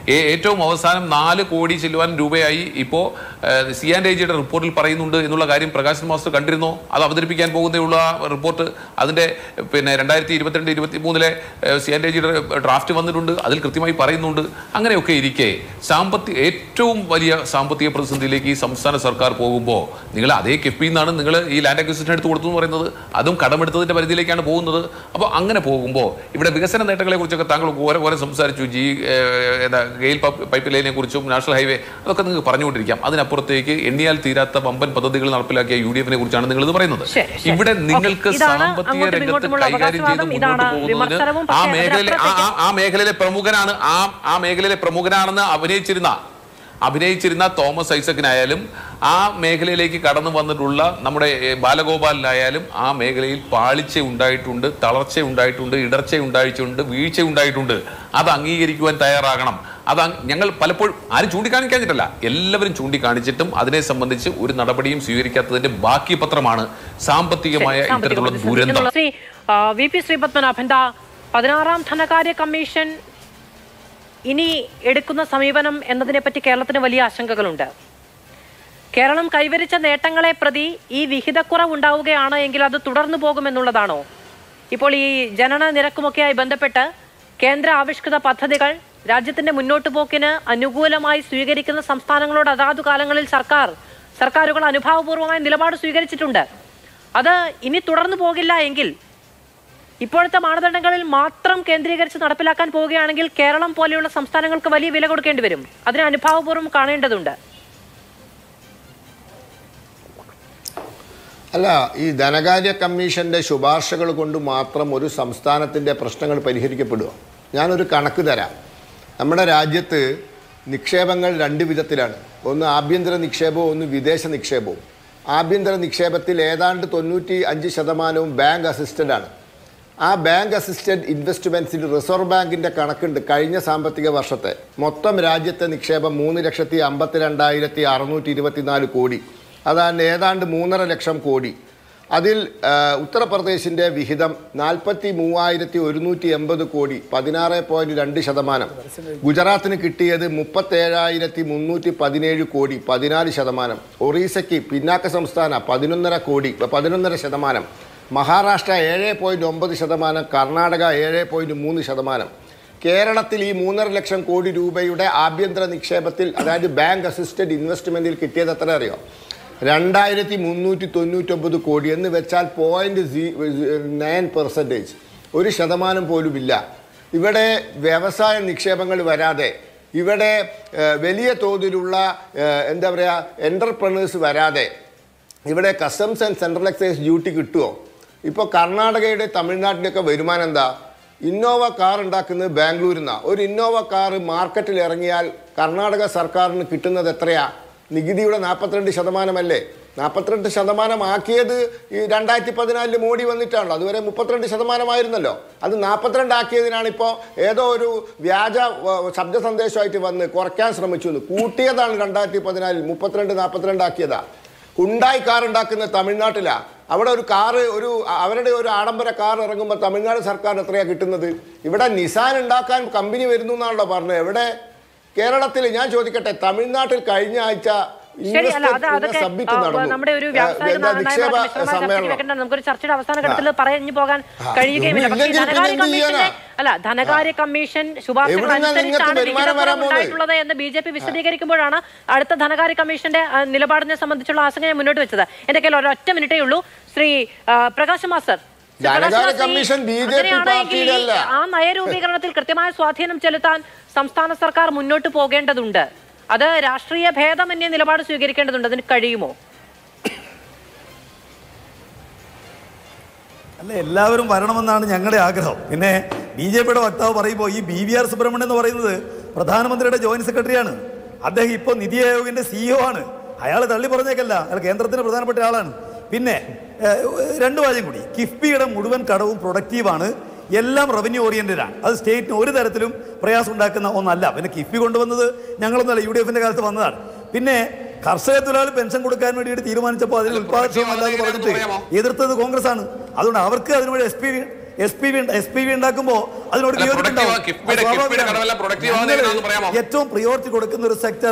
ഏ- ഏറ്റവും അവസാനം നാല് കോടി ചെല്ലുവാൻ രൂപയായി ഇപ്പോൾ സി ആൻഡ് ജിയുടെ റിപ്പോർട്ടിൽ പറയുന്നുണ്ട് എന്നുള്ള കാര്യം പ്രകാശൻ മാസ്റ്റർ കണ്ടിരുന്നോ അത് അവതരിപ്പിക്കാൻ പോകുന്നയുള്ള റിപ്പോർട്ട് അതിന്റെ പിന്നെ രണ്ടായിരത്തി ഇരുപത്തിരണ്ട് ഇരുപത്തി മൂന്നിലെ സി ആൻഡ് ജിയുടെ ഡ്രാഫ്റ്റ് വന്നിട്ടുണ്ട് അതിൽ കൃത്യമായി പറയുന്നുണ്ട് അങ്ങനെയൊക്കെ ഇരിക്കെ സാമ്പത്തിക ഏറ്റവും വലിയ സാമ്പത്തിക പ്രതിസന്ധിയിലേക്ക് ഈ സംസ്ഥാന സർക്കാർ പോകുമ്പോൾ നിങ്ങൾ അതേ കിഫ്ബിയിൽ നിന്നാണ് നിങ്ങൾ ഈ ലാൻഡ് അക്വിസിഷൻ എടുത്ത് കൊടുത്തു എന്ന് പറയുന്നത് അതും കടമെടുത്തതിന്റെ പരിധിയിലേക്കാണ് പോകുന്നത് അപ്പോൾ അങ്ങനെ പോകുമ്പോൾ ഇവിടെ വികസന നേട്ടങ്ങളെ കുറിച്ചൊക്കെ താങ്കൾ ഓരോ ഓരോ സംസാരിച്ചു ജി ഏഹ്, എന്താ ഗെയിൽ പൈപ്പ് പൈപ്പ് ലൈനെ കുറിച്ചും നാഷണൽ ഹൈവേ അതൊക്കെ നിങ്ങൾക്ക് പറഞ്ഞുകൊണ്ടിരിക്കാം അതിനപ്പുറത്തേക്ക് എണ്ണിയാൽ തീരാത്ത വമ്പൻ പദ്ധതികൾ നടപ്പിലാക്കിയ യു ഡി എഫിനെ കുറിച്ചാണ് നിങ്ങൾ ഇത് പറയുന്നത് ശരി, ശരി. ഇവിടെ ഓക്കേ, നിങ്ങൾക്ക് ഇതാണ് സാമ്പത്തിക അങ്ങോട്ടും രംഗത്ത് ഇങ്ങോട്ടുമുള്ള കൈകാര്യം ചെയ്ത് അവകാശവാദം, മുന്നോട്ട് ഇതാണ് പോകുന്നതിന് വിമർശനവും. ആ പക്ഷേ മേഖലയിലെ ആ- ആ- ആ മേഖലയിലെ പ്രമുഖനാണ് ആ ആ മേഖലയിലെ പ്രമുഖനാണെന്ന് അഭിനയിച്ചിരുന്ന അഭിനയിച്ചിരുന്ന തോമസ് ഐസക്കിനായാലും ആ മേഖലയിലേക്ക് കടന്നു വന്നിട്ടുള്ള നമ്മുടെ ഏ, ബാലഗോപാലിനായാലും ആ മേഖലയിൽ പാളിച്ച ഉണ്ടായിട്ടുണ്ട് തളർച്ച ഉണ്ടായിട്ടുണ്ട് ഇടർച്ച ഉണ്ടായിട്ടുണ്ട് വീഴ്ച ഉണ്ടായിട്ടുണ്ട് അത് അംഗീകരിക്കുവാൻ തയ്യാറാകണം അത് അങ്- ഞങ്ങൾ പലപ്പോഴും ആരും ചൂണ്ടിക്കാണിക്കാഞ്ഞിട്ടല്ല എല്ലാവരും ചൂണ്ടിക്കാണിച്ചിട്ടും അതിനെ സംബന്ധിച്ച് ഒരു നടപടിയും സ്വീകരിക്കാത്തതിന്റെ ബാക്കി പത്രമാണ് സാമ്പത്തികമായ സാമ്പത്തിക ഇത്തരത്തിലുള്ള പ്രതിസന്ധി ദുരന്തം എന്നുള്ള ശ്രീ ആ, വി പി ശ്രീപത്മനാഭൻ ദാ പതിനാറാം ധനകാര്യ കമ്മീഷൻ ഇനി എടുക്കുന്ന സമീപനം എന്നതിനെപ്പറ്റി കേരളത്തിന് വലിയ ആശങ്കകളുണ്ട് കേരളം കൈവരിച്ച നേട്ടങ്ങളെ പ്രതി ഈ വിഹിതക്കുറവ് ഉണ്ടാവുകയാണ് എങ്കിൽ അത് തുടർന്നു പോകുമെന്നുള്ളതാണോ ഇപ്പോൾ ഈ ജനന നിരക്കുമൊക്കെയായി ബന്ധപ്പെട്ട് കേന്ദ്ര ആവിഷ്കൃത പദ്ധതികൾ രാജ്യത്തിന്റെ മുന്നോട്ടു പോക്കിന് അനുകൂലമായി സ്വീകരിക്കുന്ന സംസ്ഥാനങ്ങളോട് അതാതു കാലങ്ങളിൽ സർക്കാർ സർക്കാരുകൾ അനുഭാവപൂർവമായ നിലപാട് സ്വീകരിച്ചിട്ടുണ്ട് അത് ഇനി തുടർന്നു പോകില്ല എങ്കിൽ ഇപ്പോഴത്തെ മാനദണ്ഡങ്ങളിൽ മാത്രം കേന്ദ്രീകരിച്ച് നടപ്പിലാക്കാൻ പോവുകയാണെങ്കിൽ കേരളം പോലെയുള്ള സംസ്ഥാനങ്ങൾക്ക് വലിയ വില കൊടുക്കേണ്ടി വരും അതിനെ അനുഭാവപൂർവ്വം കാണേണ്ടതുണ്ട് അല്ല ഈ ധനകാര്യ കമ്മീഷന്റെ ശുപാർശകൾ കൊണ്ട് മാത്രം ഒരു സംസ്ഥാനത്തിൻ്റെ പ്രശ്നങ്ങൾ പരിഹരിക്കപ്പെടുക ഞാനൊരു കണക്ക് തരാം നമ്മുടെ രാജ്യത്ത് നിക്ഷേപങ്ങൾ രണ്ട് വിധത്തിലാണ് ഒന്ന് ആഭ്യന്തര നിക്ഷേപവും ഒന്ന് വിദേശ നിക്ഷേപവും ആഭ്യന്തര നിക്ഷേപത്തിൽ ഏതാണ്ട് തൊണ്ണൂറ്റി അഞ്ച് ശതമാനവും ബാങ്ക് അസിസ്റ്റഡ് ആണ് ആ ബാങ്ക് അസിസ്റ്റഡ് ഇൻവെസ്റ്റ്മെൻറ്റ്സിൽ റിസർവ് ബാങ്കിൻ്റെ കണക്കുണ്ട് കഴിഞ്ഞ സാമ്പത്തിക വർഷത്തെ മൊത്തം രാജ്യത്തെ നിക്ഷേപം മൂന്ന് ലക്ഷത്തി അമ്പത്തി രണ്ടായിരത്തി അറുന്നൂറ്റി ഇരുപത്തിനാല് കോടി അതാണ് ഏതാണ്ട് മൂന്നര ലക്ഷം കോടി അതിൽ ആ, ഉത്തർപ്രദേശിൻ്റെ വിഹിതം നാൽപ്പത്തി മൂവായിരത്തി ഒരുന്നൂറ്റി എൺപത് കോടി പതിനാറ് പോയിൻറ്റ് രണ്ട് ശതമാനം ഗുജറാത്തിന് കിട്ടിയത് മുപ്പത്തേഴായിരത്തി മുന്നൂറ്റി പതിനേഴ് കോടി പതിനാല് ശതമാനം ഒറീസയ്ക്ക് പിന്നാക്ക സംസ്ഥാന പതിനൊന്നര കോടി പതിനൊന്നര ശതമാനം മഹാരാഷ്ട്ര ഏഴ് പോയിൻറ്റ് ഒമ്പത് ശതമാനം കർണാടക ഏഴ് പോയിൻറ്റ് മൂന്ന് ശതമാനം കേരളത്തിൽ ഈ മൂന്നര ലക്ഷം കോടി രൂപയുടെ ആഭ്യന്തര നിക്ഷേപത്തിൽ അതായത് ബാങ്ക് അസിസ്റ്റഡ് ഇൻവെസ്റ്റ്മെൻറ്റിൽ കിട്ടിയത് എത്ര അറിയോ രണ്ടായിരത്തി മുന്നൂറ്റി തൊണ്ണൂറ്റൊമ്പത് കോടി എന്ന് വെച്ചാൽ പോയിന്റ് നയൻ പെർസെൻറ്റേജ് ഒരു ശതമാനം പോലുമില്ല ഇവിടെ വ്യവസായ നിക്ഷേപങ്ങൾ വരാതെ ഇവിടെ ഏഹ്, വലിയ തോതിലുള്ള ഏഹ്, എന്താ പറയുക എൻ്റർപ്രണേഴ്സ് വരാതെ ഇവിടെ customs and central excise duty കിട്ടുമോ ഇപ്പോൾ കർണാടകയുടെ തമിഴ്നാട്ടിൻ്റെയൊക്കെ വരുമാനം എന്താ ഇന്നോവ കാർ ഉണ്ടാക്കുന്നത് ബാംഗ്ലൂരിൽ നിന്നാണ് ഒരു ഇന്നോവ കാർ മാർക്കറ്റിൽ ഇറങ്ങിയാൽ കർണാടക സർക്കാരിന് കിട്ടുന്നത് എത്രയാ നികുതിയുടെ നാൽപ്പത്തിരണ്ട് ശതമാനമല്ലേ നാൽപ്പത്തിരണ്ട് ശതമാനമാക്കിയത് ഈ രണ്ടായിരത്തി പതിനാലില് മോഡി വന്നിട്ടാണല്ലോ അതുവരെ മുപ്പത്തിരണ്ട് ശതമാനമായിരുന്നല്ലോ അത് നാൽപ്പത്തിരണ്ട് ആക്കിയതിനാണ് ഇപ്പോൾ ഏതോ ഒരു വ്യാജ വ- ശബ്ദ സന്ദേശമായിട്ട് വന്ന് കുറയ്ക്കാൻ ശ്രമിച്ചു എന്ന് കൂട്ടിയതാണ് രണ്ടായിരത്തി പതിനാലിൽ മുപ്പത്തിരണ്ട് നാൽപ്പത്തിരണ്ട് ആക്കിയതാ ഹുണ്ടായി കാർ ഉണ്ടാക്കുന്നത് തമിഴ്നാട്ടിലാ അവിടെ ഒരു കാറ് ഒരു അവരുടെ ഒരു ആഡംബര കാർ ഇറങ്ങുമ്പോൾ തമിഴ്നാട് സർക്കാർ എത്രയാ കിട്ടുന്നത് ഇവിടെ നിസാൻ ഉണ്ടാക്കാൻ കമ്പനി വരുന്നു എന്നാണല്ലോ പറഞ്ഞത് എവിടെ കേരളത്തിൽ ഞാൻ ചോദിക്കട്ടെ തമിഴ്നാട്ടിൽ കഴിഞ്ഞ ആഴ്ച ശരി അല്ല അത് investor അതൊക്കെ സബ്മിറ്റ് ആ, നടന്നു. നമ്മുടെ ഒരു ഏ, വ്യാവസായിക എന്താ നയമായിട്ട് നിക്ഷേപ വിശദമായ ചർച്ചയ്ക്ക് സമ്മേളനം വെക്കേണ്ട നമുക്കൊരു ചർച്ചയുടെ അവസാന ഘട്ടത്തിൽ പറഞ്ഞു പോകാൻ ആ, കഴിയുകയുമില്ല ഇതൊന്നും പക്ഷേ ഈ ഇല്ലെങ്കിൽ ധനകാര്യ പിന്നെ എന്ത് കമ്മീഷന്റെ ചെയ്യാനാ? അല്ല ധനകാര്യ കമ്മീഷൻ ശുപാർശകൾ എവിടുന്നാ നിങ്ങൾക്ക് അനുസരിച്ചാണ് വരുമാനം വരാൻ വിഹിതക്കുറവ് പോകുന്നത്? ഉണ്ടായിട്ടുള്ളത് എന്ന് ബി ജെ പി വിശദീകരിക്കുമ്പോഴാണ് അടുത്ത ധനകാര്യ കമ്മീഷന്റെ ആ, നിലപാടിനെ സംബന്ധിച്ചുള്ള ആശങ്ക ഞാൻ മുന്നോട്ട് വെച്ചത് എന്റെ കയ്യിൽ ഒരൊറ്റ മിനിറ്റേ ഉള്ളൂ ശ്രീ ആ, പ്രകാശ് മാസ്റ്റർ ശ്രീ പ്രകാശ് ധനകാര്യ മാസ്റ്റർ, ഈ- കമ്മീഷൻ ബി ജെ പി അങ്ങനെയാണെങ്കിൽ ഈ പാർട്ടിയുടെ അല്ല. ആ നയരൂപീകരണത്തിൽ കൃത്യമായ സ്വാധീനം ചെലുത്താൻ സംസ്ഥാന സർക്കാർ മുന്നോട്ട് പോകേണ്ടതുണ്ട് അത് രാഷ്ട്രീയ ഭേദമന്യേ നിലപാട് സ്വീകരിക്കേണ്ടതുണ്ട് അതിന് കഴിയുമോ അല്ല എല്ലാവരും വരണമെന്നാണ് ഞങ്ങളുടെ ആഗ്രഹം പിന്നെ ബി ജെ പിയുടെ വക്താവ് പറയുമ്പോൾ ഈ ബി വി ആർ സുബ്രഹ്മണ്യം എന്ന് പറയുന്നത് പ്രധാനമന്ത്രിയുടെ ജോയിന്റ് സെക്രട്ടറിയാണ് അദ്ദേഹം ഇപ്പോൾ നിതി ആയോഗിന്റെ സിഇഒ ആണ് അയാൾ തള്ളി പറഞ്ഞേക്കല്ല അയാൾ കേന്ദ്രത്തിന് പ്രധാനപ്പെട്ട ആളാണ് പിന്നെ ഏഹ്, രണ്ട് വാചകം കൂടി കിഫ്ബിയുടെ മുഴുവൻ കടവും പ്രൊഡക്റ്റീവാണ് എല്ലാം റവന്യൂ ഓറിയന്റഡ് ആണ് അത് സ്റ്റേറ്റിന് ഒരു തരത്തിലും പ്രയാസം ഉണ്ടാക്കുന്ന ഒന്നല്ല പിന്നെ കിഫ്ബി കൊണ്ടുവന്നത് ഞങ്ങളൊന്നുമല്ല യു ഡി എഫിന്റെ കാലത്ത് വന്നതാണ് പിന്നെ കർഷക തൊഴിലാളി പെൻഷൻ കൊടുക്കാൻ വേണ്ടിയിട്ട് തീരുമാനിച്ചപ്പോൾ അതിന് ഉത്പാദനമല്ല എന്ന് പറഞ്ഞിട്ട് എതിർത്തത് കോൺഗ്രസ് ആണ് അതുകൊണ്ട് അവർക്ക് അതിനുവേണ്ടി experience S P V S P V ഉണ്ടാക്കുമ്പോൾ അതിനോട് അല്ല, വിയോജിപ്പ് productive ആ, ഉണ്ടാവും. കിഫ്ബിയുടെ- അത് കിഫ്ബിയുടെ സ്വാഭാവികമാണ്. കടമെല്ലാം productive ആവുന്നത് ഞങ്ങള് എങ്ങനെയാണെന്ന് പറയാമോ? ഏറ്റവും പ്രിയോറിറ്റി കൊടുക്കുന്ന ഒരു സെക്ടർ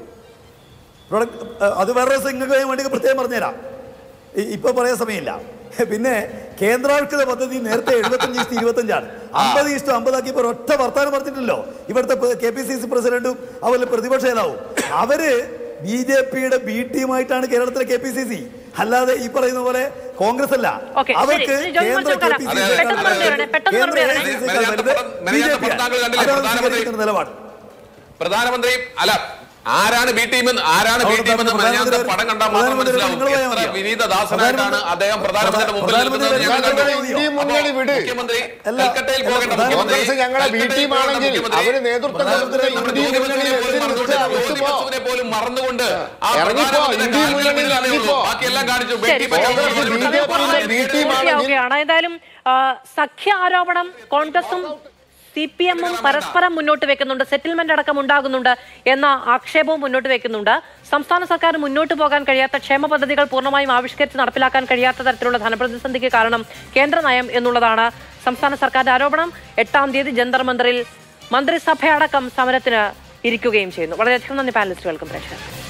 അത് വേറെ ദിവസം നിങ്ങൾക്ക് വേണ്ടി പ്രത്യേകം പറഞ്ഞുതരാം ഇ- ഇപ്പൊ പറയാൻ സമയമില്ല പിന്നെ കേന്ദ്രാവിഷ്കൃത പദ്ധതി നേരത്തെ എഴുപത്തഞ്ച് ഇഷ്ടം ഇരുപത്തഞ്ചാണ് അമ്പത് ഇഷ്ടം അമ്പതാക്കിയപ്പോൾ ഒറ്റ വർത്താനം പറഞ്ഞിട്ടില്ലല്ലോ ഇവിടുത്തെ കെ പി സി സി പ്രസിഡന്റും അതുപോലെ പ്രതിപക്ഷ നേതാവും അവര് ബി ജെ പിയുടെ ബി ടീമായിട്ടാണ് കേരളത്തിലെ കെ പി സി സി അല്ലാതെ ഈ പറയുന്ന പോലെ കോൺഗ്രസ് അല്ല ഓക്കെ, ശരി. അവർക്ക് ശരി, ജോയിൻ കേന്ദ്ര ചോദിക്കാം. KPCC അതെ, അതെ, പെട്ടെന്ന് അതെ, മറുപടി പറയണേ, പെട്ടെന്ന് കേന്ദ്ര മറുപടി പറയണേ. KPCC ക്കാൾ വലുത് മെനഞ്ഞാത്ത BJP യാണ്. പത്താങ്കൾ കണ്ടില്ലേ? അതാണ് പ്രധാനമന്ത്രി സ്വീകരിക്കുന്ന നിലപാട് പ്രധാനമന്ത്രി അല്ല ആരാണ് ബി ടീം ആരാണ് ബി ടീം എന്ന് മെനഞ്ഞാത്ത പടം കണ്ടാൽ മാത്രം മനസ്സിലാവും എത്ര വിനീത ദാസനായിട്ടാണ് അദ്ദേഹം പ്രധാനമന്ത്രിയുടെ മുമ്പിൽ നിൽക്കുന്നത് എന്ന് ഞങ്ങൾ കണ്ടു. ഇന്ത്യ മുന്നണി വിട് മുഖ്യമന്ത്രി അല്ല, കൽക്കട്ടയിൽ പോകേണ്ട അല്ല, മുഖ്യമന്ത്രി കോൺഗ്രസ് ഞങ്ങളെ ബി കൽക്കട്ടയിൽ ടീം പോകേണ്ട ആണെങ്കിൽ മുഖ്യമന്ത്രി, അവര് നേതൃത്വം കൊടുക്കുന്ന നമ്മുടെ ഇന്ത്യ ജ്യോതി മുന്നണി ബസുവിനെ പോലും എടുത്ത് മറന്നുകൊണ്ട് വിട്ട് ജ്യോതി പോ. ബസുവിനെ പോലും മറന്നുകൊണ്ട് ആ ഇറങ്ങിപ്പോ, പ്രധാനമന്ത്രിയുടെ ഇന്ത്യ കാൽക്കൽ മുന്നണിയിൽ വീഴുന്നതേ ഉള്ളൂ. ഇറങ്ങിപ്പോ. ബാക്കിയെല്ലാം കാണിച്ചു ശരി, ബേട്ടി കോൺഗ്രസ് ബച്ചാവോ, ബി ബേട്ടി ജെ ബച്ചാവോ, പിയുടെ ബി ടീം ആണെങ്കിൽ പൂർത്തിയാവുകയാണ് ഏതായാലും ആ, സഖ്യ ആരോപണം കോൺഗ്രസും സി പി എമ്മും പരസ്പരം മുന്നോട്ട് വെക്കുന്നുണ്ട് സെറ്റിൽമെന്റ് അടക്കം ഉണ്ടാകുന്നുണ്ട് എന്ന ആക്ഷേപവും മുന്നോട്ട് വെക്കുന്നുണ്ട് സംസ്ഥാന സർക്കാർ മുന്നോട്ട് പോകാൻ കഴിയാത്ത ക്ഷേമ പദ്ധതികൾ പൂർണ്ണമായും ആവിഷ്കരിച്ച് നടപ്പിലാക്കാൻ കഴിയാത്ത തരത്തിലുള്ള ധനപ്രതിസന്ധിക്ക് കാരണം കേന്ദ്ര നയം എന്നുള്ളതാണ് സംസ്ഥാന സർക്കാരിന്റെ ആരോപണം എട്ടാം തീയതി ജന്തർ മന്ദിറിൽ മന്ത്രിസഭയടക്കം സമരത്തിന് ഇരിക്കുകയും ചെയ്യുന്നു വളരെയധികം നന്ദി പാനലിസ്റ്റുകൾക്കും പ്രേക്ഷകർക്കും